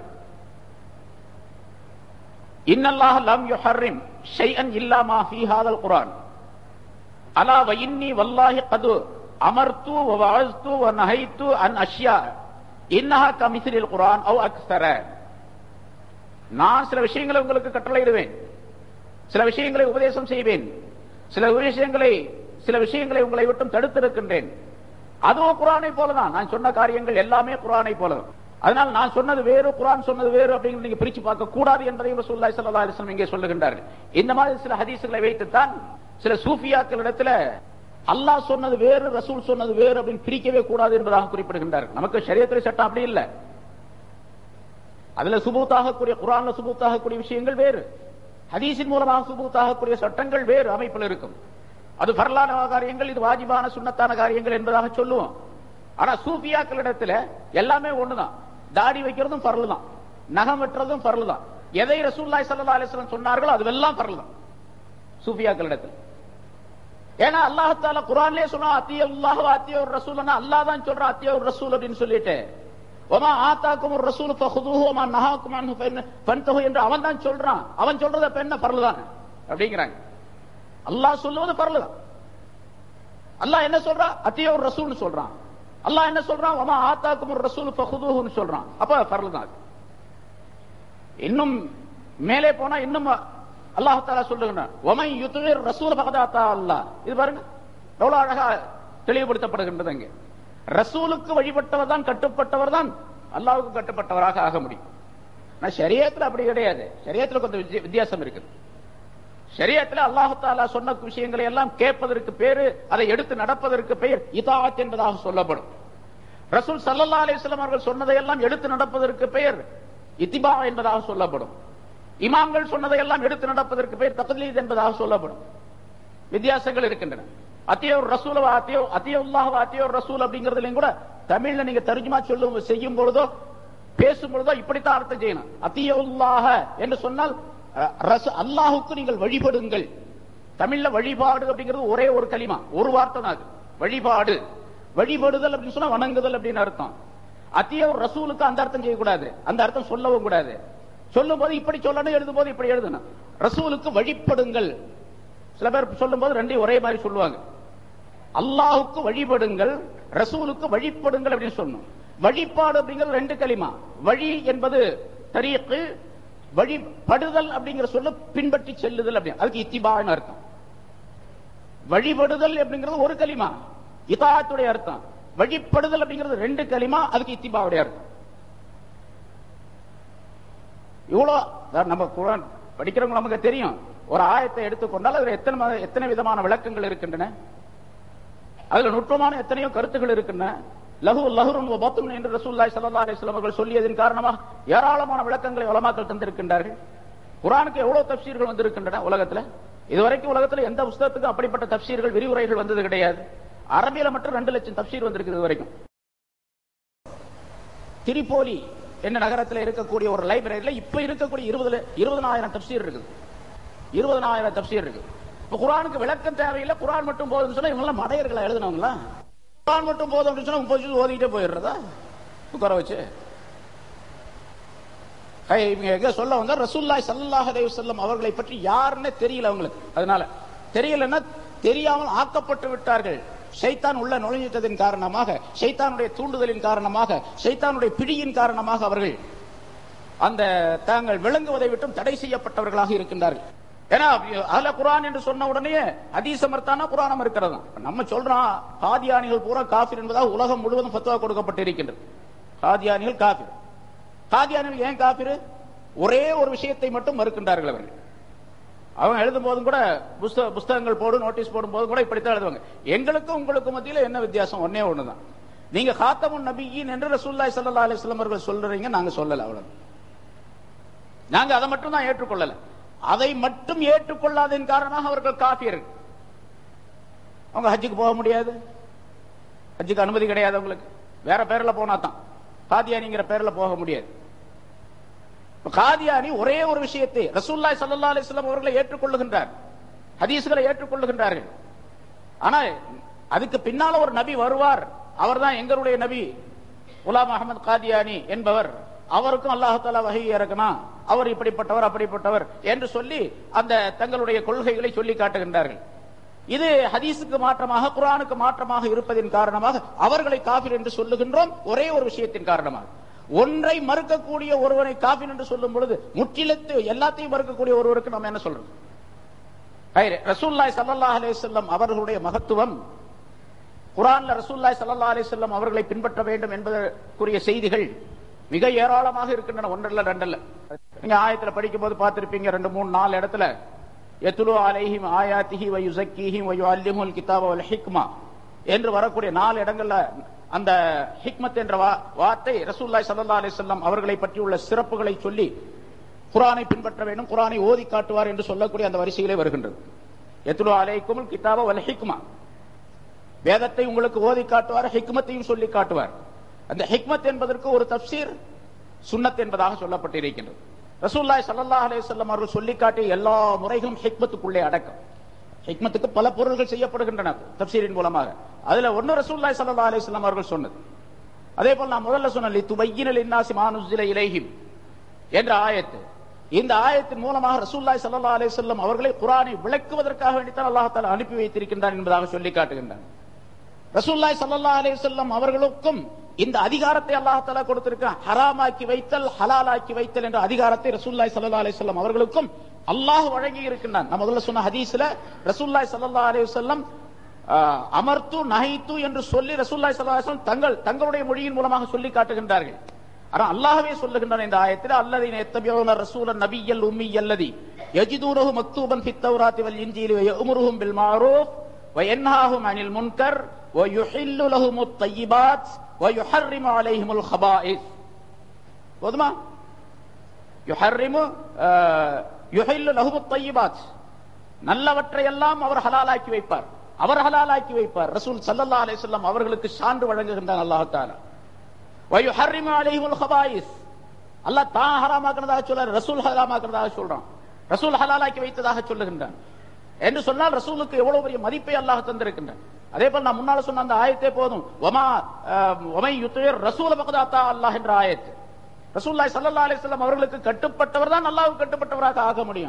S3: இன்னல்லாஹ லம் யுஹர்ரிம் ஷைஅன் இல்லா மா ஃபீ ஹாதல் குர்ஆன் அலா வ இன்னி வல்லாஹி கது அமர்த்து வ வஅஸ்து வ நஹைத்து அன் அஷ்யா இன்னஹா கமிஸ்லில் குர்ஆன் அவ் அக்ஸர நான் சில விஷயங்களை உங்களுக்கு கட்டளையிடுவேன் சில விஷயங்களை உபதேசம் செய்வேன் சில விஷயங்களை சில விஷயங்களை உங்களை விட்டும் தடுத்திருக்கின்றேன் அதுவும் குரானை போலதான் நான் சொன்ன காரியங்கள் எல்லாமே குரானை போலதான் அதனால் நான் சொன்னது வேறு குரான் சொன்னது வேறு அப்படிங்கிறது நீங்க பிரிச்சு பார்க்க கூடாது என்பதையும் ரசூலுல்லாஹி ஸல்லல்லாஹு அலைஹி வஸல்லம் இங்கே சொல்லுகின்றார்கள் இந்த மாதிரி சில ஹதீஸ்களை வைத்துத்தான் சில சூஃபியாக்களிடத்துல அல்லாஹ் சொன்னது வேறு ரசூல் சொன்னது வேறு அப்படின்னு பிரிக்கவே கூடாது என்பதாக குறிப்பிடுகின்றார்கள் நமக்கு ஷரியத்துறை சட்டம் அப்படி இல்லை அதுல சுபூத்தாகக்கூடிய குரான்ல சுபூத்தாகக்கூடிய விஷயங்கள் வேறு ஹதீஸின் மூலமாக சுபூத்தாகக்கூடிய சட்டங்கள் வேறு அமைப்பில் இருக்கும் அது பரலான காரியங்கள் இது வாஜிபான சுண்ணத்தான காரியங்கள் என்பதாக சொல்லுவோம் ஆனா சூஃபியாக்களிடத்துல எல்லாமே ஒண்ணுதான் தாடி வைக்கிறதும் பரலு தான் நகம் வெட்டுறதும் பரலு தான் எதை ரசூல்லாய் ஸல்லல்லாஹு அலைஹி வஸல்லம் சொன்னார்களோ அதுவெல்லாம் பரலு தான் சூஃபியாக்களிடத்தில் ஏன்னா அல்லாஹ் தாலா குரான்லயே சொன்னா அத்தியல்லாஹு அத்தியோர் ரசூல்னா அல்லாஹ் தான் சொல்றான் அத்தியோர் ரசூல் அப்படின்னு சொல்லிட்டு ஒமா ஆத்தாக்கும் ஒரு ரசூல் ஃபஹுதுஹு ஒமா நஹாக்கும் அன்ஹு ஃபன் ஃபன்தஹு என்று அவன் தான் சொல்றான் அவன் சொல்றத இப்ப என்ன பரலு தான் அப்படிங்கிறாங்க அல்லாஹ் சொல்லுவது பரலு தான் அல்லாஹ் என்ன சொல்றான் அத்தியோர் ரசூல்னு சொல்றான் அல்லாஹ் என்ன சொல்றான் ஒமா ஆத்தாக்கும் ஒரு ரசூல் ஃபஹுதுஹுன்னு சொல்றான் அப்ப பரலு தான் அது. இன்னும் மேலே போனா இன்னும் அல்லாஹ் தாலா சொல்லுகிறான் ஒமை யுத்துவீர் ரசூல் பகதாத்தா அல்லாஹ் இது பாருங்க எவ்வளவு அழகா தெளிவுபடுத்தப்படுகின்றது அங்கே ரசூலுக்கு வழிபட்டவர் தான் கட்டுப்பட்டவர் தான் அல்லாஹ்வுக்கு கட்டுப்பட்டவராக ஆக முடியும் ஆனா ஷரியத்துல அப்படி கிடையாது ஷரியத்துல கொஞ்சம் வித்தியா- வித்தியாசம் இருக்குது ஷரியத்துல அல்லாஹ் தாலா சொன்ன விஷயங்களை எல்லாம் கேட்பதற்கு பேரு அதை எடுத்து நடப்பதற்கு பெயர் இதாத் என்பதாக சொல்லப்படும் ரசூல் சல்லல்லாஹு அலைஹி வஸல்லம் அவர்கள் சொன்னதையெல்லாம் எடுத்து நடப்பதற்கு பெயர் இத்திபா என்பதாக சொல்லப்படும் இமாம்கள் சொன்னதையெல்லாம் எடுத்து நடப்பதற்கு பெயர் தக்லீத் என்பதாக சொல்லப்படும் வித்தியாசங்கள் இருக்கின்றன அத்தியோர் ரசூல் அத்தியோ அத்தியுல்லாஹ் அத்தியோர் ரசூல் அப்படிங்கறதுலயும் கூட தமிழ்ல நீங்க தர்ஜுமா சொல்லும் செய்யும் பொழுதோ பேசும் பொழுதோ இப்படித்தான் அர்த்தம் செய்யணும் அத்தியுல்லாஹ என்று சொன்னால் அஹ், ரசு- அல்லாஹுக்கு நீங்கள் வழிபடுங்கள் தமிழ்ல வழிபாடு அப்படிங்கிறது ஒரே ஒரு களிமா ஒரு வார்த்தை தான் அது வழிபாடு வழிபடுதல் அப்படின்னு சொன்னா வணங்குதல் அப்படின்னு அர்த்தம் அத்தியோர் ரசூலுக்கு அந்த அர்த்தம் செய்யக்கூடாது அந்த அர்த்தம் சொல்லவும் கூடாது சொல்லும் போது இப்படி சொல்லணும் எழுதும் போது இப்படி எழுதணும் ரசூலுக்கு வழிபடுங்கள் சில பேர் சொல்லும்போது ரெண்டையும் ஒரே மாதிரி சொல்லுவாங்க அல்லாஹுக்கு வழிபடுங்கள் ரசூலுக்கு வழிபடுங்கள் அப்படின்னு சொல்லணும் வழிபாடு அப்படிங்கிறது ரெண்டு களிமா வழி என்பது தரீக்கு வழிபடுதல் அப்படிங்கிற சொல்ல பின்பற்றி செல்லுதல் அப்படி அதுக்கு இத்திபான்னு அர்த்தம் வழிபடுதல் அப்படிங்கிறது ஒரு களிமா இதாத்துடைய அர்த்தம் வழிபடுதல் அப்படிங்கிறது ரெண்டு களிமா அதுக்கு இத்திபாவுடைய அர்த்தம் இவ்வளோ அதாவது நம்ம குரான் படிக்கிறவங்க நமக்கு தெரியும் ஒரு ஆயத்தை எடுத்துக்கொண்டால் அதுல எத்தனை ம- எத்தனை விதமான விளக்கங்கள் இருக்கின்றன அதுல நுட்பமான எத்தனையோ கருத்துகள் இருக்கின்றன லகு லகுரும் பத்தும் என்று ரசூல்லாய் ஸல்லல்லாஹு அலைஹி வஸல்லம் அவர்கள் சொல்லியதன் காரணமாக ஏராளமான விளக்கங்களை உலமாக்கள் தந்திருக்கின்றார்கள் குரானுக்கு எவ்வளவு தப்சீர்கள் வந்திருக்கின்றன உலகத்துல இதுவரைக்கும் உலகத்துல எந்த புஸ்தகத்துக்கும் அப்படிப்பட்ட தப்சீர்கள் விரிவுரைகள் வந்தது கிடையாது அரபியில மட்டும் ரெண்டு லட்சம் தப்சீர் வந்திருக்கு இது வரைக்கும் திரிபோலி என்ன நகரத்தில் இருக்கக்கூடிய ஒரு லைப்ரரியில இப்ப இருக்கக்கூடிய இருபதுல இருபதனாயிரம் தப்சீர் இருக்குது இருபதனாயிரம் தப்சீர் இருக்கு இப்ப குரானுக்கு விளக்கம் தேவையில்லை குரான் மட்டும் போதும்னு சொன்னா இவங்க எல்லாம் மடையர்களை எழுதினவங்களா குரான் மட்டும் போதும் அப்படின்னு சொன்னா முப்பது வருஷம் ஓதிக்கிட்டே போயிடுறதா உட்கார வச்சு ஐ, இவங்க எங்க சொல்ல வந்தா ரசூல்லாய் ஸல்லல்லாஹு அலைஹி வஸல்லம் அவர்களை பற்றி யாருன்னே தெரியல அவங்களுக்கு அதனால தெரியலன்னா தெரியாமல் ஆக்கப்பட்டு விட்டார்கள் ஷைத்தான் உள்ள நுழைஞ்சிட்டதின் காரணமாக ஷைத்தானுடைய தூண்டுதலின் காரணமாக ஷைத்தானுடைய பிடியின் காரணமாக அவர்கள் அந்த தாங்கள் விளங்குவதை விட்டும் தடை செய்யப்பட்டவர்களாக இருக்கின்றார்கள் ஏன்னா அதுல குரான் என்று சொன்ன உடனே ஹதீசமர்த்தானா குரானம் இருக்கிறது நம்ம சொல்றோம் காதியானிகள் பூரா காஃபிர் என்பதாக உலகம் முழுவதும் ஃபத்வா கொடுக்கப்பட்டிருக்கின்றது காதியானிகள் காஃபிர் காதியானிகள் ஏன் காஃபிர் ஒரே ஒரு விஷயத்தை மட்டும் மறுக்கின்றார்கள் அவர்கள் அவங்க எழுதும் போதும் கூட புஸ்தக புஸ்தகங்கள் போடு நோட்டீஸ் போடும் போதும் கூட இப்படித்தான் எழுதுவாங்க எங்களுக்கும் உங்களுக்கு மத்தியில என்ன வித்தியாசம் ஒன்னே ஒண்ணுதான் நீங்க காத்தமுன் நபியின் என்று ரசூல்லாய் ஸல்லல்லாஹு அலைஹி வஸல்லம் அவர்கள் சொல்றீங்க நாங்க சொல்லல அவ்வளவு நாங்க அதை மட்டும் தான் ஏற்றுக்கொள்ளல அதை மட்டும் ஏற்றுக்கொள்ளாதன் காரணமாக அவர்கள் காஃபியர்கள் அவங்க ஹஜ்ஜுக்கு போக முடியாது ஹஜ்ஜுக்கு அனுமதி கிடையாது அவங்களுக்கு வேற பேர்ல போனா தான் காதியானிங்கிற பேர்ல போக முடியாது இப்ப காதியானி ஒரே ஒரு விஷயத்தை ரசூல்லாய் ஸல்லல்லாஹு அலைஹி வஸல்லம் அவர்களை ஏற்றுக்கொள்ளுகின்றார் ஹதீஸ்களை ஏற்றுக்கொள்ளுகின்றார்கள் ஆனா அதுக்கு பின்னால ஒரு நபி வருவார் அவர்தான் எங்களுடைய நபி குலாம் அகமது காதியானி என்பவர் அவருக்கும் அல்லாஹால வகை இறக்கணும் அவர் இப்படிப்பட்டவர் அப்படிப்பட்டவர் என்று சொல்லி அந்த தங்களுடைய கொள்கைகளை சொல்லி காட்டுகின்றார்கள் இது ஹதீஸுக்கு மாற்றமாக குரானுக்கு மாற்றமாக இருப்பதின் காரணமாக அவர்களை காபிர் என்று சொல்லுகின்றோம் ஒரே ஒரு விஷயத்தின் காரணமாக ஒன்றை மறுக்கக்கூடிய ஒருவனை காபிர் என்று சொல்லும் பொழுது முற்றிலத்து எல்லாத்தையும் மறுக்கக்கூடிய ஒருவருக்கு நம்ம என்ன சொல்றோம் ரசூல்லாய் சல்லல்லாஹு அலைஹி வஸல்லம் அவர்களுடைய மகத்துவம் குரான்ல ரசூல்லாய் சல்லல்லாஹு அலைஹி வஸல்லம் அவர்களை பின்பற்ற வேண்டும் என்பதற்குரிய செய்திகள் மிக ஏராளமாக இருக்கின்றன ஒன்றல்ல ரெண்டல்ல நீங்க ஆயத்துல படிக்கும் போது பார்த்திருப்பீங்க ரெண்டு மூணு நாலு இடத்துல எத்துலு அலைஹிம் ஆயாத்திஹி வ யுஸக்கீஹிம் வ யுஅல்லிமுல் கிதாப வல் ஹிக்மா என்று வரக்கூடிய நாலு இடங்கள்ல அந்த ஹிக்மத் என்ற வா- வார்த்தை ரசூல்லாய் ஸல்லல்லாஹு அலைஹி வஸல்லம் அவர்களை பற்றியுள்ள சிறப்புகளை சொல்லி குரானை பின்பற்ற வேண்டும் குரானை ஓதி காட்டுவார் என்று சொல்லக்கூடிய அந்த வரிசையிலே வருகின்றது எத்துலு அலைக்குமுல் கிதாப வல் ஹிக்மா வேதத்தை உங்களுக்கு ஓதி காட்டுவார் ஹிக்மத்தையும் சொல்லி காட்டுவார் அந்த ஹிக்மத் என்பதற்கு ஒரு தப்சீர் சுன்னத் என்பதாக சொல்லப்பட்டிருக்கின்றது ரசூல்லாய் ஸல்லல்லாஹு அலைஹி வஸல்லம் அவர்கள் சொல்லி காட்டிய எல்லா முறைகளும் ஹிக்மத்துக்குள்ளே அடக்கம் ஹிக்மத்துக்கு பல பொருள்கள் செய்யப்படுகின்றன தப்சீரின் மூலமாக அதுல ஒன்னு ரசூல்லாய் ஸல்லல்லாஹு அலைஹி வஸல்லம் அவர்கள் சொன்னது அதே போல நான் முதல்ல சொன்ன லித்துபையின லின்னாசி மானுஸ்ஸில இலைஹிம் என்ற ஆயத்து இந்த ஆயத்தின் மூலமாக ரசூல்லாய் ஸல்லல்லாஹு அலைஹி வஸல்லம் அவர்களை குர்ஆனை விளக்குவதற்காக வேண்டித்தான் அல்லாஹ் தஆலா அனுப்பி வைத்திருக்கின்றான் என்பதாக சொல்லி காட்டுகின்றான் ரசூல்லாய் ஸல்லல்லாஹு அலைஹி வஸல்லம் அவர்களுக்கும் இந்த அதிகாரத்தை அல்லாஹ் தஆலா கொடுத்திருக்கான் ஹராமாக்கி வைத்தல் ஹலாலாக்கி வைத்தல் என்ற அதிகாரத்தை ரசூல்லாய் ஸல்லல்லாஹு அலைஹி வஸல்லம் அவர்களுக்கும் அல்லாஹ் வழங்கி இருக்கின்றான் நான் முதல்ல சொன்ன ஹதீஸ்ல ரசூல்லாய் ஸல்லல்லாஹு அலைஹி வஸல்லம் ஆஹ், அமர்த்து நஹைத்து என்று சொல்லி ரசூல்லாய் ஸல்லல்லாஹு அலைஹி வஸல்லம் தங்கள் தங்களுடைய மொழியின் மூலமாக சொல்லி காட்டுகின்றார்கள் ஆனா அல்லாஹ்வே சொல்லுகின்றான் இந்த ஆயத்தில் அல்லதீன எத்தபியூன ரசூலன் நபியல் உம்மி அல்லதி யஜிதூனஹு மக்தூபன் ஃபித் தௌராத்தி வல் இன்ஜீலி வ யஅமுருஹும் பில் மஅரூஃப் வ யன்ஹாஹும் அனில் முன்கர் வ யுஹில்லு லஹுமுத் தய்யிபாத் வ யுஹர்ரிமு அலைஹிமுல் ஹபாயிஸ் போதுமா யுஹர்ரிமு ஆஹ், யுஹில்லு லஹுமுத் தய்யிபாத் நல்லவற்றை எல்லாம் அவர் ஹலாலாக்கி வைப்பார் அவர் ஹலாலாக்கி வைப்பார் ரசூல் ஸல்லல்லாஹு அலைஹி வஸல்லம் அவர்களுக்கு சான்று வழங்குகின்றான் அல்லாஹ் தஆலா வயுஹர்ரிமு அலைஹிமுல் ஹபாயிஸ் அல்லாஹ் தான் ஹராமாக்குனதாக சொல்றார் ரசூல் ஹராமாக்குனதாக சொல்றான் ரசூல் ஹலாலாக்கி வைத்ததாக சொல்லுகின்றான் என்று சொன்னால் ரசூலுக்கு எவ்வளவு பெரிய மதிப்பை அல்லாஹ் தந்திருக்கின்றான் அதே போல நான் முன்னால சொன்ன அந்த ஆயத்தே போதும் ஒமா ஒமை யுத்தீர் ரசூல பகதாத்தா அல்லாஹ் என்ற ஆயத்து ரசூல்லாய் ஸல்லல்லாஹு அலைஹி வஸல்லம் அவர்களுக்கு கட்டுப்பட்டவர் தான் அல்லாஹ்வுக்கு கட்டுப்பட்டவராக ஆக முடியும்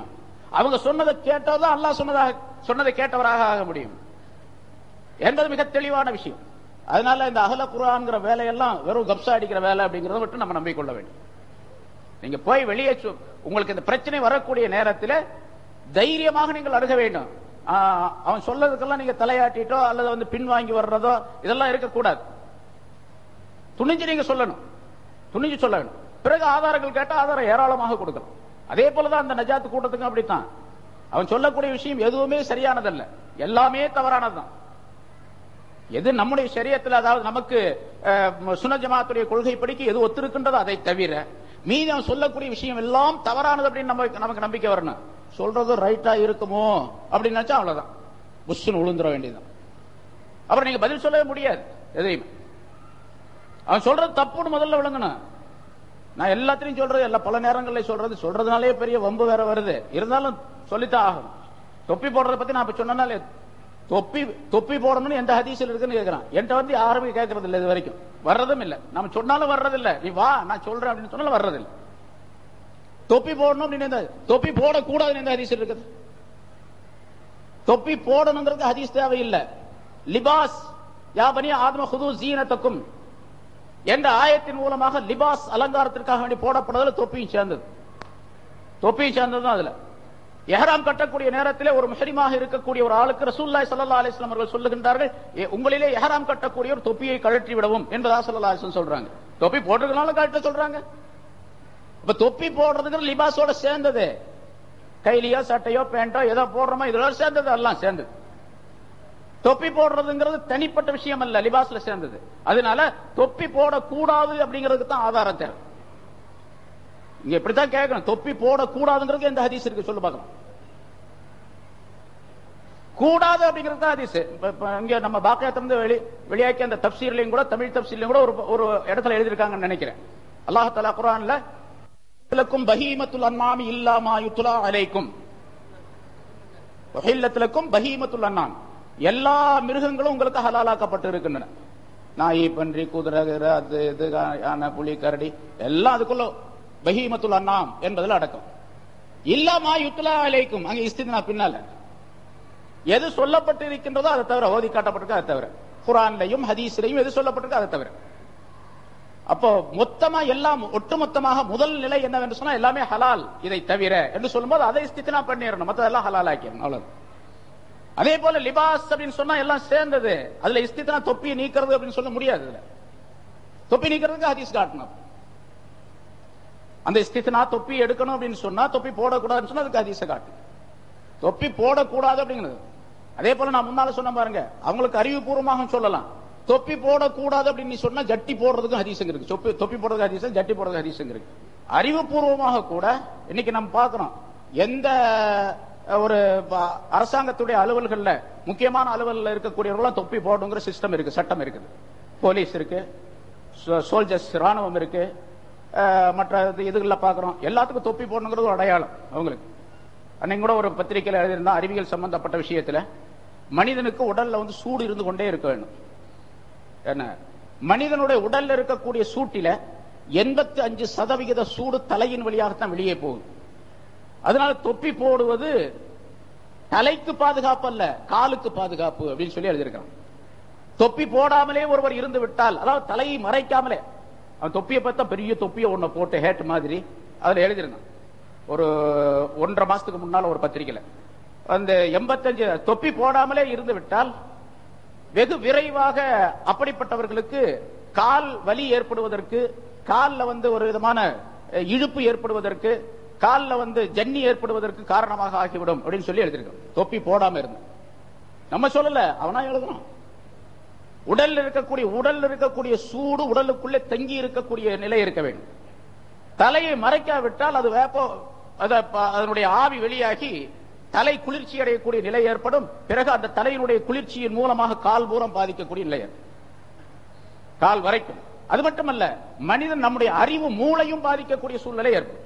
S3: அவங்க சொன்னதை கேட்டதான் அல்லாஹ் சொன்னதாக சொன்னதை கேட்டவராக ஆக முடியும் என்பது மிக தெளிவான விஷயம் அதனால இந்த அகல குரான்ங்கிற வேலையெல்லாம் வெறும் கப்சா அடிக்கிற வேலை அப்படிங்கறத மட்டும் நம்ம நம்பிக்கொள்ள வேண்டும் நீங்க போய் வெளியே சொ- உங்களுக்கு இந்த பிரச்சனை வரக்கூடிய நேரத்தில் தைரியமாக நீங்கள் அணுக வேண்டும் ஆ, அவன் சொல்லதுக்கெல்லாம் நீங்க தலையாட்டிட்டோ அல்லது வந்து பின்வாங்கி வர்றதோ இதெல்லாம் இருக்கக்கூடாது துணிஞ்சு நீங்க சொல்லணும் துணிஞ்சு சொல்ல வேண்டும் பிறகு ஆதாரங்கள் கேட்டா ஆதாரம் ஏராளமாக கொடுக்கலாம் அதே போலதான் அந்த நஜாத் கூட்டத்துக்கும் அப்படித்தான் அவன் சொல்லக்கூடிய விஷயம் எதுவுமே சரியானதல்ல எல்லாமே தவறானதுதான் எது நம்முடைய சரியத்தில் அதாவது நமக்கு அஹ், சுன்ன ஜமாத்துடைய கொள்கைப்படிக்கு எது ஒத்திருக்கின்றதோ அதை தவிர மீதி அவன் சொல்லக்கூடிய விஷயம் எல்லாம் தவறானது அப்படின்னு நம்ம நமக்கு நம்பிக்கை வரணும் சொல்றது ரைட்டா இருக்குமோ அப்படின்னு நினைச்சா அவ்வளவுதான் புஷ்னு உளுந்துட வேண்டியதுதான் அப்புறம் நீங்க பதில் சொல்லவே முடியாது எதையுமே அவன் சொல்றது தப்புன்னு முதல்ல விளங்கணும் நான் எல்லாத்தையும் சொல்றது எல்லா பல நேரங்களில் சொல்றது சொல்றதுனாலே பெரிய வம்பு வேற வருது இருந்தாலும் சொல்லித்தான் ஆகணும் தொப்பி போடுறத பத்தி நான் இப்ப சொன்னனாலே தொப்பி தொப்பி போடணும்னு எந்த ஹதீஸில் இருக்குன்னு கேட்கிறான் என்கிட்ட வந்து யாருமே கேட்கறது இல்லை இது வரைக்கும் வர்றதும் இல்லை நம்ம சொன்னாலும் வர்றதில்லை நீ வா நான் சொல்றேன் அப்படின்னு சொன்னாலும் வர்றதில்லை தொப்பி போடணும் அப்படின்னு எந்த தொப்பி போடக்கூடாதுன்னு எந்த ஹதீஸ் இருக்குது தொப்பி போடணுங்கிறது ஹதீஸ் தேவையில்லை லிபாஸ் யா பனி ஆத்ம ஹுது ஜீனத்துக்கும் என்ற ஆயத்தின் மூலமாக லிபாஸ் அலங்காரத்திற்காக வேண்டி போடப்படுறதுல தொப்பியும் சேர்ந்தது தொப்பியும் சேர்ந்தது தான் அதுல எஹராம் கட்டக்கூடிய நேரத்திலே ஒரு முஹரிமாக இருக்கக்கூடிய ஒரு ஆளுக்கு ரசூல்லாய் ஸல்லல்லாஹு அலைஹி வஸல்லம் அவர்கள் சொல்லுகின்றார்கள் "ஏ, உங்களிலே எஹராம் கட்டக்கூடிய ஒரு தொப்பியை கழற்றி விடவும் என்பதா ஸல்லல்லாஹு அலைஹி வஸல்லம் சொல்றாங்க தொப்பி போட்டிருக்கனால கழட்ட சொல்றாங்க இப்ப தொப்பி போடுறதுங்கிற லிபாஸோட சேர்ந்தது கைலியோ சட்டையோ பேண்டோ ஏதோ போடுறோமோ இதோட சேர்ந்தது எல்லாம் சேர்ந்தது தொப்பி போடுறதுங்கிறது தனிப்பட்ட விஷயம் அல்ல லிபாஸ்ல சேர்ந்தது அதனால தொப்பி போடக்கூடாது அப்படிங்கிறதுக்கு தான் ஆதாரம் தேவை இங்க இப்படித்தான் கேட்கணும் தொப்பி போடக்கூடாதுங்கிறது எந்த ஹதீஸ் இருக்கு சொல்லு பார்க்கலாம் கூடாது அப்படிங்கிறது தான் ஹதீஸ் இப்ப- இப்ப இங்க நம்ம பாக்கியத்திலிருந்து வெளி வெளியாக்கி அந்த தப்சீர்லயும் கூட தமிழ் தப்சீர்லயும் கூட ஒரு ஒரு இடத்துல எழுதியிருக்காங்கன்னு நினைக்கிறேன் அல்லாஹ் தலா குரான்ல லக்கும் பஹீமத்துல் அன்மாமி இல்லாமா யுத்துலா அலைக்கும் வஹில்லத்திலக்கும் பஹீமத்துல் அன்னாம் எல்லா மிருகங்களும் உங்களுக்கு ஹலாலாக்கப்பட்டு இருக்கின்றன நாய் பன்றி குதிரை கிதிரை, அது இது கா- யானை புலி கரடி எல்லாம் அதுக்குள்ள பஹீமத்துல் அன்னாம் என்பதில் அடக்கம் இல்லாமா யுத்துலா அலைக்கும் அங்க இஸ்தினா பின்னால எது சொல்லப்பட்டு இருக்கின்றதோ அதை தவிர ஓதி காட்டப்பட்டிருக்கு அதை தவிர குரான்லையும் ஹதீஸ்லையும் எது சொல்லப்பட்டிருக்கு அதை தவிர அப்போ மொத்தமா எல்லாம் ஒட்டுமொத்தமாக முதல் நிலை என்னவென்று சொன்னா எல்லாமே ஹலால் இதை தவிர என்று சொல்லும்போது அதை ஸ்தித்னா பண்ணிடணும் மத்ததெல்லாம் ஹலால் ஆக்கிடணும் அவ்வளவு அதே போல லிபாஸ் அப்படின்னு சொன்னா எல்லாம் சேர்ந்தது அதுல இஸ்தித்னா தொப்பியை நீக்கிறது அப்படின்னு சொல்ல முடியாது இதுல தொப்பி நீக்கிறதுக்கு ஹதீஸ் காட்டணும் அந்த இஸ்தித்னா தொப்பி எடுக்கணும் அப்படின்னு சொன்னா தொப்பி போடக்கூடாதுன்னு சொன்னா அதுக்கு ஹதீஸை காட்டணும் தொப்பி போடக்கூடாது அப்படிங்கிறது அதே போல நான் முன்னால சொன்ன பாருங்க அவங்களுக்கு அறிவுபூர்வமாக சொல்லலாம் தொப்பி போடக்கூடாது அப்படின்னு நீ சொன்னா ஜட்டி போடுறதுக்கு ஹதீசங்க இருக்கு தொப்பி தொப்பி போடுறதுக்கு ஹதீசம் ஜட்டி போடுறதுக்கு ஹதீசங்க இருக்கு அறிவுபூர்வமாக கூட இன்னைக்கு நம்ம பார்க்கிறோம் எந்த அஹ், ஒரு ப- அரசாங்கத்துடைய அலுவல்கள்ல முக்கியமான அலுவல்ல இருக்கக்கூடியவர்களும் தொப்பி போடணுங்கிற சிஸ்டம் இருக்கு சட்டம் இருக்குது போலீஸ் இருக்கு சோல்ஜர்ஸ் ராணுவம் இருக்கு அஹ், மற்ற இது- இதுகள்ல பார்க்கிறோம் எல்லாத்துக்கும் தொப்பி போடணுங்கிறது ஒரு அடையாளம் அவங்களுக்கு அன்னைக்கு கூட ஒரு பத்திரிகையில் எழுதியிருந்தா அறிவியல் சம்பந்தப்பட்ட விஷயத்துல மனிதனுக்கு உடல்ல வந்து சூடு இருந்து கொண்டே இருக்க வேண்டும் என்ன மனிதனுடைய உடல்ல இருக்கக்கூடிய சூட்டில எண்பத்தி அஞ்சு சதவிகித சூடு தலையின் வழியாகத்தான் வெளியே போகுது அதனால தொப்பி போடுவது தலைக்கு பாதுகாப்பு அல்ல காலுக்கு பாதுகாப்பு அப்படின்னு சொல்லி எழுதியிருக்கான் தொப்பி போடாமலே ஒருவர் இருந்து விட்டால் அதாவது தலையை மறைக்காமலே அவன் தொப்பியை பார்த்தா பெரிய தொப்பியை ஒண்ணு போட்டு ஹேட் மாதிரி அதுல எழுதிருந்தான் ஒரு ஒன்றரை மாசத்துக்கு முன்னால ஒரு பத்திரிக்கையில அந்த எண்பத்தஞ்சு தொப்பி போடாமலே இருந்து விட்டால் வெகு விரைவாக அப்படிப்பட்டவர்களுக்கு கால் வலி ஏற்படுவதற்கு கால்ல வந்து ஒரு விதமான அஹ், இழுப்பு ஏற்படுவதற்கு கால்ல வந்து ஜன்னி ஏற்படுவதற்கு காரணமாக ஆகிவிடும் அப்படின்னு சொல்லி எழுதியிருக்கோம் தொப்பி போடாம இருந்து நம்ம சொல்லல அவனா எழுதணும் உடல்ல இருக்கக்கூடிய உடல்ல இருக்கக்கூடிய சூடு உடலுக்குள்ளே தங்கி இருக்கக்கூடிய நிலை இருக்க வேண்டும் தலையை மறைக்காவிட்டால் அது வேப்போ அத- ப- அதனுடைய ஆவி வெளியாகி தலை குளிர்ச்சி அடையக்கூடிய நிலை ஏற்படும் பிறகு அந்த தலையினுடைய குளிர்ச்சியின் மூலமாக கால் பூரம் பாதிக்கக்கூடிய நிலை ஏற்படும். கால் வரைக்கும் அது மட்டுமல்ல மனிதன் நம்முடைய அறிவு மூளையும் பாதிக்கக்கூடிய சூழ்நிலை ஏற்படும்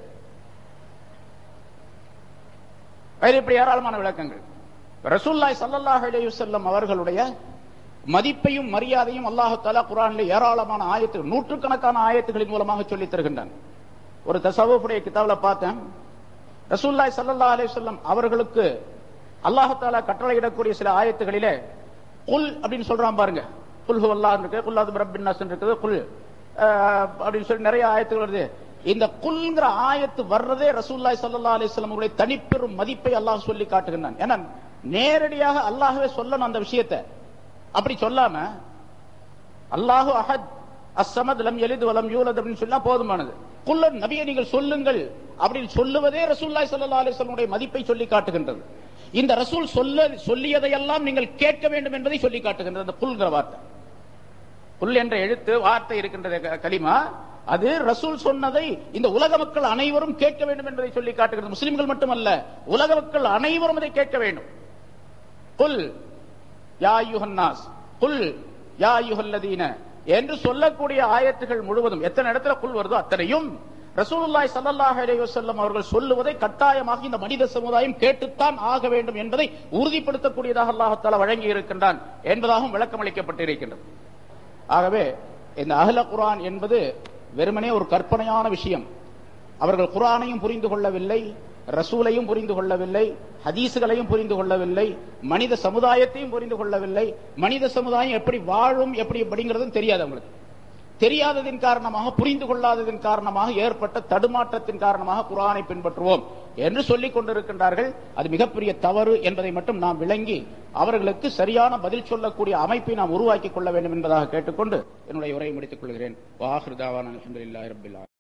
S3: வேறு இப்படி ஏராளமான விளக்கங்கள் ரசூல்லாய் ஸல்லல்லாஹு அலைஹி வஸல்லம் அவர்களுடைய மதிப்பையும் மரியாதையும் அல்லாஹ் தஆலா குர்ஆனில் ஏராளமான ஆயத்து நூற்றுக்கணக்கான ஆயத்துகளின் மூலமாக சொல்லித் தருகின்றான் ஒரு தசவுடைய கிதாபில் பார்த்தேன் ரசூல்லாய் சல்லா அலிசல்லம் அவர்களுக்கு அல்லாஹாலா கட்டளையிடக்கூடிய சில ஆயத்துகளிலே குல் அப்படின்னு சொல்றான் பாருங்க குல் ஹுவல்லா இருக்கு குல்லாது ரப்பின் நாஸ் இருக்குது குல் அஹ், அப்படின்னு சொல்லி நிறைய ஆயத்துகள் வருது இந்த குல்ங்கிற ஆயத்து வர்றதே ரசூல்லாய் சல்லா அலிஸ்லாம் அவருடைய தனிப்பெரும் மதிப்பை அல்லாஹ் சொல்லி காட்டுகிறான் ஏன்னா நேரடியாக அல்லாஹ்வே சொல்லணும் அந்த விஷயத்தை அப்படி சொல்லாம அல்லாஹு அஹத் அஸ்ஸமத் லம் யலித் வலம் யூலத் அப்படின்னு சொன்னா போதுமானது குல்லன் நபியை நீங்கள் சொல்லுங்கள் அப்படின்னு சொல்லுவதே ரசூலுல்லாஹி ஸல்லல்லாஹு அலைஹி வஸல்லம் மதிப்பை சொல்லி காட்டுகின்றது இந்த ரசூல் சொல்ல சொல்லியதையெல்லாம் நீங்கள் கேட்க வேண்டும் என்பதை சொல்லி காட்டுகின்றது அந்த குல்ங்கிற வார்த்தை புல் என்ற எழுத்து வார்த்தை இருக்கின்றது க- கலிமா அது ரசூல் சொன்னதை இந்த உலக மக்கள் அனைவரும் கேட்க வேண்டும் என்பதை சொல்லி காட்டுகிறது முஸ்லிம்கள் மட்டுமல்ல உலக மக்கள் அனைவரும் அதை கேட்க வேண்டும் குல் யா யுஹன்னாஸ் குல் யா யுஹல்லதீன என்று சொல்லக்கூடிய ஆயத்துகள் முழுவதும் எத்தனை இடத்துல குல் வருதோ அத்தனையும் ரசூலுல்லாஹி ஸல்லல்லாஹு அலைஹி வஸல்லம் அவர்கள் சொல்லுவதை கட்டாயமாக இந்த மனித சமுதாயம் கேட்டுத்தான் ஆக வேண்டும் என்பதை உறுதிப்படுத்தக்கூடியதாக அல்லாஹ் தஆலா வழங்கி இருக்கின்றான் என்பதாகவும் விளக்கம் அளிக்கப்பட்டிருக்கின்றது ஆகவே இந்த அஹ்ல குர்ஆன் என்பது வெறுமனே ஒரு கற்பனையான விஷயம் அவர்கள் குர்ஆனையும் புரிந்து கொள்ளவில்லை ரசூலையும் புரிந்து கொள்ளவில்லை ஹதீசுகளையும் புரிந்து கொள்ளவில்லை மனித சமுதாயத்தையும் புரிந்து கொள்ளவில்லை மனித சமுதாயம் எப்படி வாழும் எப்படி அப்படிங்கிறதும் தெரியாது அவங்களுக்கு தெரியாததின் காரணமாக புரிந்து கொள்ளாததின் காரணமாக ஏற்பட்ட தடுமாற்றத்தின் காரணமாக குர்ஆனை பின்பற்றுவோம் என்று சொல்லிக் கொண்டிருக்கின்றார்கள் அது மிகப்பெரிய தவறு என்பதை மட்டும் நாம் விளங்கி அவர்களுக்கு சரியான பதில் சொல்லக்கூடிய அமைப்பை நாம் உருவாக்கிக் கொள்ள வேண்டும் என்பதாக கேட்டுக்கொண்டு என்னுடைய உரையை முடித்துக் கொள்கிறேன் வாஹிருதாவான அல்ஹம்துலில்லாஹி ரப்பில் ஆலமீன்